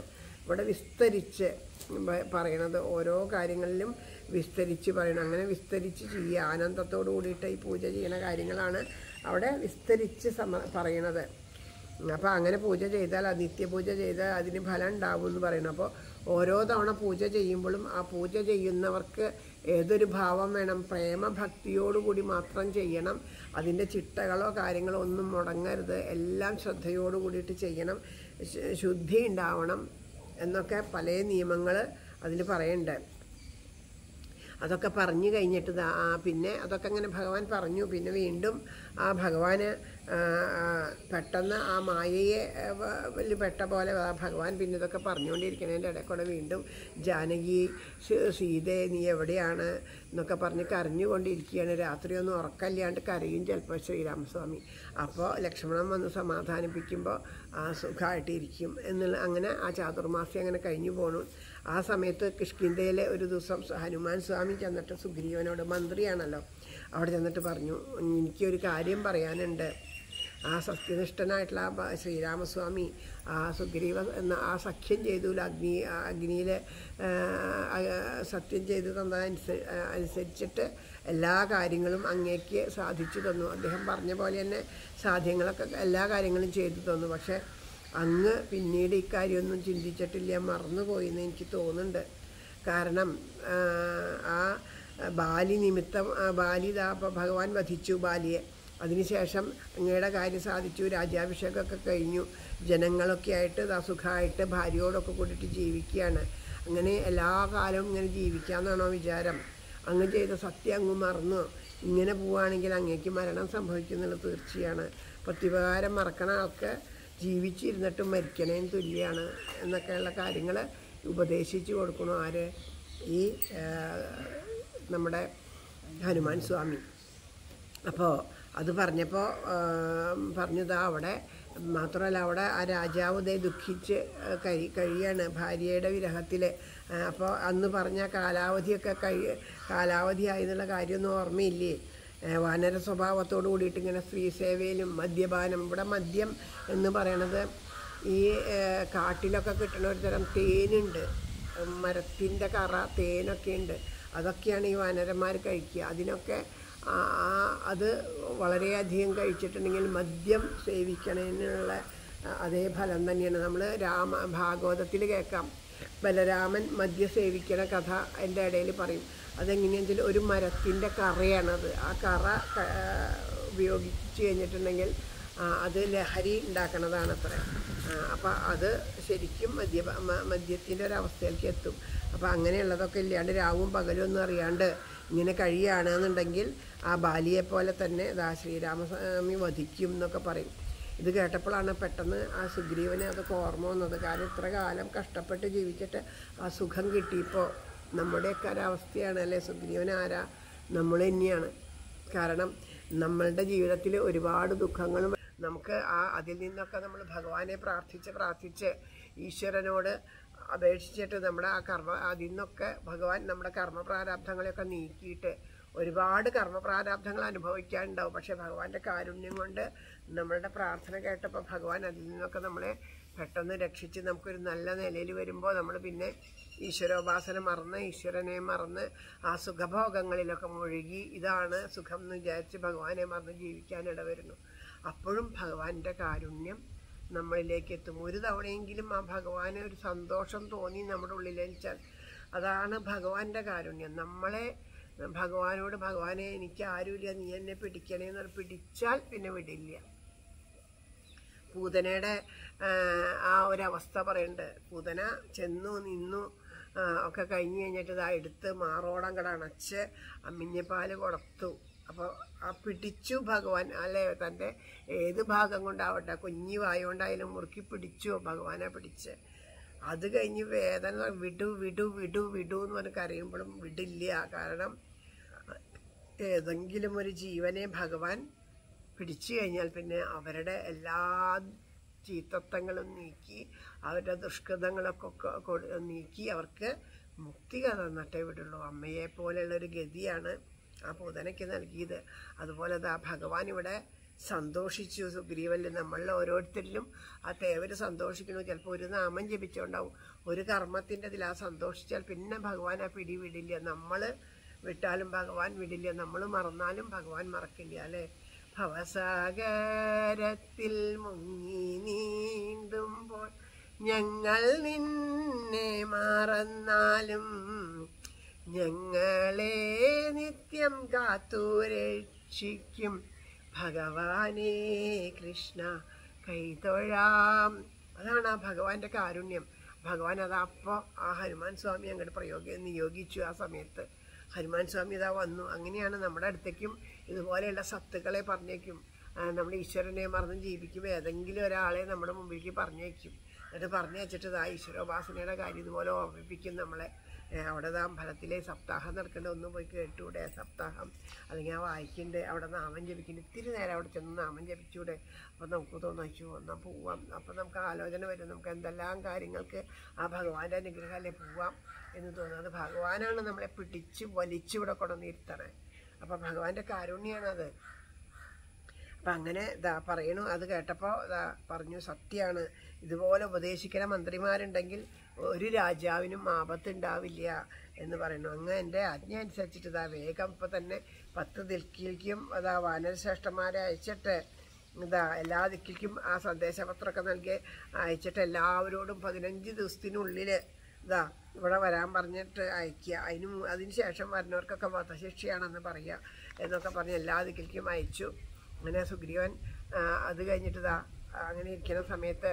ഇവിടെ വിസ്തരിച്ച് പ- പറയണത് ഓരോ കാര്യങ്ങളിലും വിസ്തരിച്ച് പറയണം അങ്ങനെ വിസ്തരിച്ച് ചെയ്യുക ആനന്ദത്തോടു കൂടിയിട്ട് ഈ പൂജ ചെയ്യുന്ന കാര്യങ്ങളാണ് അവിടെ വിസ്തരിച്ച് സമ പറയണത് അപ്പോൾ അങ്ങനെ പൂജ ചെയ്താൽ അത് നിത്യപൂജ ചെയ്താൽ അതിന് ഫലം ഉണ്ടാവും എന്ന് പറയുന്നു അപ്പോൾ ഓരോ തവണ പൂജ ചെയ്യുമ്പോഴും ആ പൂജ ചെയ്യുന്നവർക്ക് ഏതൊരു ഭാവം വേണം പ്രേമഭക്തിയോടുകൂടി മാത്രം ചെയ്യണം അതിൻ്റെ ചിട്ടകളോ കാര്യങ്ങളോ ഒന്നും മുടങ്ങരുത് എല്ലാം ശ്രദ്ധയോടു കൂടിയിട്ട് ചെയ്യണം ശു- ശുദ്ധി ഉണ്ടാവണം എന്നൊക്കെ പല നിയമങ്ങൾ അതിൽ പറയുന്നുണ്ട് അതൊക്കെ പറഞ്ഞു കഴിഞ്ഞിട്ട് ദാ ആ പിന്നെ അതൊക്കെ അങ്ങനെ ഭഗവാൻ പറഞ്ഞു പിന്നെ വീണ്ടും ആ ഭഗവാന് ആ, ആ, പെട്ടെന്ന് ആ മായയെ ആ, വ- വലിയ പെട്ട പോലെ ആ ഭഗവാൻ പിന്നെ ഇതൊക്കെ പറഞ്ഞുകൊണ്ടിരിക്കുന്നതിൻ്റെ ഇടയിൽ കൂടെ വീണ്ടും ജാനകി സീ- സീതേ നീ എവിടെയാണ് എന്നൊക്കെ പറഞ്ഞ് കരഞ്ഞുകൊണ്ടിരിക്കുകയാണ് രാത്രിയൊന്നും ഉറക്കമില്ലാണ്ട് കരയും ചിലപ്പോൾ ശ്രീരാമസ്വാമി അപ്പോൾ ലക്ഷ്മണൻ വന്ന് സമാധാനിപ്പിക്കുമ്പോൾ ആ സുഖമായിട്ടിരിക്കും എന്നുള്ള അങ്ങനെ ആ ചാതുർമാസി അങ്ങനെ കഴിഞ്ഞു പോണു ആ സമയത്ത് കിഷ്കിന്തയിലെ ഒരു ദിവസം ഹനുമാൻ സ്വാമി ചെന്നിട്ട് സുഗ്രീവനോട് മന്ത്രിയാണല്ലോ അവിടെ ചെന്നിട്ട് പറഞ്ഞു എനിക്കൊരു കാര്യം പറയാനുണ്ട് ആ സത്യനിഷ്ഠനായിട്ടുള്ള ആ ബ- ശ്രീരാമസ്വാമി ആ സുഗ്രീവ എന്ന ആ സഖ്യം ചെയ്തു അഗ്നി അഗ്നിയിൽ സത്യം ചെയ്തു തന്നതനുസ അനുസരിച്ചിട്ട് എല്ലാ കാര്യങ്ങളും അങ്ങേക്ക് സാധിച്ചു തന്നു അദ്ദേഹം പറഞ്ഞ പോലെ തന്നെ സാധ്യങ്ങളൊക്കെ എല്ലാ കാര്യങ്ങളും ചെയ്തു തന്നു പക്ഷേ അങ്ങ് പിന്നീട് ഇക്കാര്യമൊന്നും ചിന്തിച്ചിട്ടില്ല മറന്നുപോയി എന്ന് എനിക്ക് തോന്നുന്നുണ്ട് കാരണം ആ, ആ ബാലി നിമിത്തം ആ ബാലി ദാ അപ്പോൾ ഭഗവാൻ വധിച്ചു ബാലിയെ അതിനുശേഷം അങ്ങയുടെ കാര്യം സാധിച്ചു രാജ്യാഭിഷേകമൊക്കെ കഴിഞ്ഞു ജനങ്ങളൊക്കെ ആയിട്ട് ദാ സുഖമായിട്ട് ഭാര്യയോടൊക്കെ കൂടിയിട്ട് ജീവിക്കുകയാണ് അങ്ങനെ എല്ലാ കാലവും ഇങ്ങനെ ജീവിക്കാമെന്നാണോ വിചാരം അങ്ങ് ചെയ്ത സത്യം അങ്ങ് മറന്നു ഇങ്ങനെ പോവുകയാണെങ്കിൽ അങ്ങേക്ക് മരണം സംഭവിക്കുന്നുള്ളത് തീർച്ചയാണ് പ്രത്യുപകാരം മറക്കണ ആൾക്ക് ജീവിച്ചിരുന്നിട്ട് മരിക്കണേന് തുല്യമാണ് എന്നൊക്കെയുള്ള കാര്യങ്ങൾ ഉപദേശിച്ചു കൊടുക്കണു ആര് ഈ ആ, നമ്മുടെ ഹനുമാൻ സ്വാമി അപ്പോൾ അത് പറഞ്ഞപ്പോൾ പറഞ്ഞതാ അവിടെ മാത്രമല്ല അവിടെ ആ രാജാവ് ദേ ദുഃഖിച്ച് ആ, കഴി കഴിയാണ് ഭാര്യയുടെ വിരഹത്തിൽ അപ്പോൾ അന്ന് പറഞ്ഞ കാലാവധിയൊക്കെ കഴി കാലാവധിയായി എന്നുള്ള കാര്യമൊന്നും ഓർമ്മയില്ലേ ഏ, വാനര സ്വഭാവത്തോട് കൂടിയിട്ട് ഇങ്ങനെ സ്ത്രീ സേവയിലും മദ്യപാനം ഇവിടെ മദ്യം എന്ന് പറയണത് ഈ ഏ, കാട്ടിലൊക്കെ കിട്ടുന്ന ഒരു തരം തേനുണ്ട് മരത്തിൻ്റെ കറ തേനൊക്കെ ഉണ്ട് അതൊക്കെയാണ് ഈ വാനരന്മാർ കഴിക്കുക അതിനൊക്കെ ആ ആ- അത് വളരെയധികം കഴിച്ചിട്ടുണ്ടെങ്കിൽ മദ്യം സേവിക്കണതിനുള്ള ആ, അതേ ഫലം തന്നെയാണ് നമ്മൾ രാമ ഭാഗവതത്തിൽ കേൾക്കാം ബലരാമൻ മദ്യ സേവിക്കണ കഥ എൻ്റെ ഇടയിൽ പറയും അതെങ്ങനെയാണെന്ന് വെച്ചാൽ ഒരു മരത്തിൻ്റെ കറയാണത് ആ കറ ക- ഉപയോഗിച്ച് കഴിഞ്ഞിട്ടുണ്ടെങ്കിൽ ആ, അത് ലഹരി ഉണ്ടാക്കണതാണ് അത്ര അപ്പം അത് ശരിക്കും മദ്യ മദ്യത്തിൻ്റെ ഒരവസ്ഥയിലേക്ക് എത്തും അപ്പം അങ്ങനെയുള്ളതൊക്കെ ഇല്ലാണ്ട് രാവും പകലും ഒന്നും അറിയാണ്ട് ഇങ്ങനെ കഴിയുകയാണെന്നുണ്ടെങ്കിൽ ആ ബാലിയെ പോലെ തന്നെ ദാ ശ്രീരാമസ്വാമി വധിക്കും എന്നൊക്കെ പറയും ഇത് കേട്ടപ്പോഴാണ് പെട്ടെന്ന് ആ സുഗ്രീവന് അതൊക്കെ ഓർമ്മ വന്നത് കാരണം ഇത്ര കാലം കഷ്ടപ്പെട്ട് ജീവിച്ചിട്ട് ആ സുഖം കിട്ടിയപ്പോൾ നമ്മുടെയൊക്കെ ഒരവസ്ഥയാണ് അല്ലേ സുഗ്രീവൻ ആരാ നമ്മൾ തന്നെയാണ് കാരണം നമ്മളുടെ ജീവിതത്തിൽ ഒരുപാട് ദുഃഖങ്ങളും നമുക്ക് ആ അതിൽ നിന്നൊക്കെ നമ്മൾ ഭഗവാനെ പ്രാർത്ഥിച്ച് പ്രാർത്ഥിച്ച് ഈശ്വരനോട് അപേക്ഷിച്ചിട്ട് നമ്മുടെ ആ കർമ്മ അതിൽ നിന്നൊക്കെ ഭഗവാൻ നമ്മുടെ കർമ്മപ്രാരാബ്ധങ്ങളെയൊക്കെ നീക്കിയിട്ട് ഒരുപാട് കർമ്മപ്രാരാബ്ധങ്ങൾ അനുഭവിക്കാനുണ്ടാവും പക്ഷേ ഭഗവാന്റെ കാരുണ്യം കൊണ്ട് നമ്മളുടെ പ്രാർത്ഥന കേട്ടപ്പോൾ ഭഗവാൻ അതിൽ നിന്നൊക്കെ നമ്മളെ പെട്ടെന്ന് രക്ഷിച്ച് നമുക്കൊരു നല്ല നിലയിൽ വരുമ്പോൾ നമ്മൾ പിന്നെ ഈശ്വരോപാസന മറന്ന് ഈശ്വരനെ മറന്ന് ആ സുഖഭോഗങ്ങളിലൊക്കെ മുഴുകി ഇതാണ് സുഖം എന്ന് വിചാരിച്ച് ഭഗവാനെ മറന്ന് ജീവിക്കാനിട വരുന്നു അപ്പോഴും ഭഗവാന്റെ കാരുണ്യം നമ്മളിലേക്ക് എത്തും ഒരു തവണയെങ്കിലും ആ ഭഗവാന് ഒരു സന്തോഷം തോന്നി നമ്മുടെ ഉള്ളിലെച്ചാൽ അതാണ് ഭഗവാന്റെ കാരുണ്യം നമ്മളെ ഭഗവാനോട് ഭഗവാനെ എനിക്ക് ആരുമില്ല നീ എന്നെ പിടിക്കണേ എന്ന് പിടിച്ചാൽ പിന്നെ വിടില്ല പൂതനയുടെ ആ, ആ ഒരവസ്ഥ പറയുന്നുണ്ട് പൂതന ചെന്നു നിന്നു ആ, ഒക്കെ കഴിഞ്ഞ് കഴിഞ്ഞിട്ട് ഇതാ എടുത്ത് മാറോടം കട അണച്ച് അമ്മിഞ്ഞപ്പാല് കൊടുത്തു അപ്പോൾ ആ പിടിച്ചു ഭഗവാൻ അല്ലെ തൻ്റെ ഏത് ഭാഗം കൊണ്ടാവട്ടെ കുഞ്ഞി വായുകൊണ്ടായാലും മുറുക്കി പിടിച്ചു ഭഗവാനെ പിടിച്ച് അത് കഴിഞ്ഞ് വേദന വിടു വിടു വിടു വിടു എന്ന് പറഞ്ഞ് കരയുമ്പോഴും വിടില്ല കാരണം ഏതെങ്കിലും ഒരു ജീവനെ ഭഗവാൻ പിടിച്ചു കഴിഞ്ഞാൽ പിന്നെ അവരുടെ എല്ലാ ചീത്തത്വങ്ങളും നീക്കി അവരുടെ ദുഷ്കൃതങ്ങളൊക്കെ കൊ- കൊ- നീക്കി അവർക്ക് മുക്തി തന്നിട്ടേ വിടുള്ളൂ അമ്മയെ പോലെയുള്ള ഒരു ഗതിയാണ് ആ പൂതനയ്ക്ക് നൽകിയത് അതുപോലെ ദാ ഭഗവാൻ ഇവിടെ സന്തോഷിച്ചു സുഗ്രീവനിൽ നമ്മളിൽ ഓരോരുത്തരിലും ആ തേവര് സന്തോഷിക്കണു ചിലപ്പോൾ ഒരു നാമം ജപിച്ചുണ്ടാവും ഒരു കർമ്മത്തിൻ്റെ ഇതിൽ ആ സന്തോഷിച്ചാൽ പിന്നെ ഭഗവാൻ ആ പിടി വിടില്ല നമ്മൾ വിട്ടാലും ഭഗവാൻ വിടില്ല നമ്മൾ മറന്നാലും ഭഗവാൻ മറക്കില്ല അല്ലേ ഭവസാഗരത്തിൽ മുങ്ങി നീന്തുമ്പോൾ ഞങ്ങൾ നിന്നെ മറന്നാലും ഞങ്ങളെ നിത്യം കാത്തു രക്ഷിക്കും ഭഗവാനേ കൃഷ്ണ കൈതൊഴാം അതാണ് ആ ഭഗവാന്റെ കാരുണ്യം ഭഗവാൻ അത് അപ്പോൾ ആ ഹനുമാൻ സ്വാമി അങ്ങോട്ട് പ്രയോഗി നിയോഗിച്ചു ആ സമയത്ത് ഹനുമാൻ സ്വാമി ഇതാ വന്നു അങ്ങനെയാണ് നമ്മുടെ അടുത്തേക്കും ഇതുപോലെയുള്ള സത്തുക്കളെ പറഞ്ഞേക്കും ആ, നമ്മുടെ ഈശ്വരനെ മറന്നും ജീവിക്കും ഏതെങ്കിലും ഒരാളെ നമ്മുടെ മുമ്പിലേക്ക് പറഞ്ഞേക്കും എന്നിട്ട് പറഞ്ഞു വെച്ചിട്ട് ഇതാ ഈശ്വരോപാസനയുടെ കാര്യം ഇതുപോലെ ഓർമ്മിപ്പിക്കും നമ്മളെ ഏ, അവിടെ ദാ അമ്പലത്തിലെ സപ്താഹം നടക്കേണ്ട ഒന്നും പോയി കേട്ടൂടെ സപ്താഹം അല്ലെങ്കിൽ ആ വായിക്കണ്ടേ അവിടെ നാമം ജപിക്കണ്ട ഇത്തിരി നേരം അവിടെ ചെന്ന് നാമം ജപിച്ചൂടെ അപ്പം നമുക്ക് തോന്നിച്ചു എന്നാൽ പോവാം അപ്പം നമുക്ക് ആലോചന വരും നമുക്ക് എന്തെല്ലാം കാര്യങ്ങൾക്ക് ആ ഭഗവാന്റെ അനുഗ്രഹമല്ലേ പോവാം എന്ന് തോന്നുന്നത് ഭഗവാനാണ് നമ്മളെ പിടിച്ച് വലിച്ച് ഇവിടെ കൊണ്ടുവന്നിരുത്തണേ അപ്പം ഭഗവാന്റെ കാരുണ്യാണത് അപ്പം അങ്ങനെ ഇതാ പറയണു അത് കേട്ടപ്പോൾ ഇതാ പറഞ്ഞു സത്യമാണ് ഇതുപോലെ ഉപദേശിക്കുന്ന മന്ത്രിമാരുണ്ടെങ്കിൽ ഒരു രാജാവിനും ആപത്തുണ്ടാവില്ല എന്ന് പറയുന്നു അങ്ങ് എൻ്റെ ആജ്ഞ അനുസരിച്ചിട്ട് ഇതാ വേഗം ഇപ്പം തന്നെ പത്ത് ദിക്കിലേക്കും അതാ വാനരശ്രേഷ്ഠന്മാരെ അയച്ചിട്ട് ഇതാ എല്ലാ ദിക്കിലേക്കും ആ സന്ദേശപത്രമൊക്കെ നൽകി അയച്ചിട്ട് എല്ലാവരോടും പതിനഞ്ച് ദിവസത്തിനുള്ളിൽ ഇതാ ഇവിടെ വരാൻ പറഞ്ഞിട്ട് അയക്കുക അതിന് മു- അതിന് ശേഷം വരുന്നവർക്കൊക്കെ വധശിക്ഷയാണെന്ന് പറയുക എന്നൊക്കെ പറഞ്ഞ് എല്ലാ ദിക്കിലേക്കും അയച്ചു അങ്ങനെ സുഗ്രീവൻ ആ, അത് കഴിഞ്ഞിട്ട് ഇതാ അങ്ങനെ ഇരിക്കുന്ന സമയത്ത്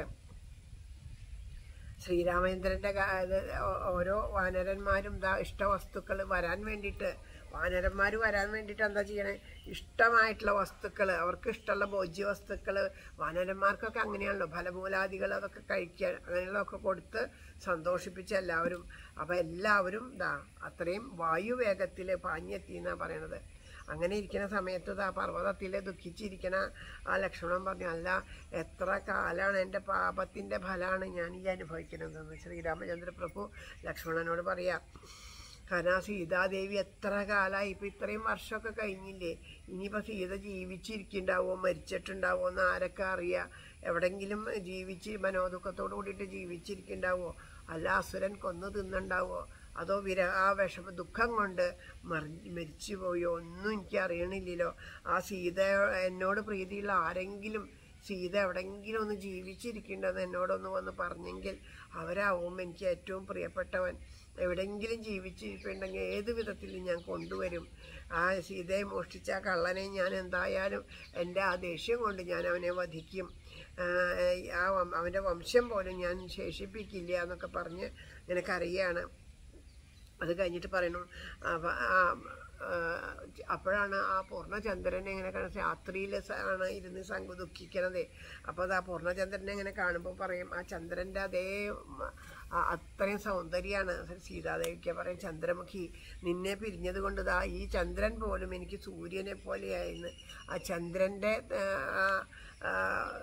ശ്രീരാമചന്ദ്രൻ്റെ കാ- ഇത് ഓ- ഓരോ വാനരന്മാരും ഇതാ ഇഷ്ടവസ്തുക്കൾ വരാൻ വേണ്ടിയിട്ട് വാനരന്മാർ വരാൻ വേണ്ടിയിട്ട് എന്താ ചെയ്യണേ ഇഷ്ടമായിട്ടുള്ള വസ്തുക്കൾ അവർക്ക് ഇഷ്ടമുള്ള ഭോജ്യ വസ്തുക്കൾ വാനരന്മാർക്കൊക്കെ അങ്ങനെയാണല്ലോ ഫലമൂലാദികൾ അതൊക്കെ കഴിക്കുക അങ്ങനെയുള്ളതൊക്കെ കൊടുത്ത് സന്തോഷിപ്പിച്ച എല്ലാവരും അപ്പോൾ എല്ലാവരും ഇതാ അത്രയും വായുവേഗത്തിൽ പാഞ്ഞെത്തി എന്നാണ് പറയണത് അങ്ങനെ ഇരിക്കുന്ന സമയത്ത് ആ പർവ്വതത്തിൽ ദുഃഖിച്ചിരിക്കണ ആ ലക്ഷ്മണൻ പറഞ്ഞു അല്ല എത്ര കാലാണ് എൻ്റെ പാപത്തിൻ്റെ ഫലമാണ് ഞാൻ ഈ അനുഭവിക്കുന്നതെന്ന് ശ്രീരാമചന്ദ്ര പ്രഭു ലക്ഷ്മണനോട് പറയാ കാരണം ആ സീതാദേവി എത്ര കാലമായി ഇപ്പം ഇത്രയും വർഷമൊക്കെ കഴിഞ്ഞില്ലേ ഇനിയിപ്പോൾ സീത ജീവിച്ചിരിക്കുന്നുണ്ടാവോ മരിച്ചിട്ടുണ്ടാവോ എന്ന് ആരൊക്കെ അറിയാം എവിടെങ്കിലും ജീവിച്ച് മനോദുഃഖത്തോട് കൂടിയിട്ട് ജീവിച്ചിരിക്കുന്നുണ്ടാവോ അല്ല അസുരൻ കൊന്നു തിന്നുണ്ടാവോ അതോ വിര ആ വിഷമ ദുഃഖം കൊണ്ട് മറി മരിച്ചു പോയോ ഒന്നും എനിക്ക് അറിയണില്ലല്ലോ ആ സീത എന്നോട് പ്രീതിയുള്ള ആരെങ്കിലും സീത എവിടെങ്കിലും ഒന്ന് ജീവിച്ചിരിക്കേണ്ടതെന്ന് എന്നോടൊന്ന് വന്ന് പറഞ്ഞെങ്കിൽ അവരാവും എനിക്ക് ഏറ്റവും പ്രിയപ്പെട്ടവൻ എവിടെയെങ്കിലും ജീവിച്ചിരിപ്പുണ്ടെങ്കിൽ ഏത് വിധത്തിലും ഞാൻ കൊണ്ടുവരും ആ സീതയെ മോഷ്ടിച്ച ആ കള്ളനെ ഞാൻ എന്തായാലും എൻ്റെ ആ ദേഷ്യം കൊണ്ട് ഞാൻ അവനെ വധിക്കും ആ, ആ വം- അവൻ്റെ വംശം പോലും ഞാൻ ശേഷിപ്പിക്കില്ല എന്നൊക്കെ പറഞ്ഞ് ഇങ്ങനെ കരയാണ് അത് കഴിഞ്ഞിട്ട് പറയണു അവ- ആ, ആ, അപ്പോഴാണ് ആ പൂർണ്ണചന്ദ്രനെ ഇങ്ങനെ കാണുന്നത് രാത്രിയിൽ ആണ് ഇരുന്ന് സംഘ ദുഃഖിക്കണത് അപ്പോൾ അത് ആ പൂർണ്ണചന്ദ്രനെ ഇങ്ങനെ കാണുമ്പോൾ പറയും ആ ചന്ദ്രൻ്റെ അതേ ഉം, ആ, അത്രയും സൗന്ദര്യമാണ് സീതാദേവിക്ക് പറയും ചന്ദ്രമുഖി നിന്നെ പിരിഞ്ഞത് കൊണ്ട് ദാ ഈ ചന്ദ്രൻ പോലും എനിക്ക് സൂര്യനെ പോലെയായിരുന്നു ആ ചന്ദ്രൻ്റെ ആ, ആ,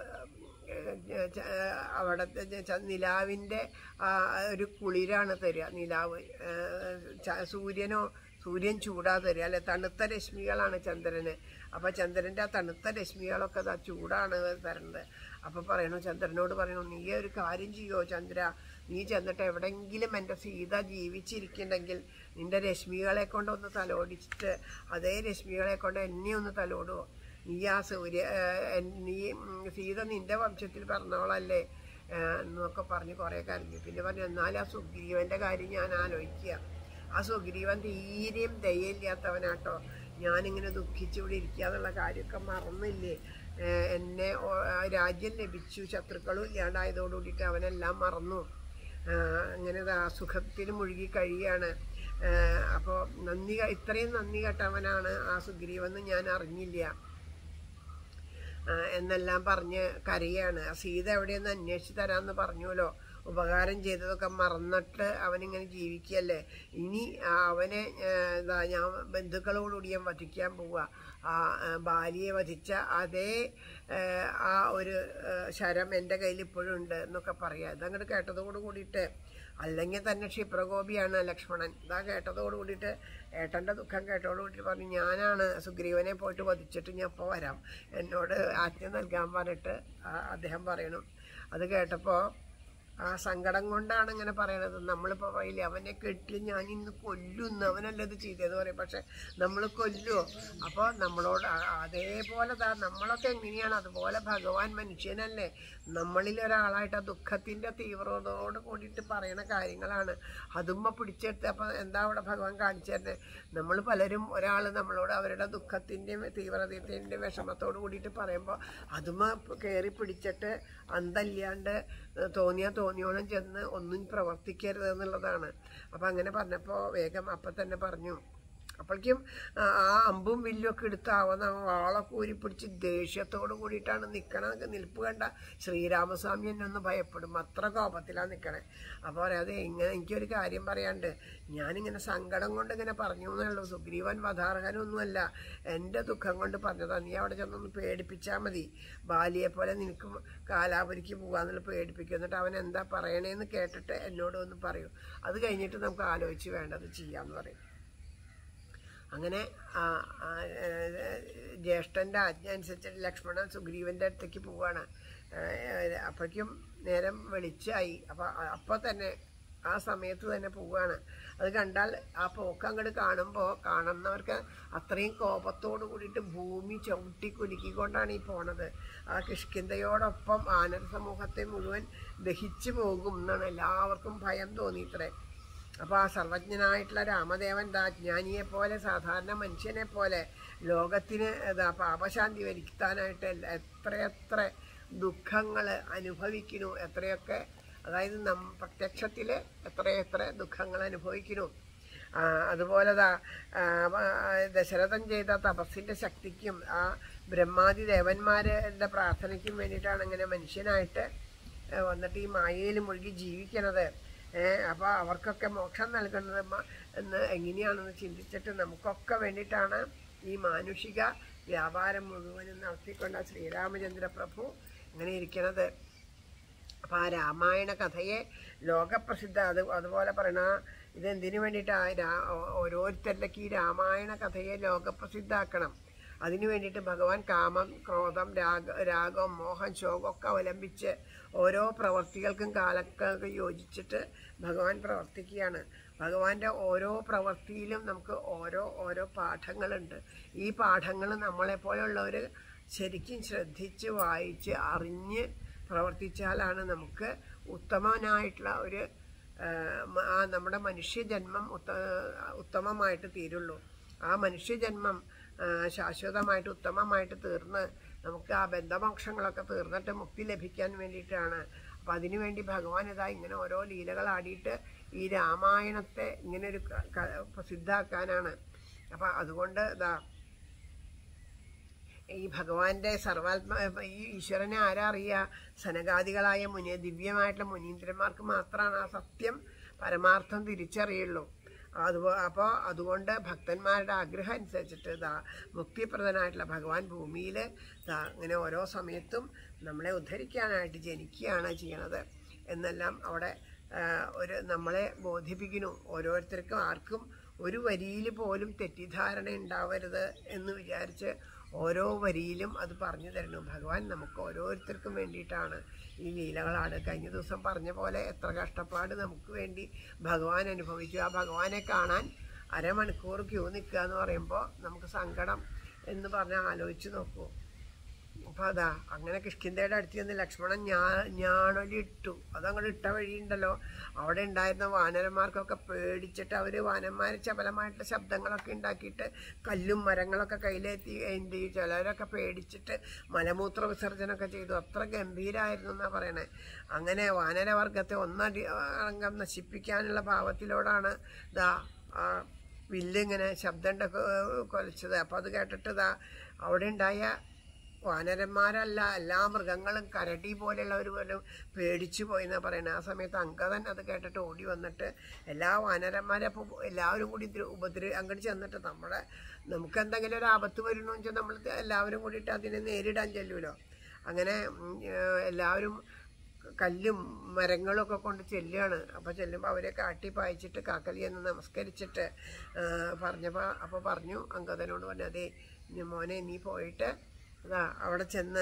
ച- അവിടുത്തെ ച- ച- നിലാവിൻ്റെ ആ, ഒരു കുളിരാണ് തരിക നിലാവ് ആ, ച- സൂര്യനോ സൂര്യൻ ചൂടാ തരിക അല്ലെ തണുത്ത രശ്മികളാണ് ചന്ദ്രന് അപ്പോൾ ചന്ദ്രൻ്റെ ആ തണുത്ത രശ്മികളൊക്കെ ആ ചൂടാണ് തരുന്നത് അപ്പോൾ പറയണു ചന്ദ്രനോട് പറയണു നീ ഒരു കാര്യം ചെയ്യോ ചന്ദ്ര നീ ചെന്നിട്ട് എവിടെയെങ്കിലും എൻ്റെ സീത ജീവിച്ചിരിക്കുന്നുണ്ടെങ്കിൽ നിന്റെ രശ്മികളെ കൊണ്ടൊന്ന് തലോടിച്ചിട്ട് അതേ രശ്മികളെ കൊണ്ട് എന്നെ ഒന്ന് തലോടുവോ നീ ആ സൂര്യ ഏഹ്, നീ ഉം, സീത നിന്റെ വംശത്തിൽ പറഞ്ഞവളല്ലേ ഏഹ്, എന്നൊക്കെ പറഞ്ഞ് കുറേ കരഞ്ഞു പിന്നെ പറഞ്ഞു എന്നാലും ആ സുഗ്രീവൻ്റെ കാര്യം ഞാൻ ആലോചിക്കുക ആ സുഗ്രീവൻ തീരെയും ദയയില്ലാത്തവനാട്ടോ ഞാനിങ്ങനെ ദുഃഖിച്ചുകൂടി ഇരിക്കുക എന്നുള്ള കാര്യമൊക്കെ മറന്നില്ലേ ഏഹ്, എന്നെ ഓ- ആ രാജ്യം ലഭിച്ചു ശത്രുക്കളും ഇല്ലാണ്ടായതോടുകൂടിയിട്ട് അവനെല്ലാം മറന്നു ആഹ് അങ്ങനെ ദാ സുഖത്തിൽ മുഴുകി കഴിയാണ് അപ്പോൾ നന്ദി ക- ഇത്രയും നന്ദി കെട്ടവനാണ് ആ സുഗ്രീവെന്ന് ഞാൻ അറിഞ്ഞില്ല ആ, എന്നെല്ലാം പറഞ്ഞ് കരയാണ് ആ സീത എവിടെയെന്ന് അന്വേഷിച്ച് തരാമെന്ന് പറഞ്ഞുവല്ലോ ഉപകാരം ചെയ്തതൊക്കെ മറന്നിട്ട് അവനിങ്ങനെ ജീവിക്കുകയല്ലേ ഇനി ആ അവനെ ആ, എന്താ ഞാൻ ബന്ധുക്കളോടുകൂടി ഞാൻ വധിക്കാൻ പോവുക ആ ആ, ബാലിയെ വധിച്ച അതേ ആ, ആ ഒരു ആ, ശരം എൻ്റെ കയ്യിൽ ഇപ്പോഴും ഉണ്ട് എന്നൊക്കെ പറയാം ഇതങ്ങോട്ട് കേട്ടതോട് കൂടിയിട്ട് അല്ലെങ്കിൽ തന്നെ ക്ഷിപ്രകോപിയാണ് ലക്ഷ്മണൻ ഇതാ കേട്ടതോട് കൂടിയിട്ട് ഏട്ടൻ്റെ ദുഃഖം കേട്ടതോട് കൂടിയിട്ട് പറഞ്ഞു ഞാനാണ് സുഗ്രീവനെ പോയിട്ട് വധിച്ചിട്ട് ഞാൻ ഇപ്പോൾ വരാം എന്നോട് ആജ്ഞ നൽകാൻ പറഞ്ഞിട്ട് ആ- അദ്ദേഹം പറയണം അത് കേട്ടപ്പോൾ ആ സങ്കടം കൊണ്ടാണ് ഇങ്ങനെ പറയണത് നമ്മളിപ്പോൾ പറയില്ലേ അവനെ കെട്ടി ഞാൻ ഇന്ന് കൊല്ലുന്നു അവനല്ല ഇത് ചെയ്തതെന്ന് പറയും പക്ഷെ നമ്മൾ കൊല്ലുമോ അപ്പോൾ നമ്മളോട് ആ- അതേപോലെ ദാ നമ്മളൊക്കെ എങ്ങനെയാണ് അതുപോലെ ഭഗവാൻ മനുഷ്യനല്ലേ നമ്മളിൽ ഒരാളായിട്ട് ആ ദുഃഖത്തിൻ്റെ തീവ്രതയോട് കൂടിയിട്ട് പറയണ കാര്യങ്ങളാണ് അതുമ്മ പിടിച്ചെടുത്ത് അപ്പോൾ എന്താ അവിടെ ഭഗവാൻ കാണിച്ചു തന്നെ നമ്മൾ പലരും ഒരാൾ നമ്മളോട് അവരുടെ ദുഃഖത്തിൻ്റെയും തീവ്രതത്തിൻ്റെ വിഷമത്തോട് കൂടിയിട്ട് പറയുമ്പോൾ അതുമ്മ കയറി പിടിച്ചിട്ട് അന്തല്ലാണ്ട് തോന്നിയാ തോന്നിയോണം ചെന്ന് ഒന്നും പ്രവർത്തിക്കരുത് എന്നുള്ളതാണ് അപ്പം അങ്ങനെ പറഞ്ഞപ്പോൾ വേഗം അപ്പം തന്നെ പറഞ്ഞു അപ്പോഴേക്കും ആ ആ അമ്പും വില്ലും ഒക്കെ എടുത്താവുന്ന വാളൊക്കെ ഊരി പിടിച്ച് ദേഷ്യത്തോട് കൂടിയിട്ടാണ് നിൽക്കണ നിൽപ്പ് കണ്ട ശ്രീരാമസ്വാമി എന്നെ ഒന്ന് ഭയപ്പെടും അത്ര കോപത്തിലാണ് നിൽക്കണേ അപ്പോൾ പറയാതെ ഇങ്ങനെ എനിക്കൊരു കാര്യം പറയാണ്ട് ഞാനിങ്ങനെ സങ്കടം കൊണ്ട് ഇങ്ങനെ പറഞ്ഞു എന്നേ ഉള്ളൂ സുഗ്രീവൻ വധാർഹനൊന്നുമല്ല എൻ്റെ ദുഃഖം കൊണ്ട് പറഞ്ഞതാ നീ അവിടെ ചെന്നൊന്ന് പേടിപ്പിച്ചാൽ മതി ബാലിയെ പോലെ നിനക്ക് കാലാപുരിക്ക് പോകാന്നുള്ള പേടിപ്പിക്കും എന്നിട്ട് അവൻ എന്താ പറയണേന്ന് കേട്ടിട്ട് എന്നോട് ഒന്ന് പറയൂ അത് കഴിഞ്ഞിട്ട് നമുക്ക് ആലോചിച്ച് വേണ്ടത് ചെയ്യാമെന്ന് പറയും അങ്ങനെ ആ, ആ, ഏ, ജ്യേഷ്ഠൻ്റെ ആജ്ഞ അനുസരിച്ചിട്ട് ലക്ഷ്മണൻ സുഗ്രീവൻ്റെ അടുത്തേക്ക് പോവാണ് ഏ, അപ്പോഴേക്കും നേരം വെളിച്ചായി അപ്പോൾ അപ്പോൾ തന്നെ ആ സമയത്ത് തന്നെ പോവുകയാണ് അത് കണ്ടാൽ ആ പോക്ക് അങ്ങോട്ട് കാണുമ്പോൾ കാണുന്നവർക്ക് അത്രയും കോപത്തോട് കൂടിയിട്ട് ഭൂമി ചവിട്ടി കുലുക്കിക്കൊണ്ടാണ് ഈ പോണത് ആ കിഷ്കിന്തയോടൊപ്പം ആനർ സമൂഹത്തെ മുഴുവൻ ദഹിച്ചു പോകും എന്നാണ് എല്ലാവർക്കും ഭയം തോന്നിയിത്രേ അപ്പോൾ ആ സർവജ്ഞനായിട്ടുള്ള രാമദേവൻ ദാ ജ്ഞാനിയെ പോലെ സാധാരണ മനുഷ്യനെ പോലെ ലോകത്തിന് ഇതാ പാപശാന്തി വരുത്താനായിട്ട് എല്ലാ- എത്രയെത്ര ദുഃഖങ്ങൾ അനുഭവിക്കുന്നു എത്രയൊക്കെ അതായത് നം പ്രത്യക്ഷത്തിൽ എത്രയെത്ര ദുഃഖങ്ങൾ അനുഭവിക്കുന്നു ആ, അതുപോലെ ദാ ആ, ആ, ദശരഥൻ ചെയ്ത തപസ്സിൻ്റെ ശക്തിക്കും ആ ബ്രഹ്മാദി ദേവന്മാരുടെ പ്രാർത്ഥനയ്ക്കും വേണ്ടിയിട്ടാണ് ഇങ്ങനെ മനുഷ്യനായിട്ട് ഏ, വന്നിട്ട് ഈ മായയിൽ മുഴുകി ജീവിക്കണത് ഏഹ് അപ്പോൾ അവർക്കൊക്കെ മോക്ഷം നൽകുന്നത് മ- എന്ന് എങ്ങനെയാണെന്ന് ചിന്തിച്ചിട്ട് നമുക്കൊക്കെ വേണ്ടിയിട്ടാണ് ഈ മാനുഷിക വ്യാപാരം മുഴുവനും നടത്തിക്കൊണ്ട ശ്രീരാമചന്ദ്ര പ്രഭു ഇങ്ങനെ ഇരിക്കണത് അപ്പം ആ രാമായണ കഥയെ ലോകപ്രസിദ്ധ അത് അതുപോലെ പറയണ ഇതെന്തിനു വേണ്ടിയിട്ടാണ് രാ ഓ- ഓരോരുത്തരിലേക്ക് ഈ രാമായണ കഥയെ ലോകപ്രസിദ്ധാക്കണം അതിനു വേണ്ടിയിട്ട് ഭഗവാൻ കാമം ക്രോധം രാഗ രാഗം മോഹം ശോകമൊക്കെ അവലംബിച്ച് ഓരോ പ്രവർത്തികൾക്കും കാലങ്ങൾക്കും യോജിച്ചിട്ട് ഭഗവാൻ പ്രവർത്തിക്കുകയാണ് ഭഗവാന്റെ ഓരോ പ്രവൃത്തിയിലും നമുക്ക് ഓരോ ഓരോ പാഠങ്ങളുണ്ട് ഈ പാഠങ്ങൾ നമ്മളെപ്പോലെയുള്ളവർ ശരിക്കും ശ്രദ്ധിച്ച് വായിച്ച് അറിഞ്ഞ് പ്രവർത്തിച്ചാലാണ് നമുക്ക് ഉത്തമനായിട്ടുള്ള ഒരു ആ, മ- ആ നമ്മുടെ മനുഷ്യജന്മം ഉത്ത ഉത്തമമായിട്ട് തീരുള്ളൂ ആ മനുഷ്യജന്മം ആ, ശാശ്വതമായിട്ട് ഉത്തമമായിട്ട് തീർന്ന് നമുക്ക് ആ ബന്ധമോക്ഷങ്ങളൊക്കെ തീർന്നിട്ട് മുക്തി ലഭിക്കാൻ വേണ്ടിയിട്ടാണ് അപ്പം അതിനുവേണ്ടി ഭഗവാൻ ഇതാ ഇങ്ങനെ ഓരോ ലീലകൾ ആടിയിട്ട് ഈ രാമായണത്തെ ഇങ്ങനെ ഒരു ക- ക- പ്രസിദ്ധാക്കാനാണ് അപ്പം അതുകൊണ്ട് ഇതാ ഈ ഭഗവാന്റെ സർവാത്മ ഈ ഈശ്വരനെ ആരാ അറിയുക സനകാദികളായ മുനി ദിവ്യമായിട്ടുള്ള മുനീന്ദ്രന്മാർക്ക് മാത്രമാണ് ആ സത്യം പരമാർത്ഥം തിരിച്ചറിയുള്ളൂ അതുപോ അപ്പോൾ അതുകൊണ്ട് ഭക്തന്മാരുടെ ആഗ്രഹം അനുസരിച്ചിട്ട് ഇതാ മുക്തിപ്രദനായിട്ടുള്ള ഭഗവാൻ ഭൂമിയിൽ ഇതാ ഇങ്ങനെ ഓരോ സമയത്തും നമ്മളെ ഉദ്ധരിക്കാനായിട്ട് ജനിക്കുകയാണ് ചെയ്യണത് എന്നെല്ലാം അവിടെ ആ, ഒരു നമ്മളെ ബോധിപ്പിക്കുന്നു ഓരോരുത്തർക്കും ആർക്കും ഒരു വരിയിൽ പോലും തെറ്റിദ്ധാരണ ഉണ്ടാവരുത് എന്ന് വിചാരിച്ച് ഓരോ വരിയിലും അത് പറഞ്ഞു തരണം ഭഗവാൻ നമുക്ക് ഓരോരുത്തർക്കും വേണ്ടിയിട്ടാണ് ഈ ലീലകളാണ് കഴിഞ്ഞ ദിവസം പറഞ്ഞ പോലെ എത്ര കഷ്ടപ്പാട് നമുക്ക് വേണ്ടി ഭഗവാൻ അനുഭവിച്ചു ആ ഭഗവാനെ കാണാൻ അരമണിക്കൂർ ക്യൂ നിൽക്കുക എന്ന് പറയുമ്പോൾ നമുക്ക് സങ്കടം എന്ന് പറഞ്ഞാൽ ആലോചിച്ച് നോക്കൂ അപ്പൊ അതാ അങ്ങനെ കിഷ്കിന്തയുടെ അടുത്ത് ചെന്ന് ലക്ഷ്മണൻ ഞാ ഞാണൊലി ഇട്ടു അതങ്ങോട്ട് ഇട്ട വഴിയുണ്ടല്ലോ അവിടെ ഉണ്ടായിരുന്ന വാനരന്മാർക്കൊക്കെ പേടിച്ചിട്ട് അവർ വാനന്മാർ ചപലമായിട്ടുള്ള ശബ്ദങ്ങളൊക്കെ ഉണ്ടാക്കിയിട്ട് കല്ലും മരങ്ങളൊക്കെ കയ്യിലെത്തി എന്ത് ചെയ്യും ചിലരൊക്കെ പേടിച്ചിട്ട് മലമൂത്ര വിസർജനമൊക്കെ ചെയ്തു അത്ര ഗംഭീരമായിരുന്നു എന്നാണ് പറയണേ അങ്ങനെ വാനരവർഗത്തെ ഒന്നടി അംഗം നശിപ്പിക്കാനുള്ള ഭാവത്തിലോടാണ് ദാ ആ വില്ലിങ്ങനെ ശബ്ദം ഉണ്ടാക്കി കൊലച്ചത് അപ്പോൾ അത് കേട്ടിട്ട് ദാ അവിടെ ഉണ്ടായ വാനരന്മാരല്ല എല്ലാ മൃഗങ്ങളും കരടി പോലെയുള്ളവർ പോലും പേടിച്ചു പോയി എന്നാണ് പറയുന്നത് ആ സമയത്ത് അങ്കദൻ അത് കേട്ടിട്ട് ഓടി വന്നിട്ട് എല്ലാ വാനരന്മാരെ അപ്പോൾ എല്ലാവരും കൂടി ഇത് ഉപദ്ര അങ്ങോട്ട് ചെന്നിട്ട് നമ്മളെ നമുക്ക് എന്തെങ്കിലും ഒരു ആപത്ത് വരുന്നു വെച്ചാൽ നമ്മൾ എല്ലാവരും കൂടിയിട്ട് അതിനെ നേരിടാൻ ചെല്ലുമല്ലോ അങ്ങനെ ഉം, ഏഹ്, എല്ലാവരും കല്ലും മരങ്ങളും ഒക്കെ കൊണ്ട് ചെല്ലുകയാണ് അപ്പോൾ ചെല്ലുമ്പോൾ അവരെ കാട്ടി പായിച്ചിട്ട് കാക്കലി എന്ന് നമസ്കരിച്ചിട്ട് ആ, പറഞ്ഞപ്പോൾ അപ്പോൾ പറഞ്ഞു അങ്കദനോട് പറഞ്ഞു അതെ ഇനി മോനെ നീ പോയിട്ട് അതാ അവിടെ ചെന്ന്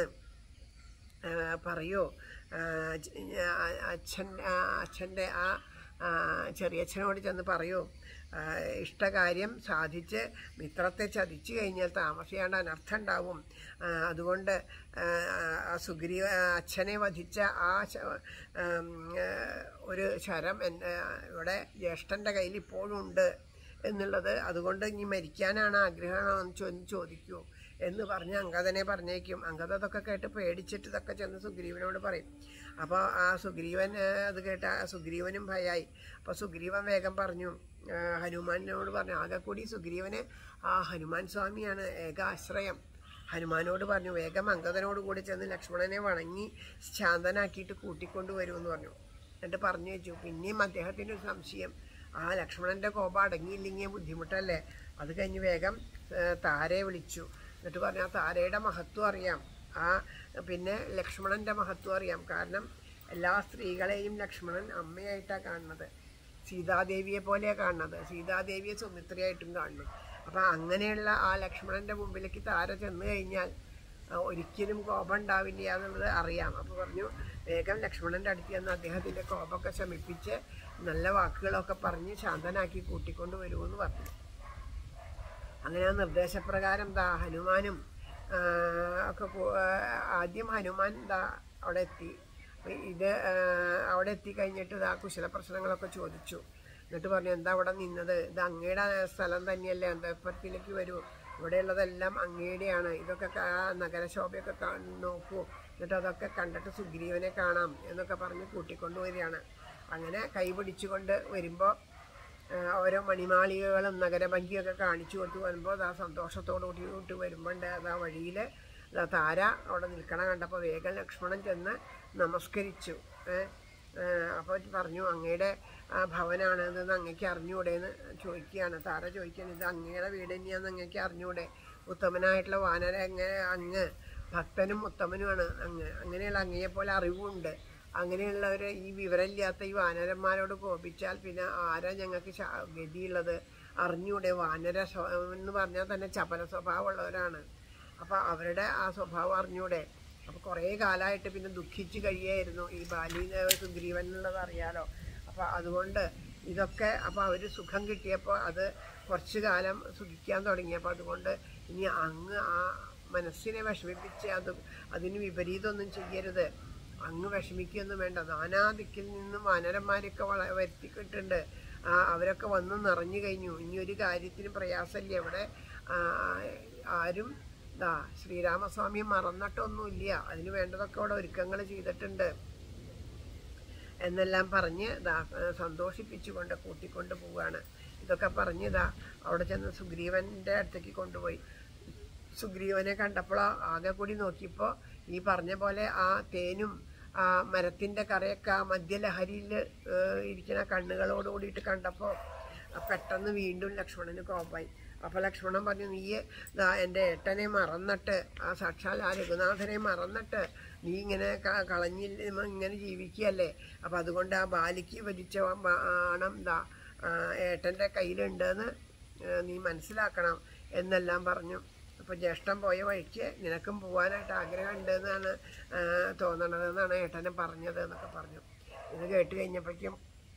ആ, പറയൂ ആ, ച- ആ, അച്ഛൻ ആ, അച്ഛൻ്റെ ആ ആ, ചെറിയച്ഛനോട് ചെന്ന് പറയൂ ആ, ഇഷ്ടകാര്യം സാധിച്ച് മിത്രത്തെ ചതിച്ചു കഴിഞ്ഞാൽ താമസിയാണ്ട് അനർത്ഥം ഉണ്ടാവും ആ, അതുകൊണ്ട് ആ, ആ സുഗ്രീവ ആ, അച്ഛനെ വധിച്ച ആ ശ- ഉം, ആ, ഒരു ശരം എൻ്റെ ഇവിടെ ജ്യേഷ്ഠൻ്റെ കയ്യിൽ ഇപ്പോഴും ഉണ്ട് എന്നുള്ളത് അതുകൊണ്ട് ഇനി മരിക്കാനാണ് ആഗ്രഹമാണോ എന്ന് ചോ- ചോദിക്കൂ എന്ന് പറഞ്ഞ് അങ്കദനെ പറഞ്ഞേക്കും അങ്കദ അതൊക്കെ കേട്ട് പേടിച്ചിട്ട് ഇതൊക്കെ ചെന്ന് സുഗ്രീവനോട് പറയും അപ്പോൾ ആ സുഗ്രീവൻ ആ, അത് കേട്ട് ആ സുഗ്രീവനും ഭയായി അപ്പോൾ സുഗ്രീവൻ വേഗം പറഞ്ഞു ആ, ഹനുമാനോട് പറഞ്ഞു ആകെ കൂടി സുഗ്രീവന് ആ ഹനുമാൻ സ്വാമിയാണ് ഏക ആശ്രയം ഹനുമാനോട് പറഞ്ഞു വേഗം അങ്കദനോട് കൂടി ചെന്ന് ലക്ഷ്മണനെ വണങ്ങി ശാന്തനാക്കിയിട്ട് കൂട്ടിക്കൊണ്ട് വരുമെന്ന് പറഞ്ഞു എന്നിട്ട് പറഞ്ഞു വെച്ചു പിന്നെയും അദ്ദേഹത്തിന് ഒരു സംശയം ആ ലക്ഷ്മണന്റെ കോപം അടങ്ങിയില്ലെങ്കിൽ ബുദ്ധിമുട്ടല്ലേ അത് കഴിഞ്ഞ് വേഗം ഏ, താരയെ വിളിച്ചു എന്നിട്ട് പറഞ്ഞു ആ താരയുടെ മഹത്വം അറിയാം ആ പിന്നെ ലക്ഷ്മണന്റെ മഹത്വം അറിയാം കാരണം എല്ലാ സ്ത്രീകളെയും ലക്ഷ്മണൻ അമ്മയായിട്ടാണ് കാണുന്നത് സീതാദേവിയെ പോലെയാണ് കാണുന്നത് സീതാദേവിയെ സുമിത്രയായിട്ടും കാണുന്നു അപ്പം അങ്ങനെയുള്ള ആ ലക്ഷ്മണന്റെ മുമ്പിലേക്ക് താര ചെന്ന് കഴിഞ്ഞാൽ ആ, ഒരിക്കലും കോപം ഉണ്ടാവില്ല എന്നുള്ളത് അറിയാം അപ്പോൾ പറഞ്ഞു വേഗം ലക്ഷ്മണൻ്റെ അടുത്ത് ചെന്ന് അദ്ദേഹത്തിൻ്റെ കോപമൊക്കെ ശമിപ്പിച്ച് നല്ല വാക്കുകളൊക്കെ പറഞ്ഞ് ശാന്തനാക്കി കൂട്ടിക്കൊണ്ട് വരുമെന്ന് പറഞ്ഞു അങ്ങനെ ആ നിർദ്ദേശപ്രകാരം ദാ ഹനുമാനും ആ, ഒക്കെ പോ- ആ, ആദ്യം ഹനുമാൻ ദാ അവിടെ എത്തി അപ്പൊ ഇത് ആ, അവിടെ എത്തിക്കഴിഞ്ഞിട്ട് ഇതാ കുശല പ്രശ്നങ്ങളൊക്കെ ചോദിച്ചു എന്നിട്ട് പറഞ്ഞു എന്താ അവിടെ നിന്നത് ഇത് അങ്ങയുടെ സ്ഥലം തന്നെയല്ലേ അന്തപുരത്തിലേക്ക് വരൂ ഇവിടെയുള്ളതെല്ലാം അങ്ങയുടെയാണ് ഇതൊക്കെ കാ- നഗരശോഭയൊക്കെ കാ- നോക്കൂ എന്നിട്ട് അതൊക്കെ കണ്ടിട്ട് സുഗ്രീവനെ കാണാം എന്നൊക്കെ പറഞ്ഞ് കൂട്ടിക്കൊണ്ട് വരികയാണ് അങ്ങനെ കൈ പിടിച്ചുകൊണ്ട് വരുമ്പോൾ ഓരോ മണിമാളികകളും നഗരഭംഗിയൊക്കെ കാണിച്ചു കൊടുത്ത് വരുമ്പോൾ അതാ സന്തോഷത്തോടു കൂടി വരുമ്പോണ്ട് അതാ വഴിയിൽ അതാ താര അവിടെ നിൽക്കണ കണ്ടപ്പോൾ വേഗം ലക്ഷ്മണൻ ചെന്ന് നമസ്കരിച്ചു അപ്പോൾ പറഞ്ഞു അങ്ങയുടെ ആ ഭവനാണ് ഇതെന്ന് അങ്ങേക്ക് അറിഞ്ഞൂടെ എന്ന് ചോദിക്കുകയാണ് താര ചോദിക്കുകയാണ് ഇത് അങ്ങയുടെ വീട് തന്നെയാണെന്ന് അങ്ങേക്ക് അറിഞ്ഞൂടെ ഉത്തമനായിട്ടുള്ള വാനര എങ്ങനെ അങ്ങ് ഭക്തനും ഉത്തമനുമാണ് അങ്ങ് അങ്ങനെയുള്ള അങ്ങയെപ്പോലെ അറിവുണ്ട് അങ്ങനെയുള്ളവർ ഈ വിവരമില്ലാത്ത ഈ വാനരന്മാരോട് കോപിച്ചാൽ പിന്നെ ആരാ ഞങ്ങൾക്ക് ശാ- ഗതിയുള്ളത് അറിഞ്ഞൂടെ വാനര സ്വ- എന്ന് പറഞ്ഞാൽ തന്നെ ചപല സ്വഭാവമുള്ളവരാണ് അപ്പോൾ അവരുടെ ആ സ്വഭാവം അറിഞ്ഞൂടെ അപ്പോൾ കുറേ കാലമായിട്ട് പിന്നെ ദുഃഖിച്ച് കഴിയായിരുന്നു ഈ ബാലി സുഗ്രീവൻ എന്നുള്ളത് അറിയാലോ അപ്പോൾ അതുകൊണ്ട് ഇതൊക്കെ അപ്പോൾ അവർ സുഖം കിട്ടിയപ്പോൾ അത് കുറച്ച് കാലം സുഖിക്കാൻ തുടങ്ങിയപ്പോൾ അതുകൊണ്ട് ഇനി അങ്ങ് ആ മനസ്സിനെ വിഷമിപ്പിച്ച് അത് അതിന് വിപരീതമൊന്നും ചെയ്യരുത് അങ്ങ് വിഷമിക്കൊന്നും വേണ്ട നാനാ ദിക്കിൽ നിന്നും വാനരന്മാരൊക്കെ വള വരുത്തിക്കിട്ടുണ്ട് ആ, അവരൊക്കെ വന്ന് നിറഞ്ഞു കഴിഞ്ഞു ഇനി ഒരു കാര്യത്തിന് പ്രയാസമില്ല ഇവിടെ ആ, ആരും ദാ ശ്രീരാമസ്വാമിയെ മറന്നിട്ടൊന്നുമില്ല അതിന് വേണ്ടതൊക്കെ അവിടെ ഒരുക്കങ്ങൾ ചെയ്തിട്ടുണ്ട് എന്നെല്ലാം പറഞ്ഞ് ദാ ഏഹ് സന്തോഷിപ്പിച്ചുകൊണ്ട് കൂട്ടിക്കൊണ്ട് പോവുകയാണ് ഇതൊക്കെ പറഞ്ഞ് ഇതാ അവിടെ ചെന്ന് സുഗ്രീവൻ്റെ അടുത്തേക്ക് കൊണ്ടുപോയി സുഗ്രീവനെ കണ്ടപ്പോൾ ആകെ കൂടി നോക്കിയപ്പോൾ ഈ പറഞ്ഞ പോലെ ആ തേനും ആ മരത്തിൻ്റെ കറയൊക്കെ ആ മദ്യലഹരിയിൽ ഇരിക്കുന്ന കണ്ണുകളോട് കൂടിയിട്ട് കണ്ടപ്പോൾ പെട്ടെന്ന് വീണ്ടും ലക്ഷ്മണന് കോപ്പായി അപ്പോൾ ലക്ഷ്മണൻ പറഞ്ഞു നീ ദാ എൻ്റെ ഏട്ടനെ മറന്നിട്ട് ആ സാക്ഷാൽ ആ രഘുനാഥനെ മറന്നിട്ട് നീ ഇങ്ങനെ ക- കളഞ്ഞില്ല ഇങ്ങനെ ജീവിക്കുകയല്ലേ അപ്പം അതുകൊണ്ട് ആ ബാലിക്ക് വരിച്ച ബാണം ദാ ആ, ഏട്ടൻ്റെ കയ്യിലുണ്ടെന്ന് ഏ, നീ മനസ്സിലാക്കണം എന്നെല്ലാം പറഞ്ഞു അപ്പോൾ ജ്യേഷ്ഠൻ പോയ വഴിക്ക് നിനക്കും പോകാനായിട്ട് ആഗ്രഹമുണ്ട് എന്നാണ് ആ, തോന്നണതെന്നാണ് ഏട്ടനെ പറഞ്ഞത് എന്നൊക്കെ പറഞ്ഞു ഇത് കേട്ട് കഴിഞ്ഞപ്പോഴേക്കും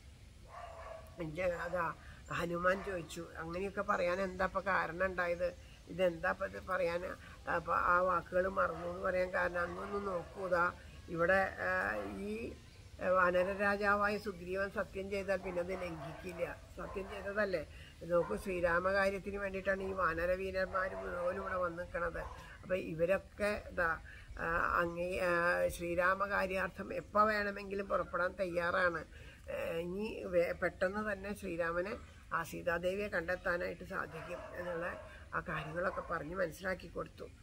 എനിക്ക് അതാ ഹനുമാൻ ചോദിച്ചു അങ്ങനെയൊക്കെ പറയാൻ എന്താ ഇപ്പം കാരണം ഉണ്ടായത് ഇതെന്താ ഇപ്പം ഇത് പറയാൻ അപ്പം ആ വാക്കുകൾ മറന്നു എന്ന് പറയാൻ കാരണം അങ്ങൊന്ന് നോക്കൂതാ ഇവിടെ ആ, ഈ വാനര രാജാവായ സുഗ്രീവൻ സത്യം ചെയ്താൽ പിന്നെ അത് ലംഘിക്കില്ല സത്യം ചെയ്തതല്ലേ നോക്കൂ ശ്രീരാമകാര്യത്തിന് വേണ്ടിയിട്ടാണ് ഈ വാനരവീരന്മാർ മുഴുവനും ഇവിടെ വന്ന് നിൽക്കണത് അപ്പം ഇവരൊക്കെ ഇതാ ആ, അങ്ങേ ആ, ശ്രീരാമകാര്യാർത്ഥം എപ്പോൾ വേണമെങ്കിലും പുറപ്പെടാൻ തയ്യാറാണ് ആ, ഇനി വേ- പെട്ടെന്ന് തന്നെ ശ്രീരാമനെ ആ സീതാദേവിയെ കണ്ടെത്താനായിട്ട് സാധിക്കും എന്നുള്ള ആ കാര്യങ്ങളൊക്കെ പറഞ്ഞ് മനസ്സിലാക്കി കൊടുത്തു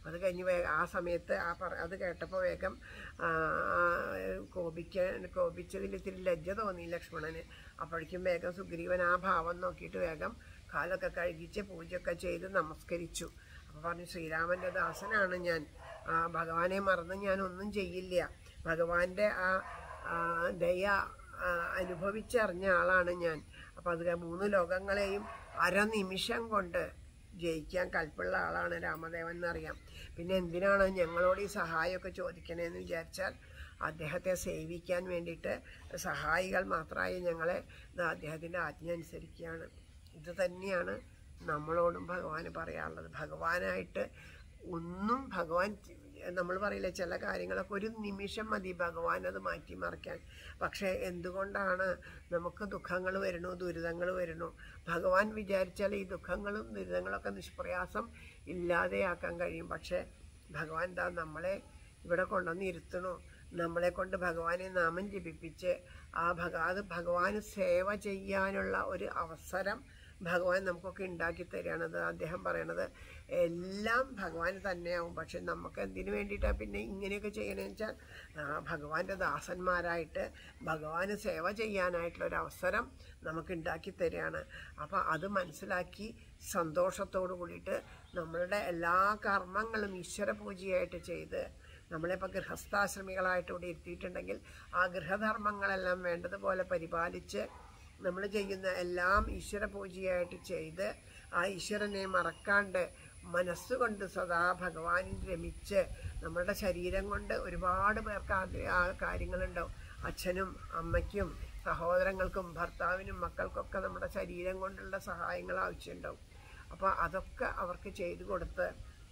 അത് കഴിഞ്ഞ് വേ ആ സമയത്ത് ആ പറ അത് കേട്ടപ്പോൾ വേഗം ആ, ആ, കോപിക്കാൻ കോപിച്ചതിൽ ഇത്തിരി ലജ്ജ തോന്നി ലക്ഷ്മണന് അപ്പോഴേക്കും വേഗം സുഗ്രീവൻ ആ ഭാവം നോക്കിയിട്ട് വേഗം കാലൊക്കെ കഴുകിച്ച് പൂജയൊക്കെ ചെയ്ത് നമസ്കരിച്ചു അപ്പോൾ പറഞ്ഞു ശ്രീരാമൻ്റെ ദാസനാണ് ഞാൻ ആ ഭഗവാനെ മറന്ന് ഞാൻ ഒന്നും ചെയ്യില്ല ഭഗവാന്റെ ആ ആ, ദയ ആ, അനുഭവിച്ചറിഞ്ഞ ആളാണ് ഞാൻ അപ്പം അത് മൂന്ന് ലോകങ്ങളെയും അരനിമിഷം കൊണ്ട് ജയിക്കാൻ കൽപ്പുള്ള ആളാണ് രാമദേവൻ എന്നറിയാം പിന്നെ എന്തിനാണ് ഞങ്ങളോട് ഈ സഹായമൊക്കെ ചോദിക്കണേന്ന് വിചാരിച്ചാൽ അദ്ദേഹത്തെ സേവിക്കാൻ വേണ്ടിയിട്ട് സഹായികൾ മാത്രമായി ഞങ്ങളെ ദാ അദ്ദേഹത്തിൻ്റെ ആജ്ഞ അനുസരിക്കുകയാണ് ഇത് തന്നെയാണ് നമ്മളോടും ഭഗവാന് പറയാനുള്ളത് ഭഗവാനായിട്ട് ഒന്നും ഭഗവാൻ നമ്മൾ പറയില്ല ചില കാര്യങ്ങളൊക്കെ ഒരു നിമിഷം മതി ഭഗവാൻ അത് മാറ്റിമറിക്കാൻ പക്ഷേ എന്തുകൊണ്ടാണ് നമുക്ക് ദുഃഖങ്ങൾ വരണു ദുരിതങ്ങൾ വരണു ഭഗവാൻ വിചാരിച്ചാൽ ഈ ദുഃഖങ്ങളും ദുരിതങ്ങളൊക്കെ നിഷ്പ്രയാസം ഇല്ലാതെയാക്കാൻ കഴിയും പക്ഷേ ഭഗവാൻ എന്താ നമ്മളെ ഇവിടെ കൊണ്ടുവന്ന് ഇരുത്തണു നമ്മളെ കൊണ്ട് ഭഗവാനെ നാമം ജപിപ്പിച്ച് ആ ഭഗ അത് ഭഗവാന് സേവ ചെയ്യാനുള്ള ഒരു അവസരം ഭഗവാൻ നമുക്കൊക്കെ ഉണ്ടാക്കി തരികയാണ് അത് അദ്ദേഹം പറയണത് എല്ലാം ഭഗവാൻ തന്നെയാവും പക്ഷെ നമുക്ക് എന്തിനു വേണ്ടിയിട്ടാണ് പിന്നെ ഇങ്ങനെയൊക്കെ ചെയ്യണമെന്ന് വെച്ചാൽ ആ, ഭഗവാന്റെ ദാസന്മാരായിട്ട് ഭഗവാന് സേവ ചെയ്യാനായിട്ടുള്ള ഒരു അവസരം നമുക്ക് ഉണ്ടാക്കി തരികയാണ് അപ്പോൾ അത് മനസ്സിലാക്കി സന്തോഷത്തോടു കൂടിയിട്ട് നമ്മളുടെ എല്ലാ കർമ്മങ്ങളും ഈശ്വര പൂജയായിട്ട് ചെയ്ത് നമ്മളിപ്പോൾ ഗൃഹസ്ഥാശ്രമികളായിട്ട് ഇവിടെ ഇരുത്തിയിട്ടുണ്ടെങ്കിൽ ആ ഗൃഹധർമ്മങ്ങളെല്ലാം വേണ്ടതുപോലെ പരിപാലിച്ച് നമ്മൾ ചെയ്യുന്ന എല്ലാം ഈശ്വര പൂജയായിട്ട് ചെയ്ത് ആ ഈശ്വരനെ മറക്കാണ്ട് മനസ്സുകൊണ്ട് സദാ ഭഗവാനിൽ രമിച്ച് നമ്മളുടെ ശരീരം കൊണ്ട് ഒരുപാട് പേർക്ക് ആഗ്ര- ആ കാര്യങ്ങളുണ്ടാവും അച്ഛനും അമ്മയ്ക്കും സഹോദരങ്ങൾക്കും ഭർത്താവിനും മക്കൾക്കൊക്കെ നമ്മുടെ ശരീരം കൊണ്ടുള്ള സഹായങ്ങൾ ആവശ്യമുണ്ടാവും അപ്പോൾ അതൊക്കെ അവർക്ക് ചെയ്തു കൊടുത്ത്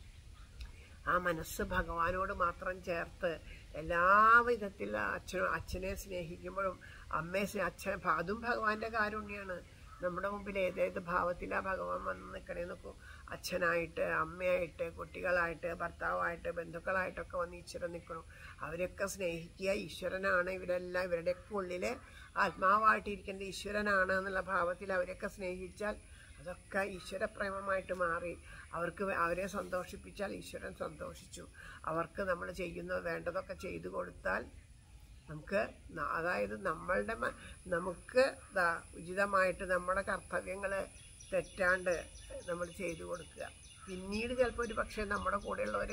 ആ മനസ്സ് ഭഗവാനോട് മാത്രം ചേർത്ത് എല്ലാ വിധത്തിലും അച്ഛനും അച്ഛനെ സ്നേഹിക്കുമ്പോഴും അമ്മയെ സ്നേ- അച്ഛൻ അതും ഭഗവാന്റെ കാരുണ്യാണ് നമ്മുടെ മുമ്പിൽ ഏതേത് ഭാവത്തിലാണ് ഭഗവാൻ വന്ന് നിൽക്കണേ നോക്കൂ അച്ഛനായിട്ട് അമ്മയായിട്ട് കുട്ടികളായിട്ട് ഭർത്താവായിട്ട് ബന്ധുക്കളായിട്ടൊക്കെ വന്ന് ഈശ്വരൻ നിൽക്കണം അവരൊക്കെ സ്നേഹിക്കുക ഈശ്വരനാണ് ഇവരെല്ലാം ഇവരുടെയൊക്കെ ഉള്ളിൽ ആത്മാവായിട്ടിരിക്കേണ്ട ഈശ്വരനാണ് എന്നുള്ള ഭാവത്തിൽ അവരെയൊക്കെ സ്നേഹിച്ചാൽ അതൊക്കെ ഈശ്വരപ്രേമമായിട്ട് മാറി അവർക്ക് വേ- അവരെ സന്തോഷിപ്പിച്ചാൽ ഈശ്വരൻ സന്തോഷിച്ചു അവർക്ക് നമ്മൾ ചെയ്യുന്ന വേണ്ടതൊക്കെ ചെയ്തു കൊടുത്താൽ നമുക്ക് ന- അതായത് നമ്മളുടെ മ- നമുക്ക് ദാ ഉചിതമായിട്ട് നമ്മുടെ കർത്തവ്യങ്ങൾ തെറ്റാണ്ട് നമ്മൾ ചെയ്തു കൊടുക്കുക പിന്നീട് ചിലപ്പോൾ ഒരു പക്ഷേ നമ്മുടെ കൂടെയുള്ളവർ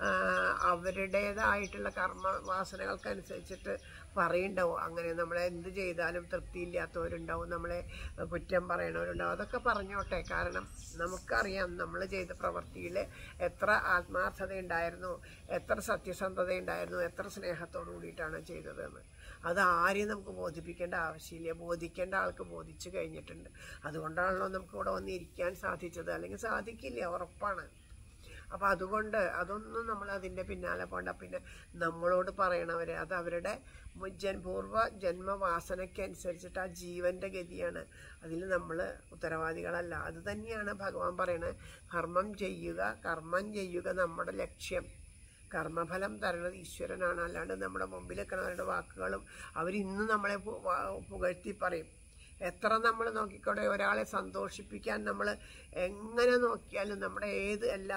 അവരുടേതായിട്ടുള്ള കർമ്മ വാസനകൾക്കനുസരിച്ചിട്ട് പറയുണ്ടാവും അങ്ങനെ നമ്മളെ എന്ത് ചെയ്താലും തൃപ്തിയില്ലാത്തവരുണ്ടാവും നമ്മളെ കുറ്റം പറയണവരുണ്ടാവും അതൊക്കെ പറഞ്ഞോട്ടെ കാരണം നമുക്കറിയാം നമ്മൾ ചെയ്ത പ്രവൃത്തിയിൽ എത്ര ആത്മാർത്ഥത ഉണ്ടായിരുന്നു എത്ര സത്യസന്ധത ഉണ്ടായിരുന്നു എത്ര സ്നേഹത്തോടു കൂടിയിട്ടാണ് ചെയ്തതെന്ന് അത് ആരെയും നമുക്ക് ബോധിപ്പിക്കേണ്ട ആവശ്യമില്ല ബോധിക്കേണ്ട ആൾക്ക് ബോധിച്ചു കഴിഞ്ഞിട്ടുണ്ട് അതുകൊണ്ടാണല്ലോ നമുക്ക് ഇവിടെ വന്നിരിക്കാൻ സാധിച്ചത് അല്ലെങ്കിൽ സാധിക്കില്ല ഉറപ്പാണ് അപ്പം അതുകൊണ്ട് അതൊന്നും നമ്മൾ അതിൻ്റെ പിന്നാലെ പോണ്ട പിന്നെ നമ്മളോട് പറയണവർ അത് അവരുടെ മുജ്ജൻ പൂർവ്വ ജന്മവാസനയ്ക്കനുസരിച്ചിട്ട് ആ ജീവൻ്റെ ഗതിയാണ് അതിൽ നമ്മൾ ഉത്തരവാദികളല്ല അത് തന്നെയാണ് ഭഗവാൻ പറയണത് കർമ്മം ചെയ്യുക കർമ്മം ചെയ്യുക നമ്മുടെ ലക്ഷ്യം കർമ്മഫലം തരുന്നത് ഈശ്വരനാണ് അല്ലാണ്ട് നമ്മുടെ മുമ്പിൽ നിൽക്കുന്നവരുടെ വാക്കുകളും അവരിന്ന് നമ്മളെ പു- വാ- പുകഴ്ത്തി പറയും എത്ര നമ്മൾ നോക്കിക്കോട്ടെ ഒരാളെ സന്തോഷിപ്പിക്കാൻ നമ്മൾ എങ്ങനെ നോക്കിയാലും നമ്മുടെ ഏത് എല്ലാ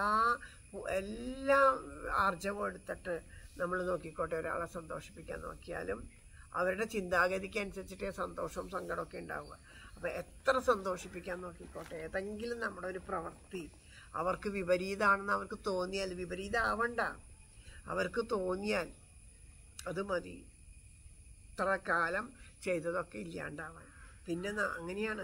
എല്ലാ ആർജവും എടുത്തിട്ട് നമ്മൾ നോക്കിക്കോട്ടെ ഒരാളെ സന്തോഷിപ്പിക്കാൻ നോക്കിയാലും അവരുടെ ചിന്താഗതിക്ക് അനുസരിച്ചിട്ടേ സന്തോഷവും സങ്കടമൊക്കെ ഉണ്ടാവുക അപ്പോൾ എത്ര സന്തോഷിപ്പിക്കാൻ നോക്കിക്കോട്ടെ ഏതെങ്കിലും നമ്മുടെ ഒരു പ്രവൃത്തി അവർക്ക് വിപരീതമാണെന്ന് അവർക്ക് തോന്നിയാൽ വിപരീതമാവണ്ട അവർക്ക് തോന്നിയാൽ അത് മതി ഇത്ര കാലം ചെയ്തതൊക്കെ ഇല്ലാണ്ടാവാൻ പിന്നെ ന- അങ്ങനെയാണ്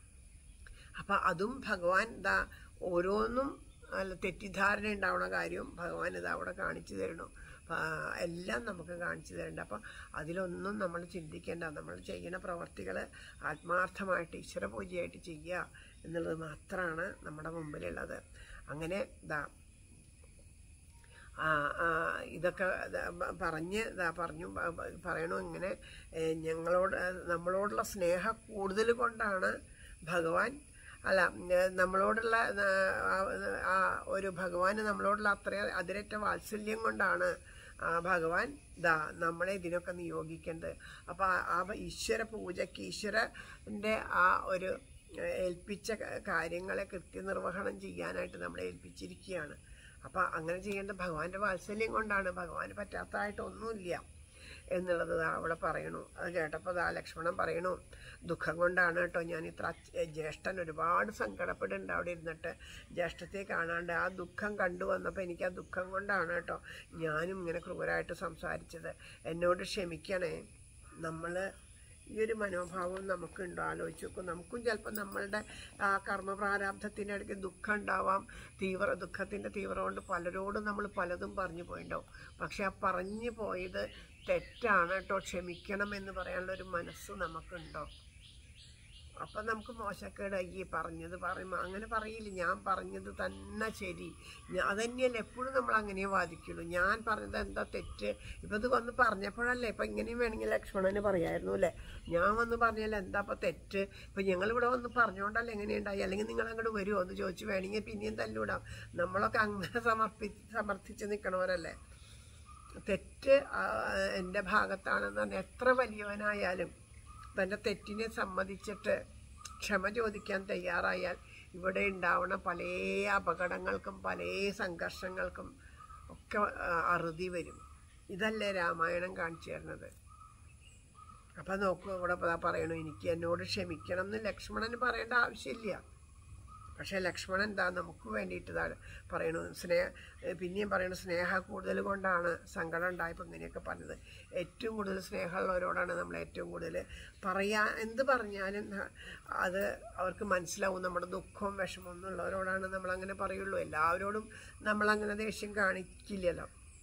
അപ്പം അതും ഭഗവാൻ ദാ ഓരോന്നും അല്ല തെറ്റിദ്ധാരണ ഉണ്ടാവണ കാര്യവും ഭഗവാൻ ഇതാ അവിടെ കാണിച്ചു തരണം അപ്പൊ, ആ, എല്ലാം നമുക്ക് കാണിച്ചു തരണ്ട അപ്പം അതിലൊന്നും നമ്മൾ ചിന്തിക്കേണ്ട നമ്മൾ ചെയ്യുന്ന പ്രവർത്തികൾ ആത്മാർത്ഥമായിട്ട് ഈശ്വര പൂജയായിട്ട് ചെയ്യുക എന്നുള്ളത് മാത്രമാണ് നമ്മുടെ മുമ്പിലുള്ളത് അങ്ങനെ ദാ ആ, ആ, ഇതൊക്കെ ദാ പ- പറഞ്ഞ് ദാ പറഞ്ഞു പ- പ- പറയണു ഇങ്ങനെ ഏ, ഞങ്ങളോട് നമ്മളോടുള്ള സ്നേഹം കൂടുതൽ കൊണ്ടാണ് ഭഗവാൻ അല്ല ഏ, നമ്മളോടുള്ള ആ, ആ ഒരു ഭഗവാന് നമ്മളോടുള്ള അത്ര അതിരറ്റ വാത്സല്യം കൊണ്ടാണ് ആ ഭഗവാൻ ദാ നമ്മളെ ഇതിനൊക്കെ നിയോഗിക്കേണ്ടത് അപ്പം ആ- ആ ഈശ്വര പൂജയ്ക്ക് ഈശ്വരൻ്റെ ആ ഒരു ഏൽപ്പിച്ച ക- കാര്യങ്ങളെ കൃത്യനിർവഹണം ചെയ്യാനായിട്ട് നമ്മളെ ഏൽപ്പിച്ചിരിക്കുകയാണ് അപ്പം അങ്ങനെ ചെയ്യേണ്ട ഭഗവാന്റെ വാത്സല്യം കൊണ്ടാണ് ഭഗവാന് പറ്റാത്തതായിട്ടൊന്നുമില്ല എന്നുള്ളത് ദാ അവിടെ പറയണു അത് കേട്ടപ്പോൾ ദാ ലക്ഷ്മണൻ പറയണു ദുഃഖം കൊണ്ടാണ് കേട്ടോ ഞാൻ ഇത്ര അച്ഛ- ജ്യേഷ്ഠൻ ഒരുപാട് സങ്കടപ്പെടുന്നുണ്ട് അവിടെ ഇരുന്നിട്ട് ജ്യേഷ്ഠത്തെ കാണാണ്ട് ആ ദുഃഖം കണ്ടു വന്നപ്പോൾ എനിക്ക് ആ ദുഃഖം കൊണ്ടാണ് കേട്ടോ ഞാനും ഇങ്ങനെ ക്രൂരായിട്ട് സംസാരിച്ചത് എന്നോട് ക്ഷമിക്കണേ നമ്മൾ ഈ ഒരു മനോഭാവം നമുക്കുണ്ടോ ആലോചിച്ച് നോക്കും നമുക്കും ചിലപ്പോൾ നമ്മളുടെ ആ കർമ്മപ്രാരാബ്ധത്തിൻ്റെ ഇടയ്ക്ക് ദുഃഖം ഉണ്ടാവാം തീവ്ര ദുഃഖത്തിൻ്റെ തീവ്രം കൊണ്ട് പലരോടും നമ്മൾ പലതും പറഞ്ഞു പോയിണ്ടാവും പക്ഷെ ആ പറഞ്ഞു പോയത് തെറ്റാണ് കേട്ടോ ക്ഷമിക്കണം എന്ന് പറയാനുള്ള ഒരു മനസ്സ് നമുക്കുണ്ടോ അപ്പം നമുക്ക് മോശക്കേട് ഈ പറഞ്ഞത് പറയുമ്പോൾ അങ്ങനെ പറയില്ല ഞാൻ പറഞ്ഞത് തന്നെ ശരി ഞാൻ അതന്നെയല്ല എപ്പോഴും നമ്മൾ അങ്ങനെ വാദിക്കുള്ളൂ ഞാൻ പറഞ്ഞത് എന്താ തെറ്റ് ഇപ്പം ഇത് വന്ന് പറഞ്ഞപ്പോഴല്ലേ ഇപ്പം ഇങ്ങനെയും വേണമെങ്കിൽ ലക്ഷ്മണന് പറയായിരുന്നു അല്ലേ ഞാൻ വന്ന് പറഞ്ഞാൽ എന്താ ഇപ്പം തെറ്റ് ഇപ്പം ഞങ്ങളിവിടെ വന്ന് പറഞ്ഞുകൊണ്ടല്ലേ എങ്ങനെയുണ്ടായി അല്ലെങ്കിൽ നിങ്ങൾ അങ്ങോട്ട് വരുമോ എന്ന് ചോദിച്ച് വേണമെങ്കിൽ പിന്നെയും തല്ലൂടാം നമ്മളൊക്കെ അങ്ങനെ സമർപ്പി സമർത്ഥിച്ച് നിൽക്കണവരല്ലേ തെറ്റ് ആ, എൻ്റെ ഭാഗത്താണെന്ന് പറഞ്ഞാൽ എത്ര വലിയവനായാലും തൻ്റെ തെറ്റിനെ സമ്മതിച്ചിട്ട് ക്ഷമ ചോദിക്കാൻ തയ്യാറായാൽ ഇവിടെ ഉണ്ടാവുന്ന പല അപകടങ്ങൾക്കും പല സംഘർഷങ്ങൾക്കും ഒക്കെ ആ, അറുതി വരും ഇതല്ലേ രാമായണം കാണിച്ചു തരുന്നത് അപ്പം നോക്കൂ ഇവിടെ ഇതാ പറയണു എനിക്ക് എന്നോട് ക്ഷമിക്കണം എന്ന് ലക്ഷ്മണന് പറയേണ്ട ആവശ്യമില്ല പക്ഷേ ലക്ഷ്മണൻ എന്താ നമുക്ക് വേണ്ടിയിട്ട് ഇതാ പറയണു സ്നേഹ പിന്നെയും പറയണു സ്നേഹ കൂടുതൽ കൊണ്ടാണ് സങ്കടം ഉണ്ടായപ്പോൾ ഇങ്ങനെയൊക്കെ പറഞ്ഞത് ഏറ്റവും കൂടുതൽ സ്നേഹമുള്ളവരോടാണ് നമ്മൾ ഏറ്റവും കൂടുതൽ പറയാ എന്ത് പറഞ്ഞാലും ന- അത് അവർക്ക് മനസ്സിലാവും നമ്മുടെ ദുഃഖവും വിഷമവും എന്നുള്ളവരോടാണ് നമ്മൾ അങ്ങനെ പറയുള്ളൂ എല്ലാവരോടും നമ്മളങ്ങനെ ദേഷ്യം കാണിക്കില്ലല്ലോ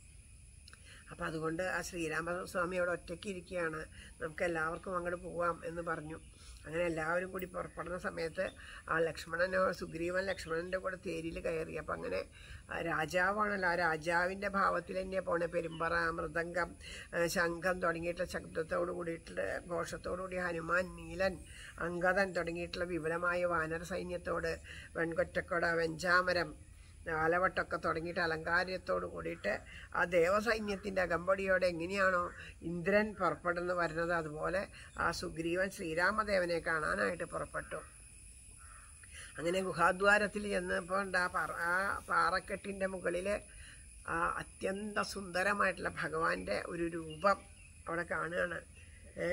അപ്പം അതുകൊണ്ട് ആ ശ്രീരാമസ്വാമി അവിടെ ഒറ്റയ്ക്ക് ഇരിക്കുകയാണ് നമുക്ക് എല്ലാവർക്കും അങ്ങോട്ട് പോവാം എന്ന് പറഞ്ഞു അങ്ങനെ എല്ലാവരും കൂടി പുറപ്പെടുന്ന സമയത്ത് ആ ലക്ഷ്മണനോ സുഗ്രീവൻ ലക്ഷ്മണൻ്റെ കൂടെ തേരിൽ കയറി അപ്പം അങ്ങനെ ആ രാജാവാണല്ലോ ആ രാജാവിൻ്റെ ഭാവത്തിൽ തന്നെ പോണേ പെരുമ്പറ മൃദംഗം ആ, ശംഖം തുടങ്ങിയിട്ടുള്ള ശബ്ദത്തോടു കൂടിയിട്ടുള്ള ഘോഷത്തോടു കൂടി ഹനുമാൻ നീലൻ അങ്കദൻ തുടങ്ങിയിട്ടുള്ള വിപുലമായ വാനര സൈന്യത്തോട് വെൺകൊറ്റക്കൊട വെഞ്ചാമരം ആലവട്ടമൊക്കെ തുടങ്ങിയിട്ട് അലങ്കാരത്തോട് കൂടിയിട്ട് ആ ദേവസൈന്യത്തിൻ്റെ അകമ്പടിയോടെ എങ്ങനെയാണോ ഇന്ദ്രൻ പുറപ്പെടുന്നു വരുന്നത് അതുപോലെ ആ സുഗ്രീവൻ ശ്രീരാമദേവനെ കാണാനായിട്ട് പുറപ്പെട്ടു അങ്ങനെ ഗുഹാദ്വാരത്തിൽ ചെന്നപ്പോൾ ഉണ്ട് ആ പാറ ആ പാറക്കെട്ടിൻ്റെ മുകളിൽ ആ അത്യന്ത സുന്ദരമായിട്ടുള്ള ഭഗവാന്റെ ഒരു രൂപം അവിടെ കാണുകയാണ് ഏ,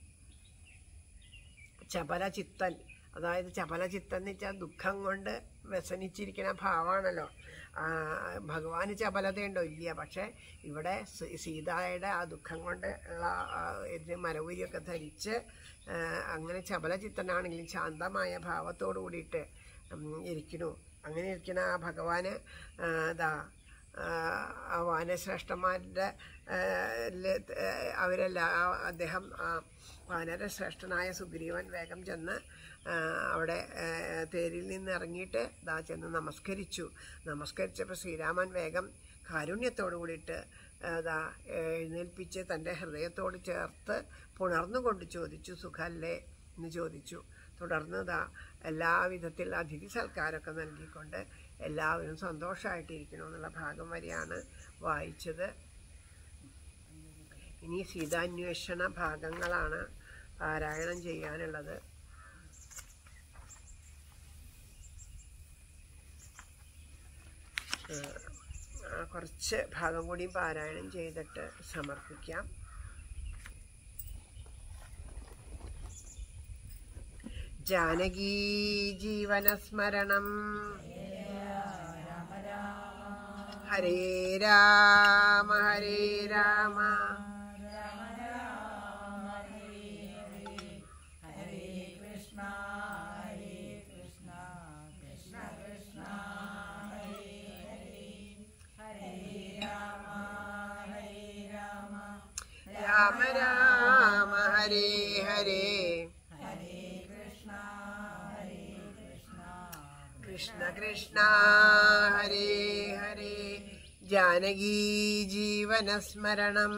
ചപല ചിത്തൻ അതായത് ചപല ചിത്തൻ എന്ന് വെച്ചാൽ ദുഃഖം കൊണ്ട് വ്യസനിച്ചിരിക്കുന്ന ഭാവമാണല്ലോ ആ, ഭഗവാന് ചപലതയുണ്ടോ ഇല്ല പക്ഷേ ഇവിടെ സീ- സീതായുടെ ആ ദുഃഖം കൊണ്ട് ഉള്ള ആ, ഇത് മരവുരിയൊക്കെ ധരിച്ച് ആ, അങ്ങനെ ചപല ചിത്തനാണെങ്കിലും ശാന്തമായ ഭാവത്തോടു കൂടിയിട്ട് ഉം, ഇരിക്കുന്നു അങ്ങനെ ഇരിക്കുന്ന ആ ഭഗവാന് ആ, ഇതാ ആ വാനശ്രേഷ്ഠന്മാരുടെ അവരെല്ലാം ആ- അദ്ദേഹം ആ വാനരശ്രേഷ്ഠനായ സുഗ്രീവൻ വേഗം ചെന്ന് ആ, അവിടെ ആ, തേരിൽ നിന്ന് ഇറങ്ങിയിട്ട് ദാ ചെന്ന് നമസ്കരിച്ചു നമസ്കരിച്ചപ്പോൾ ശ്രീരാമൻ വേഗം കാരുണ്യത്തോടു കൂടിയിട്ട് ആ, ദാ എഴുന്നേൽപ്പിച്ച് തൻ്റെ ഹൃദയത്തോട് ചേർത്ത് പുണർന്നുകൊണ്ട് ചോദിച്ചു സുഖല്ലേ എന്ന് ചോദിച്ചു തുടർന്ന് ദാ എല്ലാവിധത്തിൽ അതിഥി സൽക്കാരമൊക്കെ നൽകിക്കൊണ്ട് എല്ലാവരും സന്തോഷമായിട്ടിരിക്കണമെന്നുള്ള ഭാഗം വരെയാണ് വായിച്ചത് ഇനി സീതാന്വേഷണ ഭാഗങ്ങളാണ് പാരായണം ചെയ്യാനുള്ളത് ഏഹ്, ആ, കുറച്ച് ഭാഗം കൂടി പാരായണം ചെയ്തിട്ട് സമർപ്പിക്കാം ജാനകീ ജീവനസ്മരണം ഹരേ രാമ ഹരേ രാമ രാമ രാമ ഹരേ ഹരേ കൃഷ്ണ കൃഷ്ണ ഹരേ ഹരേ ജാനകീ ജീവനസ്മരണം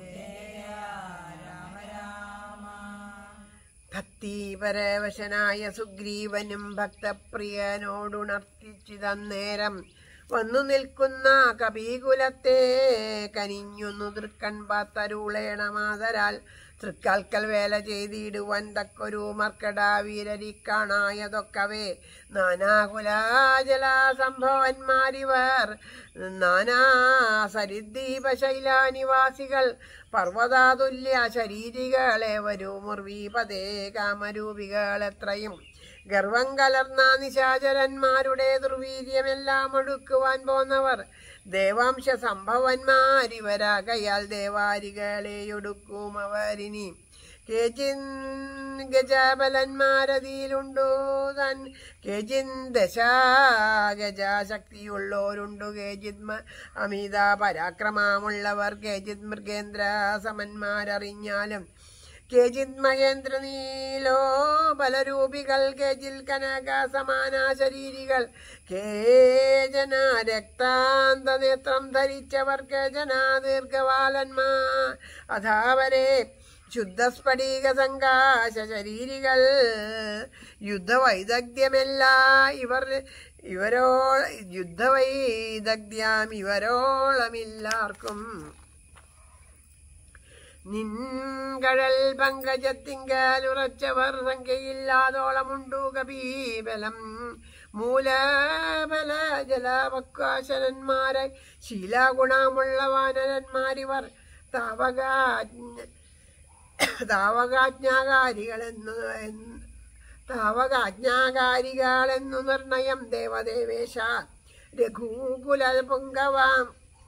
ഭക്തിപരവശനായ സുഗ്രീവനും ഭക്തപ്രിയനോടുണർത്തിച്ചിതന്നേരം വന്നു നിൽക്കുന്ന കപീകുലത്തെ കനിഞ്ഞൊന്നു ദൃക്കൺ പാത്തരുളേണമാതരാൽ തൃക്കൽക്കൽ വേല ചെയ്തിടുവാൻ തക്കൊരു മർക്കട വീരരിക്കാണായതൊക്കവേ നാനാകുലാജല സംഭവന്മാരിവർ നാനാ സരിദ്വീപ ശൈലാനിവാസികൾ പർവ്വതാതുല്യ ശരീരികളേവരും മുർവീപതേ കാമരൂപികൾ എത്രയും ഗർവം കലർന്ന നിശാചരന്മാരുടെ ദുർവീര്യമെല്ലാം ഒടുക്കുവാൻ പോന്നവർ ദേവാംശ സംഭവന്മാരിവരാകയാൽ ദേവാരികളെ ഒടുക്കും അവരിനി കേജിൻ ഗജബലന്മാരതിയിലുണ്ടു താൻ കേജിൻ ദശ ഗജാശക്തിയുള്ളോരുണ്ടു കേജിത് മ- അമിത പരാക്രമമുള്ളവർ കേജിത് മൃഗേന്ദ്ര സമന്മാരറിഞ്ഞാലും കേജിത് മഹേന്ദ്ര നീലോ ബലരൂപികൾ കേജിൽ കനക സമാന ശരീരികൾ കേജന രക്താന്ത നേത്രം ധരിച്ചവർ കേജന ദീർഘവാലന്മാർ അഥാവരെ ശുദ്ധസ്ഫടിക സംകാശ ശരീരികൾ യുദ്ധവൈദഗ്ധ്യമല്ല ഇവർ ഇവരോ യുദ്ധവൈദഗ്ധ്യം ഇവരോളമില്ലാർക്കും നിൻകഴൽ പങ്കജത്തിങ്കൽ ഉറച്ചവർ സംഖ്യയില്ലാതോളമുണ്ടു കപീബലം മൂലബല ജലവക്വാശനന്മാരെ ശീലാഗുണമുള്ള വാനരന്മാരിവർ താവകാജ്ഞ താവകാജ്ഞാകാരികളെന്ന് എന്ന് താവകാജ്ഞാകാരികളെന്നു നിർണയം ദേവദേവേശ രഘുകുല പൊങ്കവാം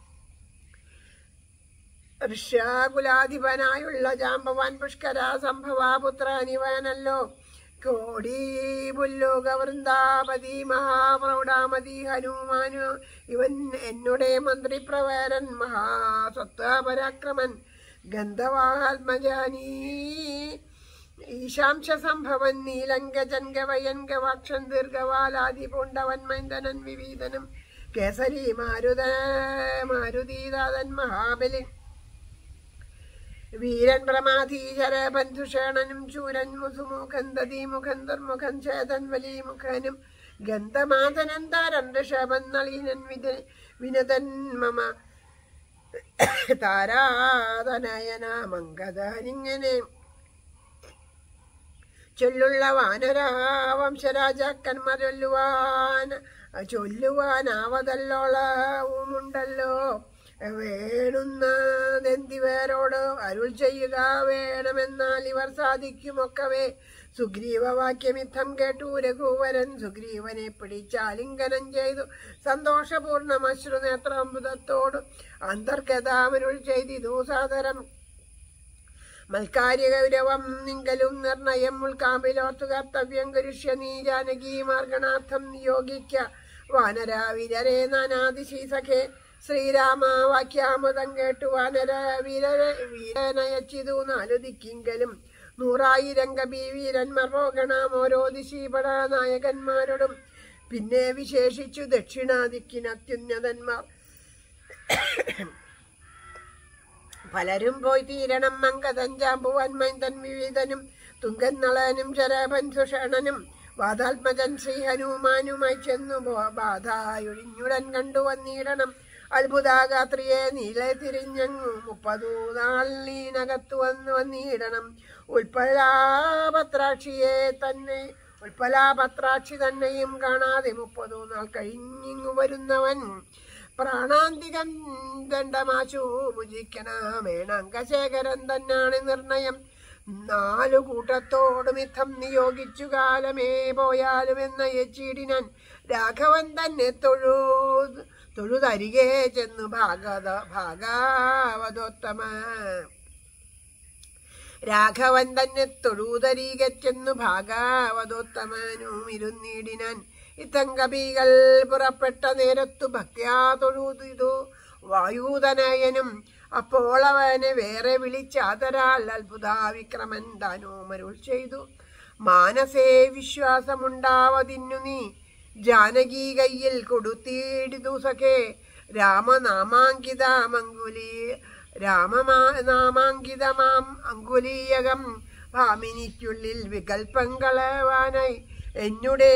ഋഷ്യാകുലാധിപനായുള്ള ജാമ്പവാൻ പുഷ്കര സംഭവാപുത്രനിവനല്ലോ കോടി പുല്ലുക വൃന്ദാപതി മഹാപ്രൗഢാമതി ഹനുമാനു ഇവൻ എന്നുടെ മന്ത്രിപ്രവേരൻ മഹാസത്വപരാക്രമൻ ഗന്ധവാത്മജാനീ ഈശാംശ സംഭവൻ നീലങ്കജൻ ഗവയൻ ഗവാക്ഷൻ ദീർഘവാലാദി പൂണ്ടവൻ മൈന്ദനൻ വിവീതനും കേസരി മാരുത മാരുതീതാതൻ മഹാബലി വീരൻ പ്രമാധീശര ബന്ധുഷേണനും ശൂരൻ മുസുമുഖൻ ദതിമുഖൻ ദുർമുഖൻ ചേതൻ വലിമുഖനും ഗന്ധമാതനൻ താരൻ ഋഷഭൻ നളീനൻ വിത വിനതൻ മമ താരാതനയന മങ്കദാനിങ്ങനെ ചൊല്ലുള്ള വാനര വംശരാജാക്കന്മാർ ചൊല്ലുവാൻ ചൊല്ലുവാനാവതല്ലോളവുമുണ്ടല്ലോ വേണുന്നതെന്തിവരോട് അരുൾ ചെയ്യുക വേണമെന്നാൽ ഇവർ സാധിക്കുമൊക്കവേ സുഗ്രീവവാക്യമിത്തം കേട്ടു രഘുവരൻ സുഗ്രീവനെ പിടിച്ചാലിംഗനം ചെയ്തു സന്തോഷപൂർണ്ണ അശ്രുനേത്രാമൃതത്തോട് അന്തർഗതാമരുൾ ചെയ്തിതു സാദരം മൽക്കാര്യഗൗരവം നിങ്കലും നിർണയം ഉൾക്കാമ്പിലോർത്തു കർത്തവ്യം കുരുഷ്യ നീ ജാനകീ മാർഗണാർത്ഥം നിയോഗിക്ക വാനരാവിരരെ നാനാദിശി സഖേ ശ്രീരാമ വാക്യാമൃതം കേട്ടു വാനര വീര വീരനയച്ചിതു നാലു ദിക്കിങ്കലും നൂറായിരം കബി വീരന്മാർ പോകണം ഓരോ ദിശീപട നായകന്മാരോടും പിന്നെ വിശേഷിച്ചു ദക്ഷിണാദിക്കിന് അത്യുന്നതന്മാർ പലരും പോയി തീരണം മങ്കതഞ്ചാമ്പുവൻ മൈന്തൻ വിവിധനും തുങ്കൻ നളനും ശരബന്ധുഷണനും വാതാത്മജൻ ശ്രീ ഹനുമാനുമായി ചെന്നു ബോ- ബാധായൊഴിഞ്ഞുടൻ കണ്ടു വന്നിടണം അത്ഭുതാഗാത്രിയെ നീളെ തിരിഞ്ഞങ്ങു മുപ്പതു നാൾ നീനകത്തു വന്നു വന്നിടണം ഉൽപ്പലാപത്രാക്ഷിയെ തന്നെ ഉൽപ്പലാപത്രാക്ഷി തന്നെയും കാണാതെ മുപ്പതു നാൾ കഴിഞ്ഞിങ്ങു വരുന്നവൻ പ്രാണാന്തികൻ ദണ്ഡമാശു ഭുജിക്കണമേണങ്കശേഖരൻ തന്നാണ് നിർണയം നാലു കൂട്ടത്തോടും യുദ്ധം നിയോഗിച്ചു കാലമേ പോയാലും എന്ന യച്ചീടിനൻ രാഘവൻ തന്നെ തൊഴു തൊഴുതരികെ ചെന്നു ഭാഗവത ഭാഗവതോത്തമ രാഘവൻ തന്നെ തൊഴുതരികെ ചെന്നു ഭാഗവതോത്തമനും ഇരുന്നീടിനാൻ ഇത്തങ്കബികൾ പുറപ്പെട്ട നേരത്തു ഭക്യാ തൊഴുതിതു വായുതനയനും അപ്പോൾ അവനെ വേറെ വിളിച്ചാതരാൽ അത്ഭുതാവിക്രമൻ ദാനോമരുൾ ചെയ്തു മാനസേ വിശ്വാസമുണ്ടാവതിന്നു നീ ജാനകി കയ്യിൽ കൊടുത്തിടിതു സഖേ രാമനാമാങ്കിതമങ്കുലി രാമനാമാങ്കിതമാം അങ്കുലീയകം ഭാമിനിക്കുള്ളിൽ വികൽപ്പം കളവാനായി എന്നുടെ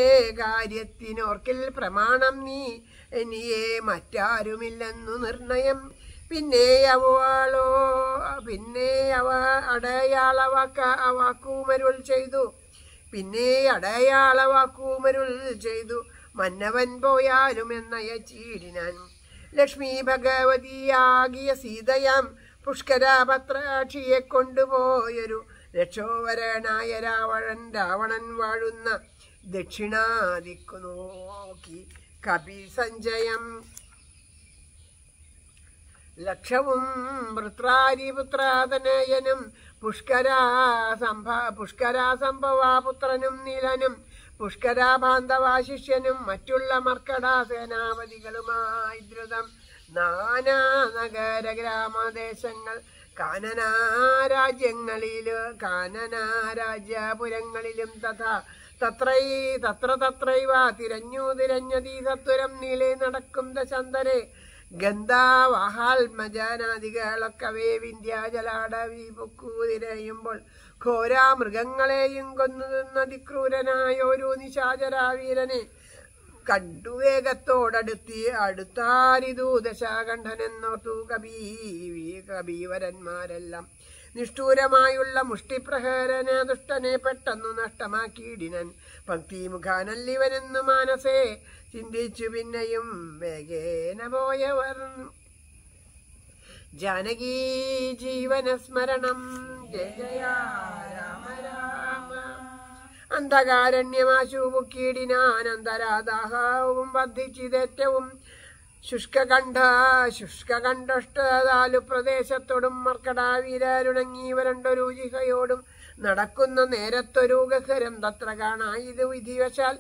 കാര്യത്തിനോർക്കിൽ പ്രമാണം നീ എനിയെ മറ്റാരുമില്ലെന്നു നിർണയം പിന്നെ അവളോ പിന്നെ അവ അടയാളവാക്ക വാക്കൂമരുൾ ചെയ്തു പിന്നെ അടയാളവാക്കൂമരുൾ ചെയ്തു മന്നവൻ പോയാലും എന്നയച്ചീടിനാൻ ലക്ഷ്മി ഭഗവതിയാകിയ സീതയാം പുഷ്കരാപത്രാക്ഷിയെ കൊണ്ടുപോയൊരു രക്ഷോവരനായ രാവണൻ രാവണൻ വാഴുന്ന ദക്ഷിണാദിക്കു നോക്കി കപി സഞ്ജയം ലക്ഷവും വൃത്രാരിപുത്രാതനയനും പുഷ്കരാ സംഭ പുഷ്കരാ സംഭവാപുത്രനും നീലനും പുഷ്കരാബാന്ധവാ ശിഷ്യനും മറ്റുള്ള മർക്കടാ സേനാപതികളുമായി ദ്രുതം നാനാ നഗര ഗ്രാമദേശങ്ങൾ കാനനാ രാജ്യങ്ങളില് കാനനാ രാജ്യപുരങ്ങളിലും തഥാ തത്രൈ തത്ര തത്രൈവ തിരഞ്ഞു തിരഞ്ഞതീ സത്വരം നീളെ നടക്കും ദശന്തരെ ഗന്ധാവാഹാത്മജാനാദികളൊക്കവേ വിന്ധ്യാജലാടവി പൊക്കൂതിരയുമ്പോൾ ഘോരാ മൃഗങ്ങളെയും കൊന്നു തിന്നതിക്രൂരനായ ഒരു നിശാചരാവീരനെ കണ്ടു വേഗത്തോടടുത്തി അടുത്താരിതു ദശാകണ്ഠനെന്നോർത്തു കബീ കബീവരന്മാരെല്ലാം നിഷ്ഠൂരമായുള്ള മുഷ്ടിപ്രഹരന ദുഷ്ടനെ പെട്ടെന്നു നഷ്ടമാക്കിയിടിനൻ ഭക്തിമുഖാനല്ലിവനെന്നു മാനസേ ചിന്തിച്ചു പിന്നെയും വേഗേന പോയവർ ജാനകീ ജീവനസ്മരണം ജയ ജയ രാമ രാമ അന്ധകാരണ്യമാശു മുക്കീടിനാനന്തരാദാഹവും വർദ്ധിച്ചിതേറ്റവും ശുഷ്കകണ്ഠ ശുഷ്കകണ്ഠഷ്ടതാലു പ്രദേശത്തോടും മർക്കടാവീരരുണങ്ങിയവരണ്ടൊരു ജിഹയോടും നടക്കുന്ന നേരത്തൊരു ഗഹരം തത്ര കാണായത് വിധിവശാൽ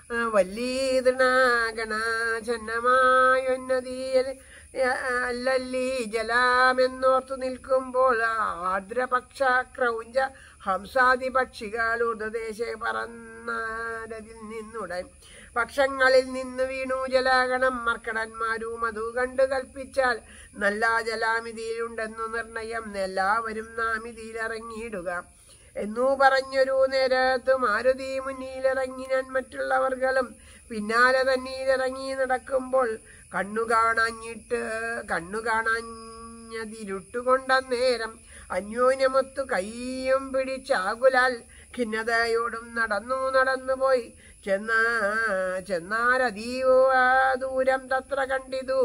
വല്ലീതൃണാഗണാചന്നമായൊന്നതിയിൽ അല്ലല്ലി ജലാമെന്നോർത്തു നിൽക്കുമ്പോൾ ആർദ്രപക്ഷ ക്രൗഞ്ച ഹംസാദി പക്ഷികൾ ഉദദേശെ പറന്നതിൽ നിന്നുടൻ പക്ഷങ്ങളിൽ നിന്ന് വീണു ജലാഗണം മർക്കടന്മാരും അതു കണ്ടു കൽപ്പിച്ചാൽ നല്ല ജലാമിതിയിലുണ്ടെന്നു നിർണയം എല്ലാവരും നാം ഇതിലിറങ്ങിയിടുക എന്നു പറഞ്ഞൊരു നേരത്ത് മാരുതി മുന്നിലിറങ്ങിനാൻ മറ്റുള്ളവർകളും പിന്നാലെ തന്നീലിറങ്ങി നടക്കുമ്പോൾ കണ്ണു കാണാഞ്ഞിട്ട് കണ്ണു കാണാഞ്ഞതിരുട്ടുകൊണ്ടന്നേരം അന്യോന്യമൊത്തു കൈയും പിടിച്ചാകുലാൽ ഖിന്നതയോടും നടന്നു നടന്നുപോയി ചെന്ന ചെന്നാരതീവ ദൂരം തത്ര കണ്ടിതു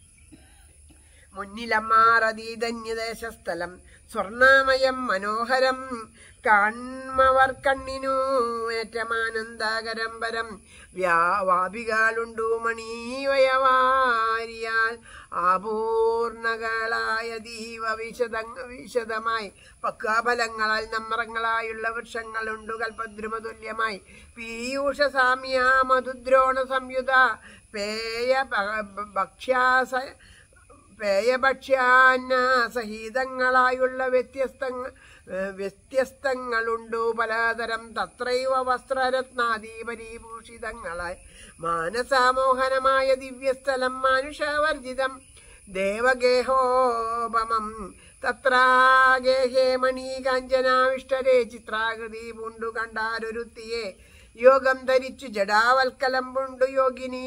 മുന്നിലമ്മാറതീതന്യദേശസ്ഥലം സ്വർണമയം മനോഹരം കാൺമവർ കണ്ണിനു ഏറ്റമാനന്ദകരം പരം വ്യാവാപികളുണ്ടു മണീവയവാരിയാൽ ആപൂർണകളായ ദീവ വിശദ വിശദമായി പക്വാഫലങ്ങളാൽ നമ്രങ്ങളായുള്ള വൃക്ഷങ്ങളുണ്ടു കൽപദ്രുമതുല്യമായി പീയൂഷ സാമ്യ മധുദ്രോണ സംയുത പേയ ഭ- ഭക്ഷ്യാസ പേയഭക്ഷ്യാന്ന സഹിതങ്ങളായുള്ള വ്യത്യസ്ത വ്യത്യസ്തങ്ങളുണ്ടു പലതരം തത്രൈവ വസ്ത്രരത്നാദി പരിഭൂഷിതങ്ങളായി മാനസാമോഹനമായ ദിവ്യസ്ഥലം മാനുഷവർജിതം ദേവഗേഹോപമം തത്രാഗേഹേ മണി കാഞ്ചനാവിഷ്ടരെ ചിത്രാകൃതി പൂണ്ടു കണ്ടാരൊരുത്തിയെ യോഗം ധരിച്ചു ജഡാവൽക്കലം പുണ്ടു യോഗിനി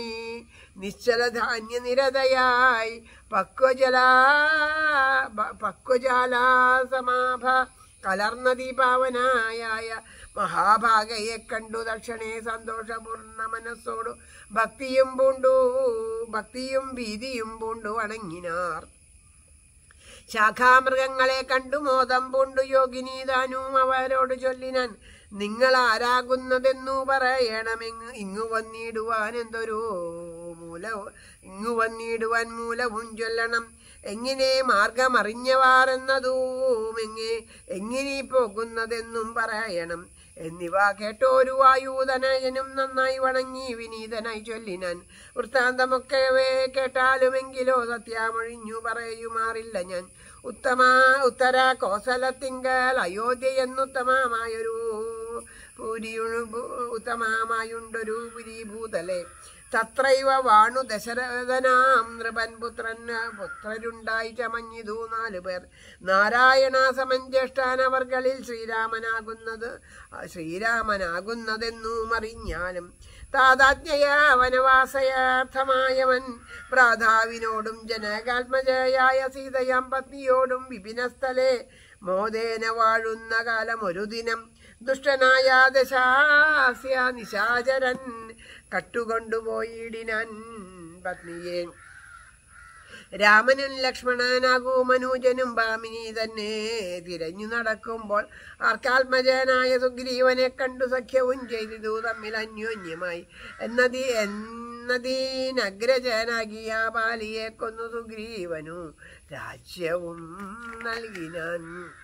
നിശ്ചലധാന്യനിരതയായി പക്വജലാ ബ- പക്വജാലാസമാഭ കലർന്ന ദീപാവനായ മഹാഭാഗയെ കണ്ടു ദക്ഷണേ സന്തോഷപൂർണ്ണ മനസ്സോടു ഭക്തിയും പൂണ്ടു ഭക്തിയും ഭീതിയും പൂണ്ടു വണങ്ങിനാർ ശാഖാമൃഗങ്ങളെ കണ്ടു മോദം പൂണ്ടു യോഗിനി താനും അവരോട് ചൊല്ലിനാൻ നിങ്ങൾ ആരാകുന്നതെന്നു പറയണമെങ്ങ് ഇങ്ങു വന്നിടുവാൻ എന്തൊരു മൂല ഇങ്ങു വന്നിടുവാൻ മൂലവും ചൊല്ലണം എങ്ങനെ മാർഗമറിഞ്ഞവാർ എന്നതും എങ്ങെ എങ്ങനെ പോകുന്നതെന്നും പറയണം എന്നിവ കേട്ടോരു വായൂതനയനും നന്നായി വണങ്ങി വിനീതനായി ചൊല്ലിനാൻ വൃത്താന്തമൊക്കെ കേട്ടാലുമെങ്കിലോ സത്യമൊഴിഞ്ഞു പറയുമാറില്ല ഞാൻ ഉത്തമ ഉത്തര കോസലത്തിങ്കൽ അയോധ്യ എന്നുത്തമമായൊരു പുരിയുണു ഉത്തമമായുണ്ടൊരു പുരീഭൂതലെ തത്രൈവ വാണു ദശരഥനാം നൃപൻ പുത്രൻ പുത്രരുണ്ടായി ചമഞ്ഞിതു നാലു പേർ നാരായണ സമൻ ജ്യേഷ്ഠാനവർകളിൽ ശ്രീരാമനാകുന്നത് ശ്രീരാമനാകുന്നതെന്നും അറിഞ്ഞാലും താതാജ്ഞയ വനവാസയാർത്ഥമായവൻ പ്രാതാവിനോടും ജനകാത്മജയായ സീതയാം പത്നിയോടും വിപിനസ്ഥലെ മോദേന വാഴുന്ന കാലം ഒരു ദിനം ദുഷ്ടനായ ദശാസ്യ നിശാചരൻ കട്ടുകൊണ്ടുപോയിടിനാൻ പത്നിയെ രാമനും ലക്ഷ്മണനാകൂ മനൂജനും ഭാമിനി തന്നെ തിരഞ്ഞു നടക്കുമ്പോൾ ആർക്കാത്മജനായ സുഗ്രീവനെ കണ്ടു സഖ്യവും ചെയ്തിതു തമ്മിൽ അന്യോന്യമായി എന്നതി എന്നതീനഗ്രജനാകിയ ബാലിയെ കൊന്നു സുഗ്രീവനു രാജ്യവും നൽകിനാൻ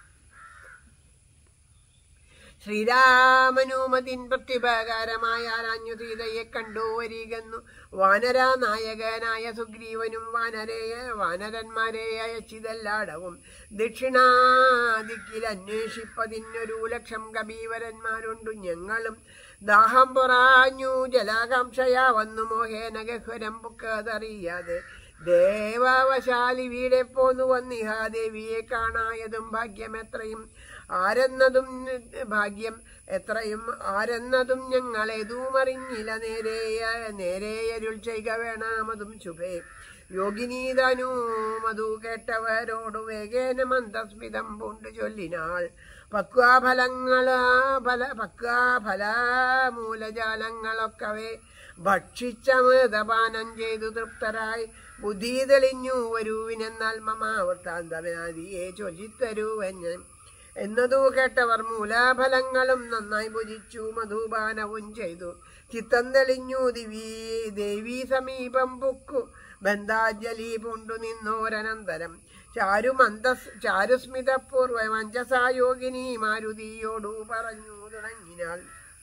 ശ്രീരാമനുമതിൻ പ്രത്യുപകാരമായ ആരാഞ്ഞു സീതയെ കണ്ടു വരികെന്നു വാനര നായകനായ സുഗ്രീവനും വാനരയ വാനരന്മാരെ അയച്ചിതെല്ലാടവും ദക്ഷിണാദിക്കിൽ അന്വേഷിപ്പതിനൊരു ലക്ഷം കബീവരന്മാരുണ്ടു ഞങ്ങളും ദാഹം പൊറാഞ്ഞു ജലാകാംക്ഷയാ വന്നു മോഹേന ഗഹ്വരം പുക്കതറിയാതെ ദേവാവശാലി വീടെ പോന്നു വന്നിഹാ ദേവിയെ കാണായതും ഭാഗ്യമെത്രയും ആരെന്നതും ഭാഗ്യം എത്രയും ആരെന്നതും ഞങ്ങളെതുമറിഞ്ഞില്ല നേരെയ നേരെയരുൾ ചെയ്ക വേണമതും ശുഭേ യോഗിനീതനു മധു കേട്ടവരോടു വേഗേന മന്ദസ്മിതം പൂണ്ടു ചൊല്ലിനാൾ പക്വാഫലങ്ങളാ ഫല പക്വാഫല മൂലജാലങ്ങളൊക്കവേ ഭക്ഷിച്ചമൃതപാനം ചെയ്തു തൃപ്തരായി ബുദ്ധി തെളിഞ്ഞു വരുവിനെന്നാൽ മമ വൃത്താന്തനാദിയെ ചൊല്ലിത്തരുവെന്ന് എന്നതു കേട്ടവർ മൂലാഫലങ്ങളും നന്നായി ഭുജിച്ചു മധുപാനവും ചെയ്തു ചിത്തം തെളിഞ്ഞു ദിവീ ദേവീ സമീപം പുക്കു ബന്ധാഞ്ജലി പൂണ്ടു നിന്നോരനന്തരം ചാരുമന്ത ചാരുസ്മിതപൂർവ മഞ്ചസായോഗിനി മാരുതിയോടു പറഞ്ഞു തുടങ്ങിനാൾ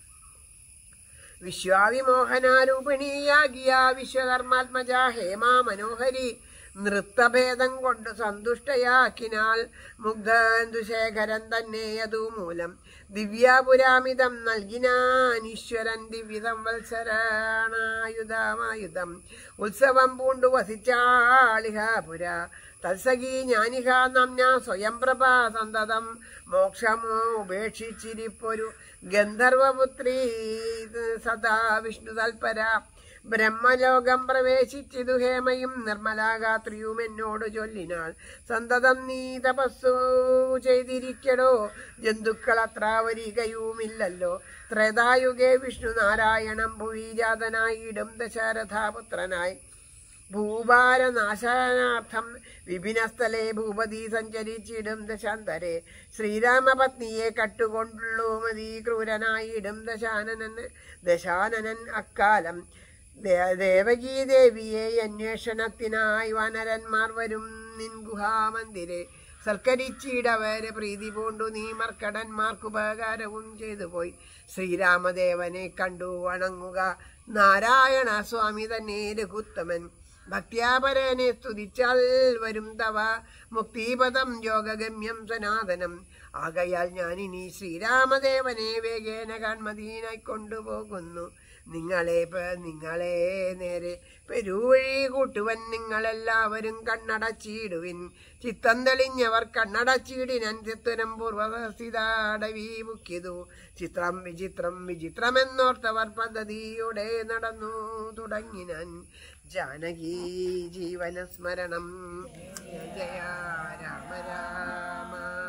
വിശ്വാവിമോഹനാരൂപിണിയാകിയ വിശ്വകർമാത്മജ ഹേമാ മനോഹരി നൃത്തഭേദം കൊണ്ട് സന്തുഷ്ടയാക്കിനാൽ മുഗ്ധന്തുശേഖരൻ തന്നെ അതു മൂലം ദിവ്യാപുരാമിതം നൽകിനാൻ ഈശ്വരൻ ദിവ്യതം വത്സരാണായുധമായുധം ഉത്സവം പൂണ്ടു വസിച്ചാളിഹാപുര തത്സഖി ജ്ഞാനിക നംന സ്വയം പ്രഭാ സന്തതം മോക്ഷമോ ഉപേക്ഷിച്ചിരിപ്പൊരു ഗന്ധർവപുത്രി സദാ വിഷ്ണു തൽപര ബ്രഹ്മലോകം പ്രവേശിച്ചിതു ഹേമയും നിർമ്മലാഗാത്രിയും എന്നോട് ചൊല്ലിനാൾ സന്തതം നീ തപസ്സു ചെയ്തിരിക്കടോ ജന്തുക്കൾ അത്ര വരികയുമില്ലല്ലോ ത്രേതായുഗേ വിഷ്ണു നാരായണം ഭുവീജാതനായിടും ദശരഥാപുത്രനായി ഭൂഭാരനാശനാർത്ഥം വിപിനസ്ഥലെ ഭൂപതി സഞ്ചരിച്ചിടും ദശാന്തരെ ശ്രീരാമപത്നിയെ കട്ടുകൊണ്ടുള്ളൂ മതി ക്രൂരനായിടും ദശാനനൻ ദശാനനൻ അക്കാലം ദേ- ദേവകീ ദേവിയെ അന്വേഷണത്തിനായി വാനരന്മാർ വരും നിൻ ഗുഹാമന്ദിരെ സൽക്കരിച്ചിടവരെ പ്രീതി പൂണ്ടു നീ മർക്കടന്മാർക്ക് ഉപകാരവും ചെയ്തു പോയി ശ്രീരാമദേവനെ കണ്ടു വണങ്ങുക നാരായണ സ്വാമി തന്നെ രഘുത്തമൻ ഭക്ത്യാപരനെ സ്തുതിച്ചാൽ വരും തവ മുക്തിപദം യോഗഗമ്യം സനാതനം ആകയാൽ ഞാനിനി ശ്രീരാമദേവനെ വേഗേന കൺമദീനായി കൊണ്ടുപോകുന്നു നിങ്ങളെ പ- നിങ്ങളെ നേരെ പെരുവഴി കൂട്ടുവൻ നിങ്ങളെല്ലാവരും കണ്ണടച്ചിടുവിൻ ചിത്തം തെളിഞ്ഞവർ കണ്ണടച്ചിടിനൻ ചിത്തരം പൂർവസ്ഥിതാടവി മുക്കിയതു ചിത്രം വിചിത്രം വിചിത്രമെന്നോർത്തവർ പദ്ധതിയുടെ നടന്നു തുടങ്ങിനാൻ ജാനകി ജീവന സ്മരണം ജയ രാമ രാമ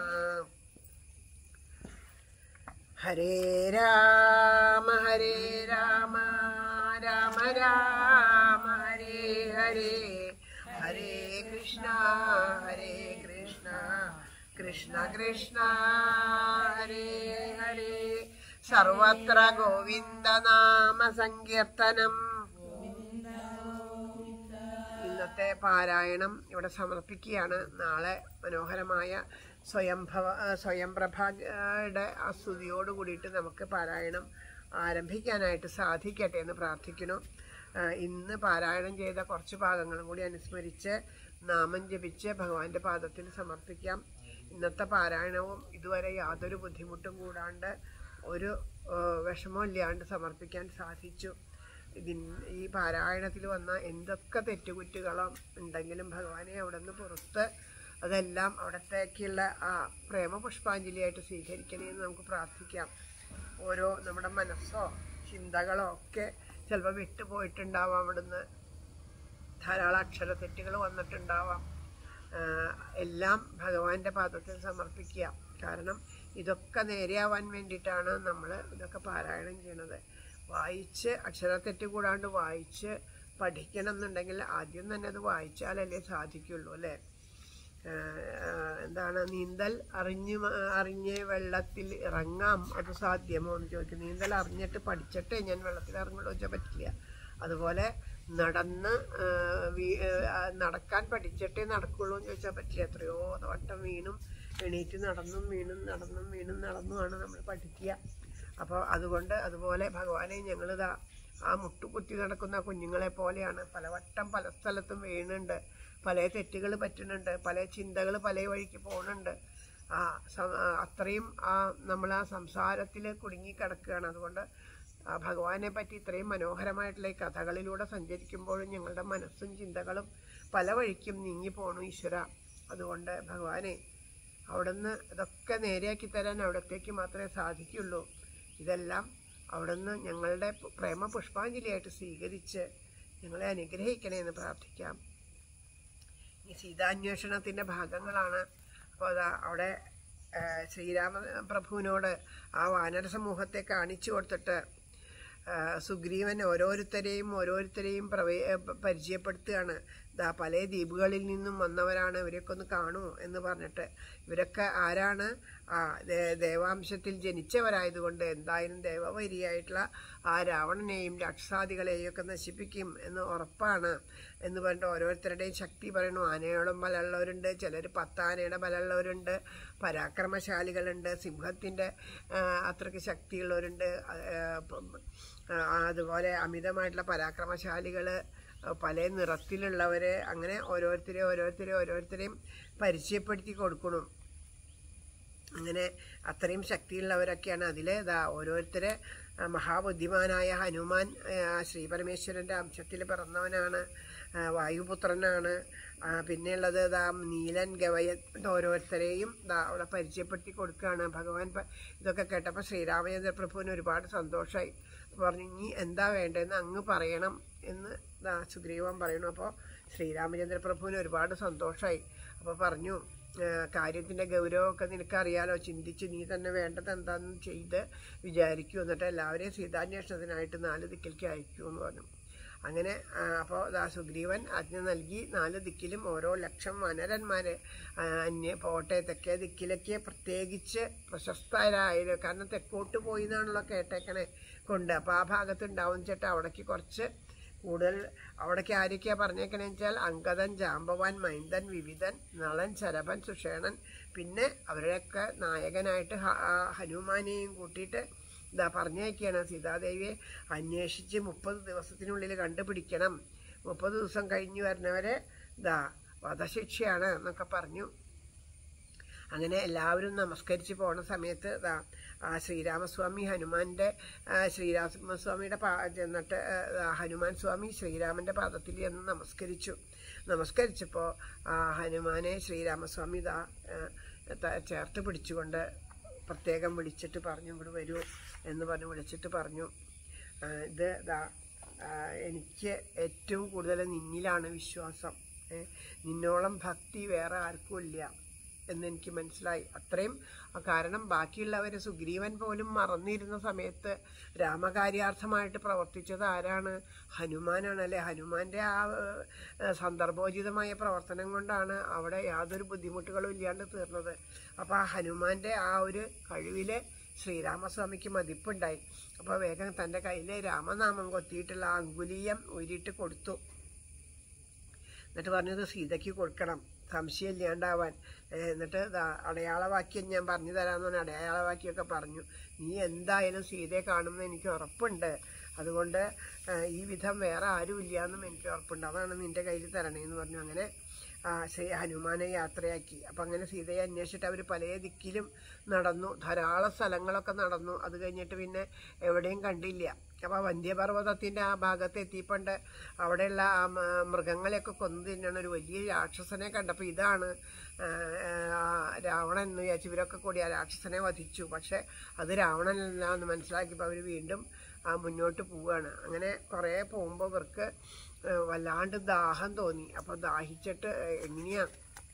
ഹരേ രാമ ഹരേ രാമ രാമ രാമ ഹരേ ഹരേ ഹരേ കൃഷ്ണ ഹരേ കൃഷ്ണ കൃഷ്ണ കൃഷ്ണ ഹരേ ഹരേ സർവത്ര ഗോവിന്ദ നാമ സങ്കീർത്തനം ഇന്നത്തെ പാരായണം ഇവിടെ സമർപ്പിക്കുകയാണ് നാളെ മനോഹരമായ സ്വയംഭവ സ്വയംപ്രഭയുടെ ആ സ്തുതിയോട് കൂടിയിട്ട് നമുക്ക് പാരായണം ആരംഭിക്കാനായിട്ട് സാധിക്കട്ടെ എന്ന് പ്രാർത്ഥിക്കുന്നു ആ, ഇന്ന് പാരായണം ചെയ്ത കുറച്ച് ഭാഗങ്ങളും കൂടി അനുസ്മരിച്ച് നാമം ജപിച്ച് ഭഗവാന്റെ പാദത്തിൽ സമർപ്പിക്കാം ഇന്നത്തെ പാരായണവും ഇതുവരെ യാതൊരു ബുദ്ധിമുട്ടും കൂടാണ്ട് ഒരു ഏഹ്, വിഷമവും ഇല്ലാണ്ട് സമർപ്പിക്കാൻ സാധിച്ചു ഇതിൻ ഈ പാരായണത്തിൽ വന്ന എന്തൊക്കെ തെറ്റുകുറ്റുകളും ഉണ്ടെങ്കിലും ഭഗവാനെ അവിടെ നിന്ന് പുറത്ത് അതെല്ലാം അവിടത്തേക്കുള്ള ആ പ്രേമ പുഷ്പാഞ്ജലിയായിട്ട് സ്വീകരിക്കണേ എന്ന് നമുക്ക് പ്രാർത്ഥിക്കാം ഓരോ നമ്മുടെ മനസ്സോ ചിന്തകളോ ഒക്കെ ചിലപ്പോൾ വിട്ടുപോയിട്ടുണ്ടാവാം അവിടുന്ന് ധാരാളം അക്ഷരത്തെറ്റുകൾ വന്നിട്ടുണ്ടാവാം ആഹ് എല്ലാം ഭഗവാന്റെ പാദത്തിൽ സമർപ്പിക്കുക കാരണം ഇതൊക്കെ നേരെയാവാൻ വേണ്ടിയിട്ടാണ് നമ്മൾ ഇതൊക്കെ പാരായണം ചെയ്യണത് വായിച്ച് അക്ഷരത്തെറ്റ് കൂടാണ്ട് വായിച്ച് പഠിക്കണം എന്നുണ്ടെങ്കിൽ ആദ്യം തന്നെ അത് വായിച്ചാലല്ലേ സാധിക്കുള്ളൂ അല്ലേ ആഹ് എന്താണ് നീന്തൽ അറിഞ്ഞ് മ- അറിഞ്ഞ് വെള്ളത്തിൽ ഇറങ്ങാം അത് സാധ്യമോ എന്ന് ചോദിക്കും നീന്തൽ അറിഞ്ഞിട്ട് പഠിച്ചിട്ടേ ഞാൻ വെള്ളത്തിൽ ഇറങ്ങുള്ളൂ വെച്ചാൽ പറ്റില്ല അതുപോലെ നടന്ന് ആഹ് വീ- ആഹ് നടക്കാൻ പഠിച്ചിട്ടേ നടക്കുള്ളൂ എന്ന് ചോദിച്ചാൽ പറ്റില്ല എത്രയോ വട്ടം വീണും എണീറ്റ് നടന്നും വീണും നടന്നും വീണും നടന്നുമാണ് നമ്മൾ പഠിക്കുക അപ്പോൾ അതുകൊണ്ട് അതുപോലെ ഭഗവാനെ ഞങ്ങളിതാ ആ മുട്ടുകുത്തി നടക്കുന്ന കുഞ്ഞുങ്ങളെ പോലെയാണ് പലവട്ടം പല സ്ഥലത്തും വീണുണ്ട് പല തെറ്റുകൾ പറ്റുന്നുണ്ട് പല ചിന്തകൾ പല വഴിക്ക് പോകുന്നുണ്ട് ആ സ- ആ, അത്രയും ആ നമ്മൾ ആ സംസാരത്തിൽ കുടുങ്ങി കിടക്കുകയാണ് അതുകൊണ്ട് ആ ഭഗവാനെ പറ്റി ഇത്രയും മനോഹരമായിട്ടുള്ള ഈ കഥകളിലൂടെ സഞ്ചരിക്കുമ്പോഴും ഞങ്ങളുടെ മനസ്സും ചിന്തകളും പല വഴിക്കും നീങ്ങി പോണു ഈശ്വര അതുകൊണ്ട് ഭഗവാനെ അവിടുന്ന് ഇതൊക്കെ നേരെയാക്കി തരാൻ അവിടത്തേക്ക് മാത്രമേ സാധിക്കുള്ളൂ ഇതെല്ലാം അവിടുന്ന് ഞങ്ങളുടെ പ്രേമ പുഷ്പാഞ്ജലിയായിട്ട് സ്വീകരിച്ച് ഞങ്ങളെ അനുഗ്രഹിക്കണേ എന്ന് പ്രാർത്ഥിക്കാം ഈ സീതാന്വേഷണത്തിൻ്റെ ഭാഗങ്ങളാണ് അപ്പോൾ അതാ അവിടെ ആ, ശ്രീരാമ പ്രഭുവിനോട് ആ വാനര സമൂഹത്തെ കാണിച്ചു കൊടുത്തിട്ട് ആ, സുഗ്രീവൻ ഓരോരുത്തരെയും ഓരോരുത്തരെയും പ്രവേ പ- പരിചയപ്പെടുത്തുകയാണ് ദാ പല ദ്വീപുകളിൽ നിന്നും വന്നവരാണ് ഇവരെയൊക്കെ ഒന്ന് കാണൂ എന്ന് പറഞ്ഞിട്ട് ഇവരൊക്കെ ആരാണ് ആ ദേ- ദേവാംശത്തിൽ ജനിച്ചവരായതുകൊണ്ട് എന്തായാലും ദേവവരിയായിട്ടുള്ള ആ രാവണനെയും രാക്ഷസാദികളെയും ഒക്കെ നശിപ്പിക്കും എന്ന് ഉറപ്പാണ് എന്ന് പറഞ്ഞിട്ട് ഓരോരുത്തരുടെയും ശക്തി പറയണു ആനയോളം ബലമുള്ളവരുണ്ട് ചിലർ പത്താനയുടെ ബലമുള്ളവരുണ്ട് പരാക്രമശാലികളുണ്ട് സിംഹത്തിൻ്റെ അത്രയ്ക്ക് ശക്തിയുള്ളവരുണ്ട് ആ, പ- ആ, അതുപോലെ അമിതമായിട്ടുള്ള പരാക്രമശാലികൾ പല നിറത്തിലുള്ളവർ അങ്ങനെ ഓരോരുത്തരെ ഓരോരുത്തരെ ഓരോരുത്തരെയും പരിചയപ്പെടുത്തി കൊടുക്കണം അങ്ങനെ അത്രയും ശക്തിയുള്ളവരൊക്കെയാണ് അതിൽ ഇതാ ഓരോരുത്തരെ ആ, മഹാബുദ്ധിമാനായ ഹനുമാൻ ആ, ശ്രീ പരമേശ്വരൻ്റെ അംശത്തിൽ പിറന്നവനാണ് ആ, വായുപുത്രനാണ് ആ, പിന്നെയുള്ളത് ഇതാ നീലൻ ഗവയൻ ഇത് ഓരോരുത്തരെയും ഇതാ അവിടെ പരിചയപ്പെടുത്തി കൊടുക്കുകയാണ് ഭഗവാൻ പ- ഇതൊക്കെ കേട്ടപ്പോൾ ശ്രീരാമചന്ദ്ര പ്രഭുവിന് ഒരുപാട് സന്തോഷമായി പറഞ്ഞു ഇനി എന്താ വേണ്ടതെന്ന് അങ്ങ് പറയണം എന്ന് ഇതാ സുഗ്രീവൻ പറയണു അപ്പോൾ ശ്രീരാമചന്ദ്ര പ്രഭുവിന് ഒരുപാട് സന്തോഷമായി അപ്പോൾ പറഞ്ഞു കാര്യത്തിൻ്റെ ഗൗരവമൊക്കെ നിനക്കറിയാലോ ചിന്തിച്ച് നീ തന്നെ വേണ്ടത് എന്താണെന്ന് ചെയ്ത് വിചാരിക്കൂ എന്നിട്ട് എല്ലാവരെയും സീതാന്വേഷണത്തിനായിട്ട് നാല് ദിക്കിലേക്ക് അയക്കൂ എന്ന് പറഞ്ഞു അങ്ങനെ അപ്പോൾ ദാ സുഗ്രീവൻ ആജ്ഞ നൽകി നാല് ദിക്കിലും ഓരോ ലക്ഷം വനരന്മാരെ ആ, അന്യ പോട്ടെ തെക്കേ ദിക്കിലേക്ക് പ്രത്യേകിച്ച് പ്രശസ്തരായാലും കാരണം തെക്കോട്ട് പോയി എന്നാണല്ലോ കേട്ടേക്കണേ കൊണ്ട് അപ്പോൾ ആ ഭാഗത്ത് ഉണ്ടാവും ചേട്ടാ അവിടേക്ക് കുറച്ച് കൂടുതൽ അവിടേക്ക് ആരൊക്കെയാ പറഞ്ഞേക്കണേ വെച്ചാൽ അങ്കദൻ ജാമ്പവാൻ മൈന്ദൻ വിവിധൻ നളൻ ശരഭൻ സുഷേണൻ പിന്നെ അവരുടെയൊക്കെ നായകനായിട്ട് ഹ- ആ ഹനുമാനെയും കൂട്ടിയിട്ട് ഇതാ പറഞ്ഞേക്കാണ് സീതാദേവിയെ അന്വേഷിച്ച് മുപ്പത് ദിവസത്തിനുള്ളിൽ കണ്ടുപിടിക്കണം മുപ്പത് ദിവസം കഴിഞ്ഞ് വരുന്നവരെ ഇതാ വധശിക്ഷയാണ് എന്നൊക്കെ പറഞ്ഞു അങ്ങനെ എല്ലാവരും നമസ്കരിച്ച് പോണ സമയത്ത് ദാ ആ ശ്രീരാമസ്വാമി ഹനുമാന്റെ ആ, ശ്രീരാമസ്വാമിയുടെ പാ ചെന്നിട്ട് ആ, ദാ ഹനുമാൻ സ്വാമി ശ്രീരാമന്റെ പാദത്തിൽ ചെന്ന് നമസ്കരിച്ചു നമസ്കരിച്ചപ്പോൾ ആ ഹനുമാനെ ശ്രീരാമസ്വാമി ദാ ആ, ത- ചേർത്ത് പിടിച്ചുകൊണ്ട് പ്രത്യേകം വിളിച്ചിട്ട് പറഞ്ഞു ഇങ്ങോട്ട് വരൂ എന്ന് പറഞ്ഞ് വിളിച്ചിട്ട് പറഞ്ഞു ആ, ഇത് ദാ ആ, എനിക്ക് ഏറ്റവും കൂടുതൽ നിന്നിലാണ് വിശ്വാസം ഏ, നിന്നോളം ഭക്തി വേറെ ആർക്കും ഇല്ല എന്നെനിക്ക് മനസ്സിലായി അത്രയും ആ കാരണം ബാക്കിയുള്ളവർ സുഗ്രീവൻ പോലും മറന്നിരുന്ന സമയത്ത് രാമകാര്യാർത്ഥമായിട്ട് പ്രവർത്തിച്ചത് ആരാണ് ഹനുമാനാണ് അല്ലെ ഹനുമാന്റെ ആ ഏഹ്, സന്ദർഭോചിതമായ പ്രവർത്തനം കൊണ്ടാണ് അവിടെ യാതൊരു ബുദ്ധിമുട്ടുകളും ഇല്ലാണ്ട് തീർന്നത് അപ്പോൾ ആ ഹനുമാന്റെ ആ ഒരു കഴിവില് ശ്രീരാമസ്വാമിക്ക് മതിപ്പുണ്ടായി അപ്പോൾ വേഗം തൻ്റെ കയ്യിൽ രാമനാമം കൊത്തിയിട്ടുള്ള ആ അങ്കുലീയം ഊരിയിട്ട് കൊടുത്തു എന്നിട്ട് പറഞ്ഞത് സീതയ്ക്ക് കൊടുക്കണം സംശയം ഇല്ലാണ്ടാവാൻ ഏ, എന്നിട്ട് ദാ അടയാളവാക്യം ഞാൻ പറഞ്ഞു തരാമെന്ന് പറഞ്ഞ അടയാളവാക്യമൊക്കെ പറഞ്ഞു നീ എന്തായാലും സീതയെ കാണുമെന്ന് എനിക്ക് ഉറപ്പുണ്ട് അതുകൊണ്ട് ഏ, ഈ വിധം വേറെ ആരും ഇല്ലയെന്നും എനിക്ക് ഉറപ്പുണ്ട് അതാണ് നിന്റെ കയ്യിൽ തരണേന്ന് പറഞ്ഞു അങ്ങനെ ആ, ശ്രീ ഹനുമാനെ യാത്രയാക്കി അപ്പം അങ്ങനെ സീതയെ അന്വേഷിച്ചിട്ട് അവർ പല ദിക്കിലും നടന്നു ധാരാളം സ്ഥലങ്ങളൊക്കെ നടന്നു അത് കഴിഞ്ഞിട്ട് പിന്നെ എവിടെയും കണ്ടില്ല അപ്പോൾ വന്ധ്യപർവ്വതത്തിൻ്റെ ആ ഭാഗത്ത് എത്തിയപ്പോണ്ട് അവിടെയുള്ള ആ മ- മൃഗങ്ങളെയൊക്കെ കൊന്നു തിന്നണ ഒരു വലിയ രാക്ഷസനെ കണ്ടപ്പോൾ ഇതാണ് ആ, ആ, രാവണൻ എന്ന് വിചാരിച്ചു ഇവരൊക്കെ കൂടി ആ രാക്ഷസനെ വധിച്ചു പക്ഷെ അത് രാവണനല്ല എന്ന് മനസ്സിലാക്കിയപ്പോൾ അവർ വീണ്ടും ആ, മുന്നോട്ട് പോവുകയാണ് അങ്ങനെ കുറേ പോകുമ്പോൾ ഇവർക്ക് ആ, വല്ലാണ്ട് ദാഹം തോന്നി അപ്പോൾ ദാഹിച്ചിട്ട് എങ്ങനെയാ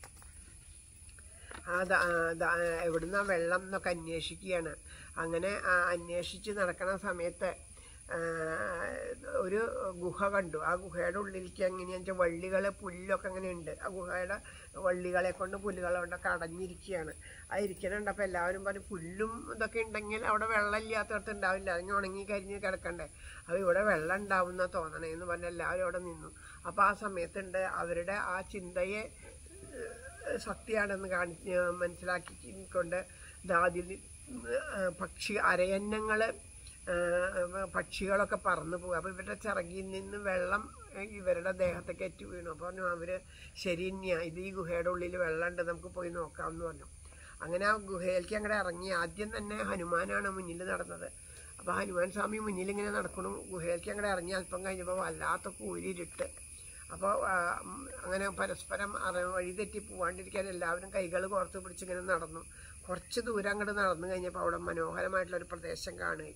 ആ ദ- ആ ദ- എവിടുന്നാ വെള്ളം എന്നൊക്കെ അന്വേഷിക്കുകയാണ് അങ്ങനെ ആ അന്വേഷിച്ച് നടക്കുന്ന സമയത്ത് ആ, ഒരു ഗുഹ കണ്ടു ആ ഗുഹയുടെ ഉള്ളിലേക്ക് എങ്ങനെയാണെന്ന് വെച്ചാൽ വള്ളികൾ പുല്ലൊക്കെ അങ്ങനെ ഉണ്ട് ആ ഗുഹയുടെ വള്ളികളെ കൊണ്ട് പുല്ലുകളെ കൊണ്ടൊക്കെ അടഞ്ഞിരിക്കുകയാണ് ആ ഇരിക്കണുണ്ടപ്പോൾ എല്ലാവരും പറയും പുല്ലും ഇതൊക്കെ ഉണ്ടെങ്കിൽ അവിടെ വെള്ളം ഇല്ലാത്തടത്ത് ഉണ്ടാവില്ല അതിന് ഉണങ്ങി കരിഞ്ഞ് കിടക്കണ്ടേ അപ്പോൾ ഇവിടെ വെള്ളം ഉണ്ടാവുന്ന തോന്നണേ എന്ന് പറഞ്ഞ് എല്ലാവരും അവിടെ നിന്നു അപ്പോൾ ആ സമയത്തുണ്ട് അവരുടെ ആ ചിന്തയെ ഏഹ് സത്യമാണെന്ന് കാണിച്ച് മനസ്സിലാക്കിക്കൊണ്ട് ദാതിൽ പക്ഷി അരയന്നങ്ങൾ പക്ഷികളൊക്കെ പറന്നു പോകും അപ്പോൾ ഇവരുടെ ചിറകിൽ നിന്ന് വെള്ളം ഏഹ് ഇവരുടെ ദേഹത്തേക്ക് എത്തി വീണു അപ്പോൾ പറഞ്ഞു അവർ ശരി തന്നെയാ ഇത് ഈ ഗുഹയുടെ ഉള്ളിൽ വെള്ളമുണ്ട് നമുക്ക് പോയി നോക്കാമെന്ന് പറഞ്ഞു അങ്ങനെ ആ ഗുഹയിലേക്ക് അങ്ങോട്ട് ഇറങ്ങി ആദ്യം തന്നെ ഹനുമാനാണ് മുന്നിൽ നടന്നത് അപ്പോൾ ഹനുമാൻ സ്വാമി മുന്നിൽ ഇങ്ങനെ നടക്കണം ഗുഹയിലേക്ക് അങ്ങോട്ട് ഇറങ്ങി അല്പം കഴിഞ്ഞപ്പോൾ വല്ലാത്ത കൂരിരുട്ട് അപ്പോൾ അങ്ങനെ പരസ്പരം അറ വഴി തെറ്റി പോവാണ്ടിരിക്കാൻ എല്ലാവരും കൈകൾ കോർത്ത് പിടിച്ച് ഇങ്ങനെ നടന്നു കുറച്ച് ദൂരം അങ്ങോട്ട് നടന്നു കഴിഞ്ഞപ്പോൾ അവിടെ മനോഹരമായിട്ടുള്ള ഒരു പ്രദേശം കാണുകയും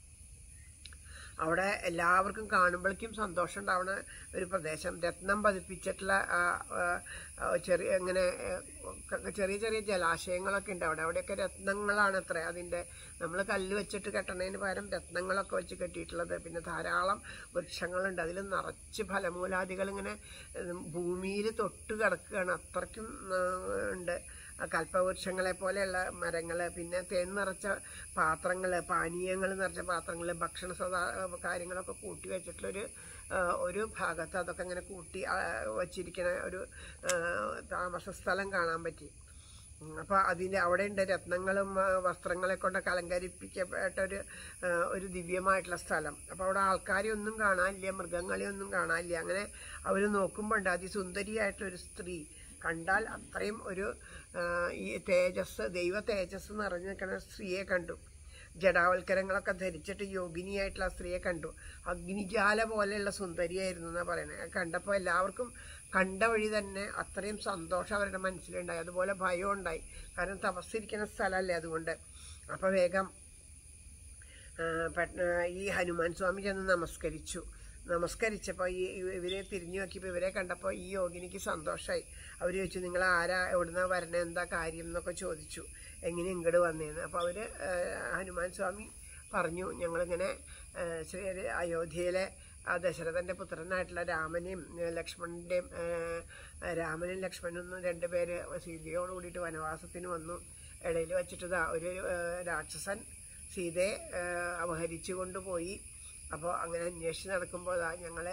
അവിടെ എല്ലാവർക്കും കാണുമ്പോഴേക്കും സന്തോഷം ഉണ്ടാവുന്ന ഒരു പ്രദേശം രത്നം പതിപ്പിച്ചിട്ടുള്ള ആ, ആ, ആ, ചെറിയ ഇങ്ങനെ ഏ, ക- ചെറിയ ചെറിയ ജലാശയങ്ങളൊക്കെ ഉണ്ട് അവിടെ അവിടെയൊക്കെ രത്നങ്ങളാണ് അത്ര അതിൻ്റെ നമ്മൾ കല്ല് വെച്ചിട്ട് കെട്ടണതിന് പകരം രത്നങ്ങളൊക്കെ വെച്ച് കെട്ടിയിട്ടുള്ളത് പിന്നെ ധാരാളം വൃക്ഷങ്ങളുണ്ട് അതിൽ നിറച്ച് ഫലമൂലാദികൾ ഇങ്ങനെ ഭൂമിയിൽ തൊട്ട് കിടക്കുകയാണ് അത്രയ്ക്കും ആ, ഉണ്ട് ആ കൽപ്പവൃക്ഷങ്ങളെ പോലെയുള്ള മരങ്ങൾ പിന്നെ തേൻ നിറച്ച പാത്രങ്ങൾ പാനീയങ്ങൾ നിറച്ച പാത്രങ്ങൾ ഭക്ഷണ സദാ കാര്യങ്ങളൊക്കെ കൂട്ടി വെച്ചിട്ടുള്ളൊരു ആ, ഒരു ഭാഗത്ത് അതൊക്കെ ഇങ്ങനെ കൂട്ടി ആ, വച്ചിരിക്കുന്ന ഒരു ആ, താമസ സ്ഥലം കാണാൻ പറ്റി അപ്പോൾ അതിൻ്റെ അവിടെ ഉണ്ട് രത്നങ്ങളും ആ, വസ്ത്രങ്ങളെ കൊണ്ടൊക്കെ അലങ്കരിപ്പിക്കപ്പെട്ട ഒരു ആ, ഒരു ദിവ്യമായിട്ടുള്ള സ്ഥലം അപ്പോൾ അവിടെ ആൾക്കാരെ ഒന്നും കാണാനില്ല മൃഗങ്ങളെ ഒന്നും കാണാനില്ല അങ്ങനെ അവർ നോക്കുമ്പോൾ ഉണ്ട് അതിസുന്ദരിയായിട്ടൊരു സ്ത്രീ കണ്ടാൽ അത്രയും ഒരു ആ, ഈ തേജസ് ദൈവ തേജസ് നിറഞ്ഞു നിൽക്കുന്ന സ്ത്രീയെ കണ്ടു ജടാവൽക്കരങ്ങളൊക്കെ ധരിച്ചിട്ട് യോഗിനിയായിട്ടുള്ള ആ സ്ത്രീയെ കണ്ടു അഗ്നിജാല പോലെയുള്ള സുന്ദരിയായിരുന്നു എന്നാണ് പറയുന്നത് കണ്ടപ്പോൾ എല്ലാവർക്കും കണ്ട വഴി തന്നെ അത്രയും സന്തോഷം അവരുടെ മനസ്സിലുണ്ടായി അതുപോലെ ഭയം ഉണ്ടായി കാരണം തപസ്സിരിക്കുന്ന സ്ഥലമല്ലേ അതുകൊണ്ട് അപ്പോൾ വേഗം ആ, പെട്ട- ഈ ഹനുമാൻ സ്വാമി ചെന്ന് നമസ്കരിച്ചു നമസ്കരിച്ചപ്പോൾ ഈ ഇവ- ഇവരെ തിരിഞ്ഞു നോക്കിയപ്പോൾ ഇവരെ കണ്ടപ്പോൾ ഈ യോഗിനിക്ക് സന്തോഷമായി അവർ ചോദിച്ചു നിങ്ങൾ ആരാ എവിടുന്നാ വരണേ എന്താ കാര്യം എന്നൊക്കെ ചോദിച്ചു എങ്ങനെ ഇങ്ങോട്ട് വന്നേന്ന് അപ്പോൾ അവർ ഹനുമാൻ സ്വാമി പറഞ്ഞു ഞങ്ങളിങ്ങനെ ആ, ശ്രീ അയോധ്യയിലെ ആ ദശരഥൻ്റെ പുത്രനായിട്ടുള്ള രാമനെയും ഏ, ലക്ഷ്മണൻ്റെയും ഏ, രാമനും ലക്ഷ്മണനും രണ്ടുപേര് സീതയോട് കൂടിയിട്ട് വനവാസത്തിന് വന്നു ഇടയിൽ വെച്ചിട്ട് ദാ ഒരു ഏ, രാക്ഷസൻ സീതയെ ആ, അപഹരിച്ചു കൊണ്ടുപോയി അപ്പോൾ അങ്ങനെ അന്വേഷിച്ച് നടക്കുമ്പോൾ ഞങ്ങൾ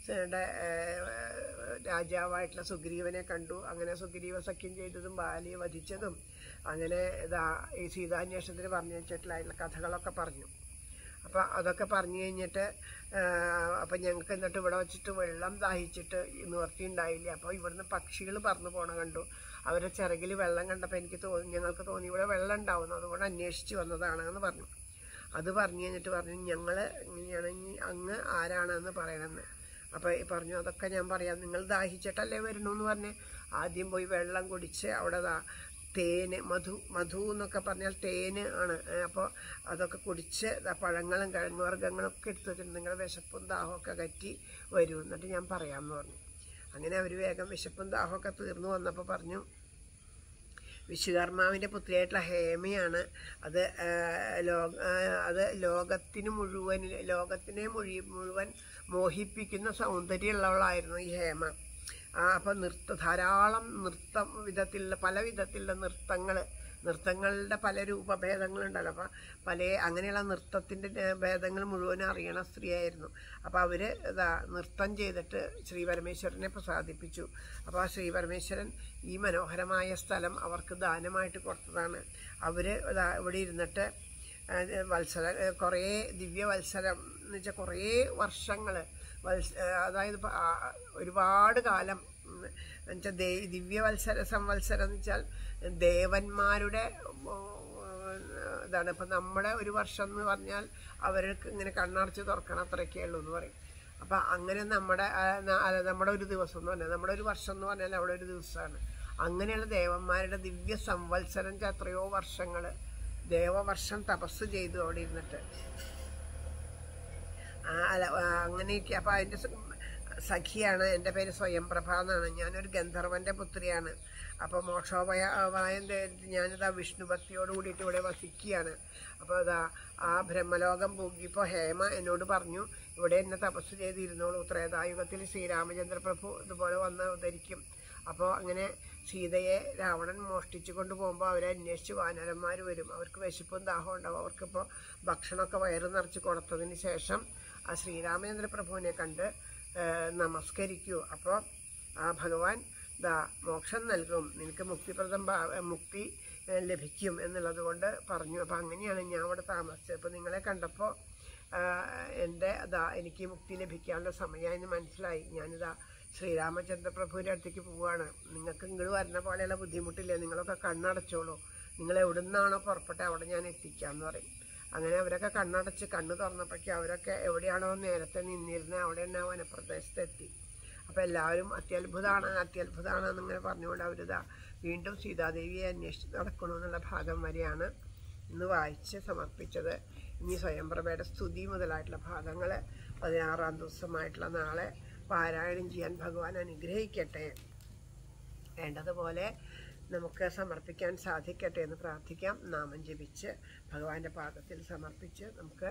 രാജാവായിട്ടുള്ള സുഗ്രീവനെ കണ്ടു അങ്ങനെ സുഗ്രീവ സഖ്യം ചെയ്തതും ബാലിയെ വധിച്ചതും അങ്ങനെ ഇതാ ഈ സീതാന്വേഷണത്തിന് പറഞ്ഞു വെച്ചിട്ടുള്ള കഥകളൊക്കെ പറഞ്ഞു അപ്പോൾ അതൊക്കെ പറഞ്ഞു കഴിഞ്ഞിട്ട് അപ്പം ഞങ്ങൾക്ക് എന്നിട്ട് ഇവിടെ വെച്ചിട്ട് വെള്ളം ദാഹിച്ചിട്ട് നിവർത്തി ഉണ്ടായില്ല അപ്പോൾ ഇവിടുന്ന് പക്ഷികൾ പറന്നു പോണ കണ്ടു അവരെ ചിറകിൽ വെള്ളം കണ്ടപ്പോൾ എനിക്ക് തോന്നി ഞങ്ങൾക്ക് തോന്നി ഇവിടെ വെള്ളം ഉണ്ടാവുന്നു അതുകൊണ്ട് അന്വേഷിച്ച് വന്നതാണ് എന്ന് പറഞ്ഞു അത് പറഞ്ഞു കഴിഞ്ഞിട്ട് പറഞ്ഞു ഞങ്ങൾ ഇങ്ങനെയാണെങ്കിൽ അങ്ങ് ആരാണെന്ന് പറയണമെന്ന് അപ്പോൾ പറഞ്ഞു അതൊക്കെ ഞാൻ പറയാം നിങ്ങൾ ദാഹിച്ചിട്ടല്ലേ വരണു എന്ന് പറഞ്ഞ് ആദ്യം പോയി വെള്ളം കുടിച്ച് അവിടെ ദാ തേന് മധു മധു എന്നൊക്കെ പറഞ്ഞാൽ തേന് ആണ് അപ്പോൾ അതൊക്കെ കുടിച്ച് ദാ പഴങ്ങളും കിഴങ്ങ് വർഗ്ഗങ്ങളൊക്കെ എടുത്ത് വെച്ചിട്ട് നിങ്ങളുടെ വിശപ്പും ദാഹമൊക്കെ കറ്റി വരും എന്നിട്ട് ഞാൻ പറയാമെന്ന് പറഞ്ഞു അങ്ങനെ അവർ വേഗം വിശപ്പും ദാഹമൊക്കെ തീർന്നു വന്നപ്പോൾ പറഞ്ഞു വിശ്വകർമാവിൻ്റെ പുത്രിയായിട്ടുള്ള ഹേമയാണ് അത് ആ, ലോക ആ, അത് ലോകത്തിന് മുഴുവൻ ലോകത്തിനെ മുഴി മുഴുവൻ മോഹിപ്പിക്കുന്ന സൗന്ദര്യമുള്ളവളായിരുന്നു ഈ ഹേമ ആ, അപ്പം നൃത്ത ധാരാളം നൃത്തം വിധത്തിലുള്ള പല വിധത്തിലുള്ള നൃത്തങ്ങൾ നൃത്തങ്ങളുടെ പല രൂപഭേദങ്ങളുണ്ടല്ലോ അപ്പം പല അങ്ങനെയുള്ള നൃത്തത്തിൻ്റെ ഭേദങ്ങൾ മുഴുവനും അറിയണ സ്ത്രീയായിരുന്നു അപ്പോൾ അവർ ഇതാ നൃത്തം ചെയ്തിട്ട് ശ്രീ പരമേശ്വരനെ പ്രസാദിപ്പിച്ചു അപ്പോൾ ആ ശ്രീ പരമേശ്വരൻ ഈ മനോഹരമായ സ്ഥലം അവർക്ക് ദാനമായിട്ട് കൊടുത്തതാണ് അവർ ഇതാ ഇവിടെ ഇരുന്നിട്ട് അത് വത്സര കുറേ ദിവ്യ വത്സരം എന്ന് വെച്ചാൽ കുറേ വർഷങ്ങൾ വത്സ അതായത് ഇപ്പം ആ- ഒരുപാട് കാലം ഉം, എന്ന് എന്നുവെച്ചാൽ ദേ ദിവ്യവത്സര സംവത്സരം എന്ന് വെച്ചാൽ ദേവന്മാരുടെ ഓ, ഇതാണ് ഇപ്പം നമ്മുടെ ഒരു വർഷം എന്ന് പറഞ്ഞാൽ അവർക്ക് ഇങ്ങനെ കണ്ണടച്ച് തുറക്കണം അത്രയൊക്കെ ഉള്ളൂ എന്ന് പറയും അപ്പം അങ്ങനെ നമ്മുടെ ആ, ന- അല്ല, നമ്മുടെ ഒരു ദിവസം എന്ന് പറഞ്ഞാൽ നമ്മുടെ ഒരു വർഷം എന്ന് പറഞ്ഞാൽ അവിടെ ഒരു ദിവസമാണ് അങ്ങനെയുള്ള ദേവന്മാരുടെ ദിവ്യ സംവത്സരം വെച്ചാൽ എത്രയോ വർഷങ്ങൾ ദേവവർഷം തപസ് ചെയ്തു അവിടെ ഇരുന്നിട്ട് ആ, അല്ല ആ, അങ്ങനെയൊക്കെ അപ്പം അതിൻ്റെ സ- സഖിയാണ് എൻ്റെ പേര് സ്വയംപ്രഭ എന്നാണ് ഞാനൊരു ഗന്ധർവൻ്റെ പുത്രിയാണ് അപ്പോൾ മോക്ഷോപയൻ്റെ ഞാനിതാ വിഷ്ണു ഭക്തിയോട് കൂടിയിട്ട് ഇവിടെ വസിക്കുകയാണ് അപ്പോൾ അതാ ആ ബ്രഹ്മലോകം പൂകിയപ്പോൾ ഹേമ എന്നോട് പറഞ്ഞു ഇവിടെ എന്നെ തപസ് ചെയ്തിരുന്നോളൂ ത്രേതായുഗത്തിൽ ശ്രീരാമചന്ദ്ര പ്രഭു ഇതുപോലെ വന്ന് അവതരിക്കും അപ്പോൾ അങ്ങനെ സീതയെ രാവണൻ മോഷ്ടിച്ചു കൊണ്ടുപോകുമ്പോൾ അവരെ അന്വേഷിച്ച് വാനരന്മാർ വരും അവർക്ക് വിശപ്പും ദാഹവും ഉണ്ടാവും അവർക്കിപ്പോൾ ഭക്ഷണമൊക്കെ വയറ് നിറച്ച് കൊടുത്തതിന് ശേഷം ആ ശ്രീരാമചന്ദ്ര പ്രഭുവിനെ കണ്ട് ഏഹ്, നമസ്കരിക്കൂ അപ്പോൾ ആ ഭഗവാൻ ദാ മോക്ഷം നൽകും നിനക്ക് മുക്തിപ്രദം ഭാ- മുക്തി ഏഹ്, ലഭിക്കും എന്നുള്ളത് കൊണ്ട് പറഞ്ഞു അപ്പോൾ അങ്ങനെയാണ് ഞാൻ അവിടെ താമസിച്ചത് അപ്പോൾ നിങ്ങളെ കണ്ടപ്പോൾ എൻ്റെ അതാ എനിക്ക് മുക്തി ലഭിക്കാനുള്ള സമയമായെന്ന് മനസ്സിലായി ഞാനിതാ ശ്രീരാമചന്ദ്ര പ്രഭുവിൻ്റെ അടുത്തേക്ക് പോവുകയാണ് നിങ്ങൾക്ക് ഇങ്ങോട്ട് വരുന്ന പോലെയുള്ള ബുദ്ധിമുട്ടില്ല നിങ്ങളൊക്കെ കണ്ണടച്ചോളൂ നിങ്ങൾ എവിടെ നിന്നാണോ പുറപ്പെട്ടെ അവിടെ ഞാൻ എത്തിക്കാമെന്ന് പറയും അങ്ങനെ അവരൊക്കെ കണ്ണടച്ച് കണ്ണ് തുറന്നപ്പോഴേക്കും അവരൊക്കെ എവിടെയാണോ നേരത്തെ നിന്നിരുന്നത് അവിടെ തന്നെ ആ വനപ്രദേശത്ത് എത്തി അപ്പോൾ എല്ലാവരും അത്യത്ഭുതമാണ് അത്യത്ഭുതമാണ് എന്നിങ്ങനെ പറഞ്ഞുകൊണ്ട് അവരിതാ വീണ്ടും സീതാദേവിയെ അന്വേഷിച്ച് നടക്കണമെന്നുള്ള ഭാഗം വരെയാണ് ഇന്ന് വായിച്ച് സമർപ്പിച്ചത് ഇനി സ്വയംപ്രഭയുടെ സ്തുതി മുതലായിട്ടുള്ള ഭാഗങ്ങൾ പതിനാറാം ദിവസമായിട്ടുള്ള നാളെ പാരായണം ചെയ്യാൻ ഭഗവാൻ അനുഗ്രഹിക്കട്ടെ വേണ്ടതുപോലെ നമുക്ക് സമർപ്പിക്കാൻ സാധിക്കട്ടെ എന്ന് പ്രാർത്ഥിക്കാം നാമം ജപിച്ച് ഭഗവാന്റെ പാദത്തിൽ സമർപ്പിച്ച് നമുക്ക്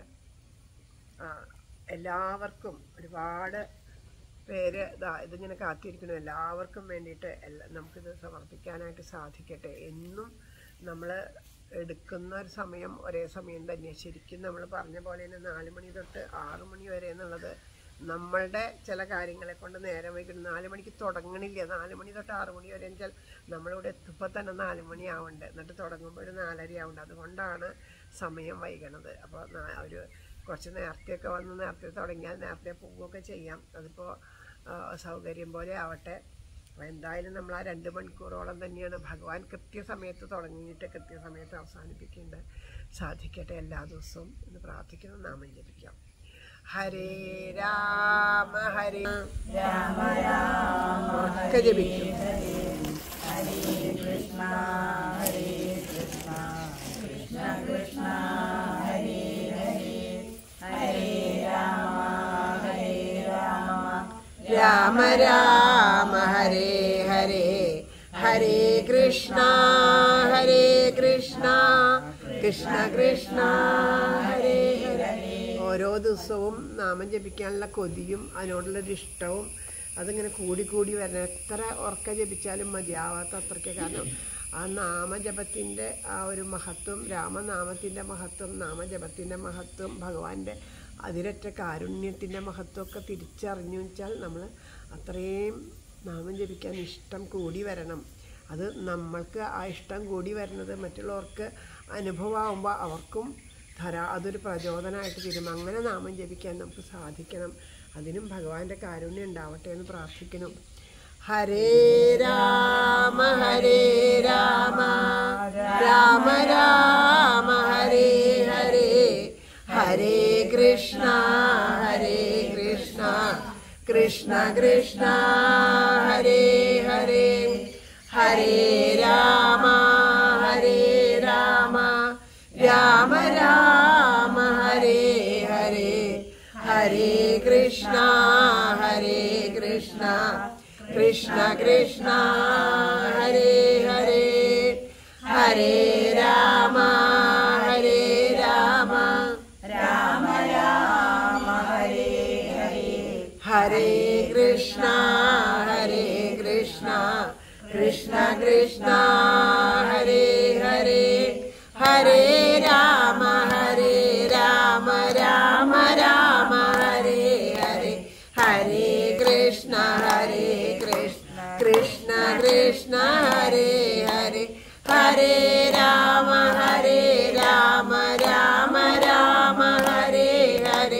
ആ, എല്ലാവർക്കും ഒരുപാട് പേര് ഇതാ ഇതിങ്ങനെ കാത്തിരിക്കുന്നു എല്ലാവർക്കും വേണ്ടിയിട്ട് എല്ലാ നമുക്കിത് സമർപ്പിക്കാനായിട്ട് സാധിക്കട്ടെ എന്നും നമ്മൾ എടുക്കുന്ന ഒരു സമയം ഒരേ സമയം തന്നെ ശരിക്കും നമ്മൾ പറഞ്ഞ പോലെ തന്നെ നാല് മണി തൊട്ട് ആറ് മണി വരെ എന്നുള്ളത് നമ്മളുടെ ചില കാര്യങ്ങളെ കൊണ്ട് നേരം വൈകിട്ട് നാല് മണിക്ക് തുടങ്ങണില്ല നാല് മണി തൊട്ട് ആറ് മണി വരെ വെച്ചാൽ നമ്മളിവിടെ എത്തുമ്പോൾ തന്നെ നാല് മണി ആവുന്നുണ്ട് എന്നിട്ട് തുടങ്ങുമ്പോൾ ഒരു നാലര ആവുന്നുണ്ട് അതുകൊണ്ടാണ് സമയം വൈകണത് അപ്പോൾ ഒരു കുറച്ച് നേരത്തെയൊക്കെ വന്ന് നേരത്തെ തുടങ്ങിയാൽ നേരത്തെ പോവുകയൊക്കെ ചെയ്യാം അതിപ്പോൾ സൗകര്യം പോലെ ആവട്ടെ അപ്പോൾ എന്തായാലും നമ്മൾ ആ രണ്ട് മണിക്കൂറോളം തന്നെയാണ് ഭഗവാൻ കൃത്യസമയത്ത് തുടങ്ങിയിട്ട് കൃത്യസമയത്ത് അവസാനിപ്പിക്കേണ്ടത് സാധിക്കട്ടെ എല്ലാ ദിവസവും എന്ന് പ്രാർത്ഥിക്കുന്നു നാമം ജപിക്കാം ഹരേ രാമ ഹരേ രാമ രാമ ഒക്കെ ജപിക്കും ഹരേ കൃഷ്ണ ഹരേ കൃഷ്ണ കൃഷ്ണ കൃഷ്ണ ഹരേ ഹരേ ഹരേ രാമ ഹരേ രാമ രാമ രാമ ഹരേ ഹരേ ഹരേ കൃഷ്ണ ഹരേ കൃഷ്ണ കൃഷ്ണ കൃഷ്ണ ഹരേ ഹരേ ഓരോ ദിവസവും നാമം ജപിക്കാനുള്ള കൊതിയും അതിനോടുള്ളൊരു ഇഷ്ടവും അതിങ്ങനെ കൂടി കൂടി വരണം എത്ര ഉറക്ക ജപിച്ചാലും മതിയാവാത്ത അത്രയ്ക്ക് കാരണം ആ നാമജപത്തിൻ്റെ ആ ഒരു മഹത്വം രാമനാമത്തിൻ്റെ മഹത്വം നാമജപത്തിൻ്റെ മഹത്വം ഭഗവാന്റെ അതിരറ്റ കാരുണ്യത്തിൻ്റെ മഹത്വമൊക്കെ തിരിച്ചറിഞ്ഞു വെച്ചാൽ നമ്മൾ അത്രയും നാമം ജപിക്കാൻ ഇഷ്ടം കൂടി വരണം അത് നമ്മൾക്ക് ആ ഇഷ്ടം കൂടി വരുന്നത് മറ്റുള്ളവർക്ക് അനുഭവമാകുമ്പോൾ അവർക്കും ധരാ അതൊരു പ്രചോദനമായിട്ട് തീരും അങ്ങനെ നാമം ജപിക്കാൻ നമുക്ക് സാധിക്കണം അതിനും ഭഗവാന്റെ കാരുണ്യം ഉണ്ടാവട്ടെ എന്ന് പ്രാർത്ഥിക്കണം ഹരേ രാമ ഹരേ രാമ രാമ രാമ ഹരേ ഹരേ ഹരേ കൃഷ്ണ ഹരേ കൃഷ്ണ കൃഷ്ണ കൃഷ്ണ ഹരേ ഹരേ ഹരേ രാമ ഹരേ രാമ രാമ രാമ ഹരേ ഹരേ ഹരേ കൃഷ്ണ ഹരേ കൃഷ്ണ കൃഷ്ണ കൃഷ്ണ ഹരേ ഹരേ ഹരേ രാമ ഹരേ രാമ രാമ രാമ ഹരേ ഹരേ ഹരേ കൃഷ്ണ ഹരേ കൃഷ്ണ കൃഷ്ണ കൃഷ്ണ ഹരേ ഹരേ ഹരേ രാമ ഹരേ രാമ രാമ രാമ ഹരേ ഹരേ ഹരേ കൃഷ്ണ ഹരേ കൃഷ്ണ കൃഷ്ണ കൃഷ്ണ ഹരേ ഹരേ ഹരേ രാമ ഹരേ രാമ രാമ രാമ ഹരേ ഹരേ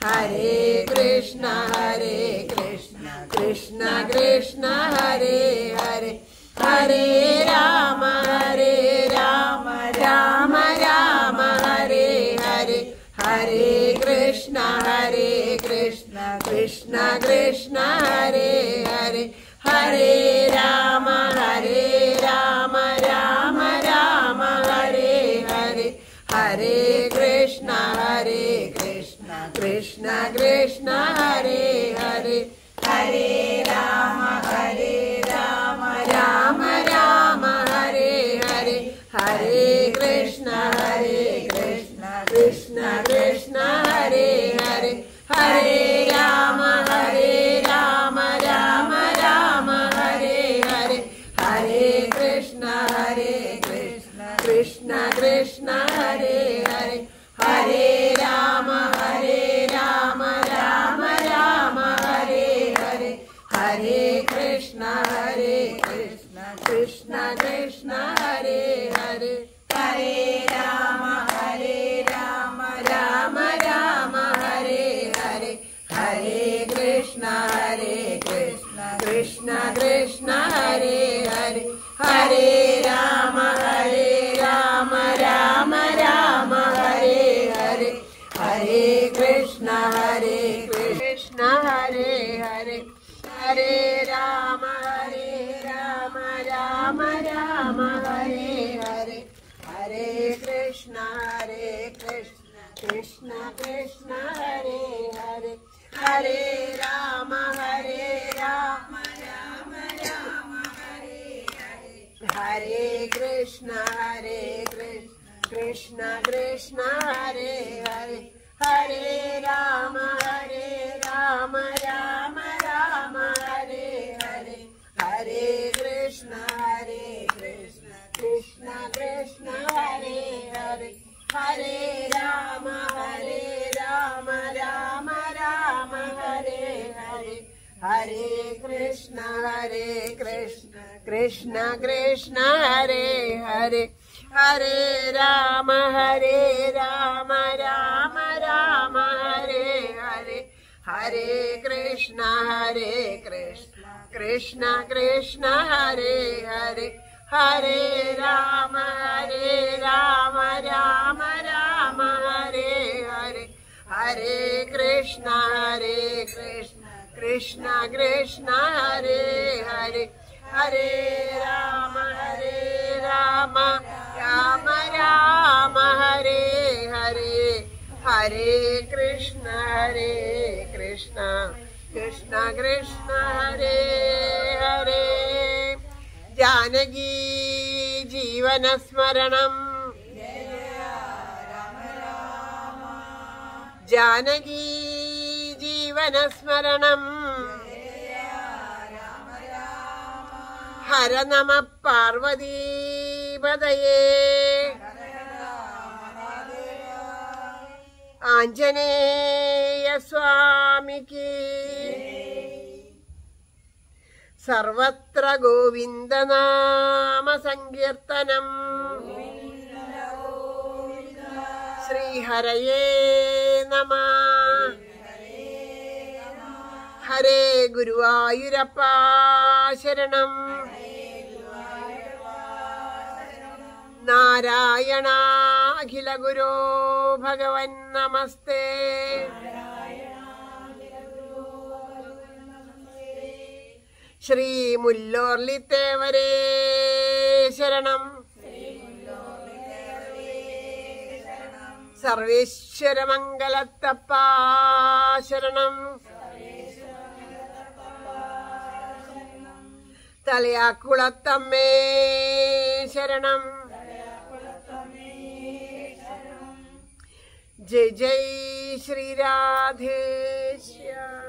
ഹരേ കൃഷ്ണ ഹരേ കൃഷ്ണ കൃഷ്ണ കൃഷ്ണ ഹരേ ഹരേ ഹരേ രാമ ഹരേ രാമ രാമ രാമ ഹരേ ഹരേ ഹരേ കൃഷ്ണ ഹരേ കൃഷ്ണ കൃഷ്ണ കൃഷ്ണ ഹരേ ഹരേ ഹരേ രാമ ഹരേ രാമ രാമ രാമ ഹരേ ഹരേ ഹരേ കൃഷ്ണ ഹരേ കൃഷ്ണ കൃഷ്ണ കൃഷ്ണ ഹരേ ഹരേ ഹരേ രാമ ഹരേ രാമ രാമ രാമ ഹരേ ഹരേ ഹരേ കൃഷ്ണ ഹരേ കൃഷ്ണ കൃഷ്ണ കൃഷ്ണ ഹരേ ഹരേ ഹരേ രാമ ഹരേ രാമ രാമ രാമ ഹരേ ഹരേ ഹരേ കൃഷ്ണ ഹരേ കൃഷ്ണ കൃഷ്ണ കൃഷ്ണ ഹരേ ഹരേ ഹരേ രാമ ഹരേ രാമ രാമ രാമ ഹരേ ഹരേ ഹരേ കൃഷ്ണ ഹരേ കൃഷ്ണ കൃഷ്ണ കൃഷ്ണ ഹരേ ഹരേ ഹരേ രാമ ഹരേ രാമ രാമ രാമ ഹരേ ഹരേ ഹരേ കൃഷ്ണ ഹരേ കൃഷ്ണ കൃഷ്ണ കൃഷ്ണ ഹരേ ഹരേ ഹരേ രാമ ഹരേ രാമ രാമ രാമ ഹരേ ഹരേ ഹരേ കൃഷ്ണ ഹരേ കൃഷ്ണ ഹരേ ഹരേ ഹരേ രാമ ഹരേ രാമ രാമ രാമ ഹരേ ഹരേ ഹരേ കൃഷ്ണ ഹരേ കൃഷ്ണ കൃഷ്ണ കൃഷ്ണ ഹരേ ഹരേ ഹരേ രാമ ഹരേ രാമ രാമ രാമ ഹരേ ഹരേ ഹരേ കൃഷ്ണ ഹരേ കൃഷ്ണ കൃഷ്ണ കൃഷ്ണ ഹരേ ഹരേ ഹരേ രാമ ഹരേ രാമ രാമ രാമ ഹരേ ഹരേ ഹരേ കൃഷ്ണ ഹരേ കൃഷ്ണ കൃഷ്ണ കൃഷ്ണ ഹരേ ഹരേ ഹരേ രാമ ഹരേ രാമ രാമ രാമ ഹരേ ഹരേ ഹരേ കൃഷ്ണ ഹരേ കൃഷ്ണ കൃഷ്ണ കൃഷ്ണ ഹരേ ഹരേ ഹരേ രാമ ഹരേ രാമ രാമ രാമ ഹരേ ഹരേ ഹരേ കൃഷ്ണ ഹരേ കൃഷ്ണ കൃഷ്ണ കൃഷ്ണ ഹരേ ഹരേ ഹരേ രാമ ഹരേ രാമ രാമ രാമ ഹരേ ഹരേ ഹരേ കൃഷ്ണ ഹരേ കൃഷ്ണ കൃഷ്ണ കൃഷ്ണ ഹരേ ഹരേ ഹരേ രാമ ഹരേ രാമ രാമ രാമ ഹരേ ഹരേ ഹരേ കൃഷ്ണ ഹരേ കൃഷ്ണ കൃഷ്ണ കൃഷ്ണ ഹരേ ഹരേ ജാനകി ജീവനസ്മരണം ജാനകി ജീവനസ്മരണം ഹര നമ പാർവതീപതയേ ആഞ്ജനേയ സ്വാമിക്ക് സർവത്ര ഗോവിന്ദനാമ സങ്കീർത്തനം ശ്രീഹരയേ നമ ഹരേ ഗുരുവായൂരപ്പ ശരണം നാരായണാഖില ഗുരോ ഭഗവൻ നമസ്തേ ശ്രീ മുല്ലോർലിത്തേവരേ ശരണം സർവേശ്വരമംഗലത്തപ്പ ശരണം തലയാക്കുളത്തമ്മേ ശരണം ജയ് ജയ് ശ്രീരാധേശ്യ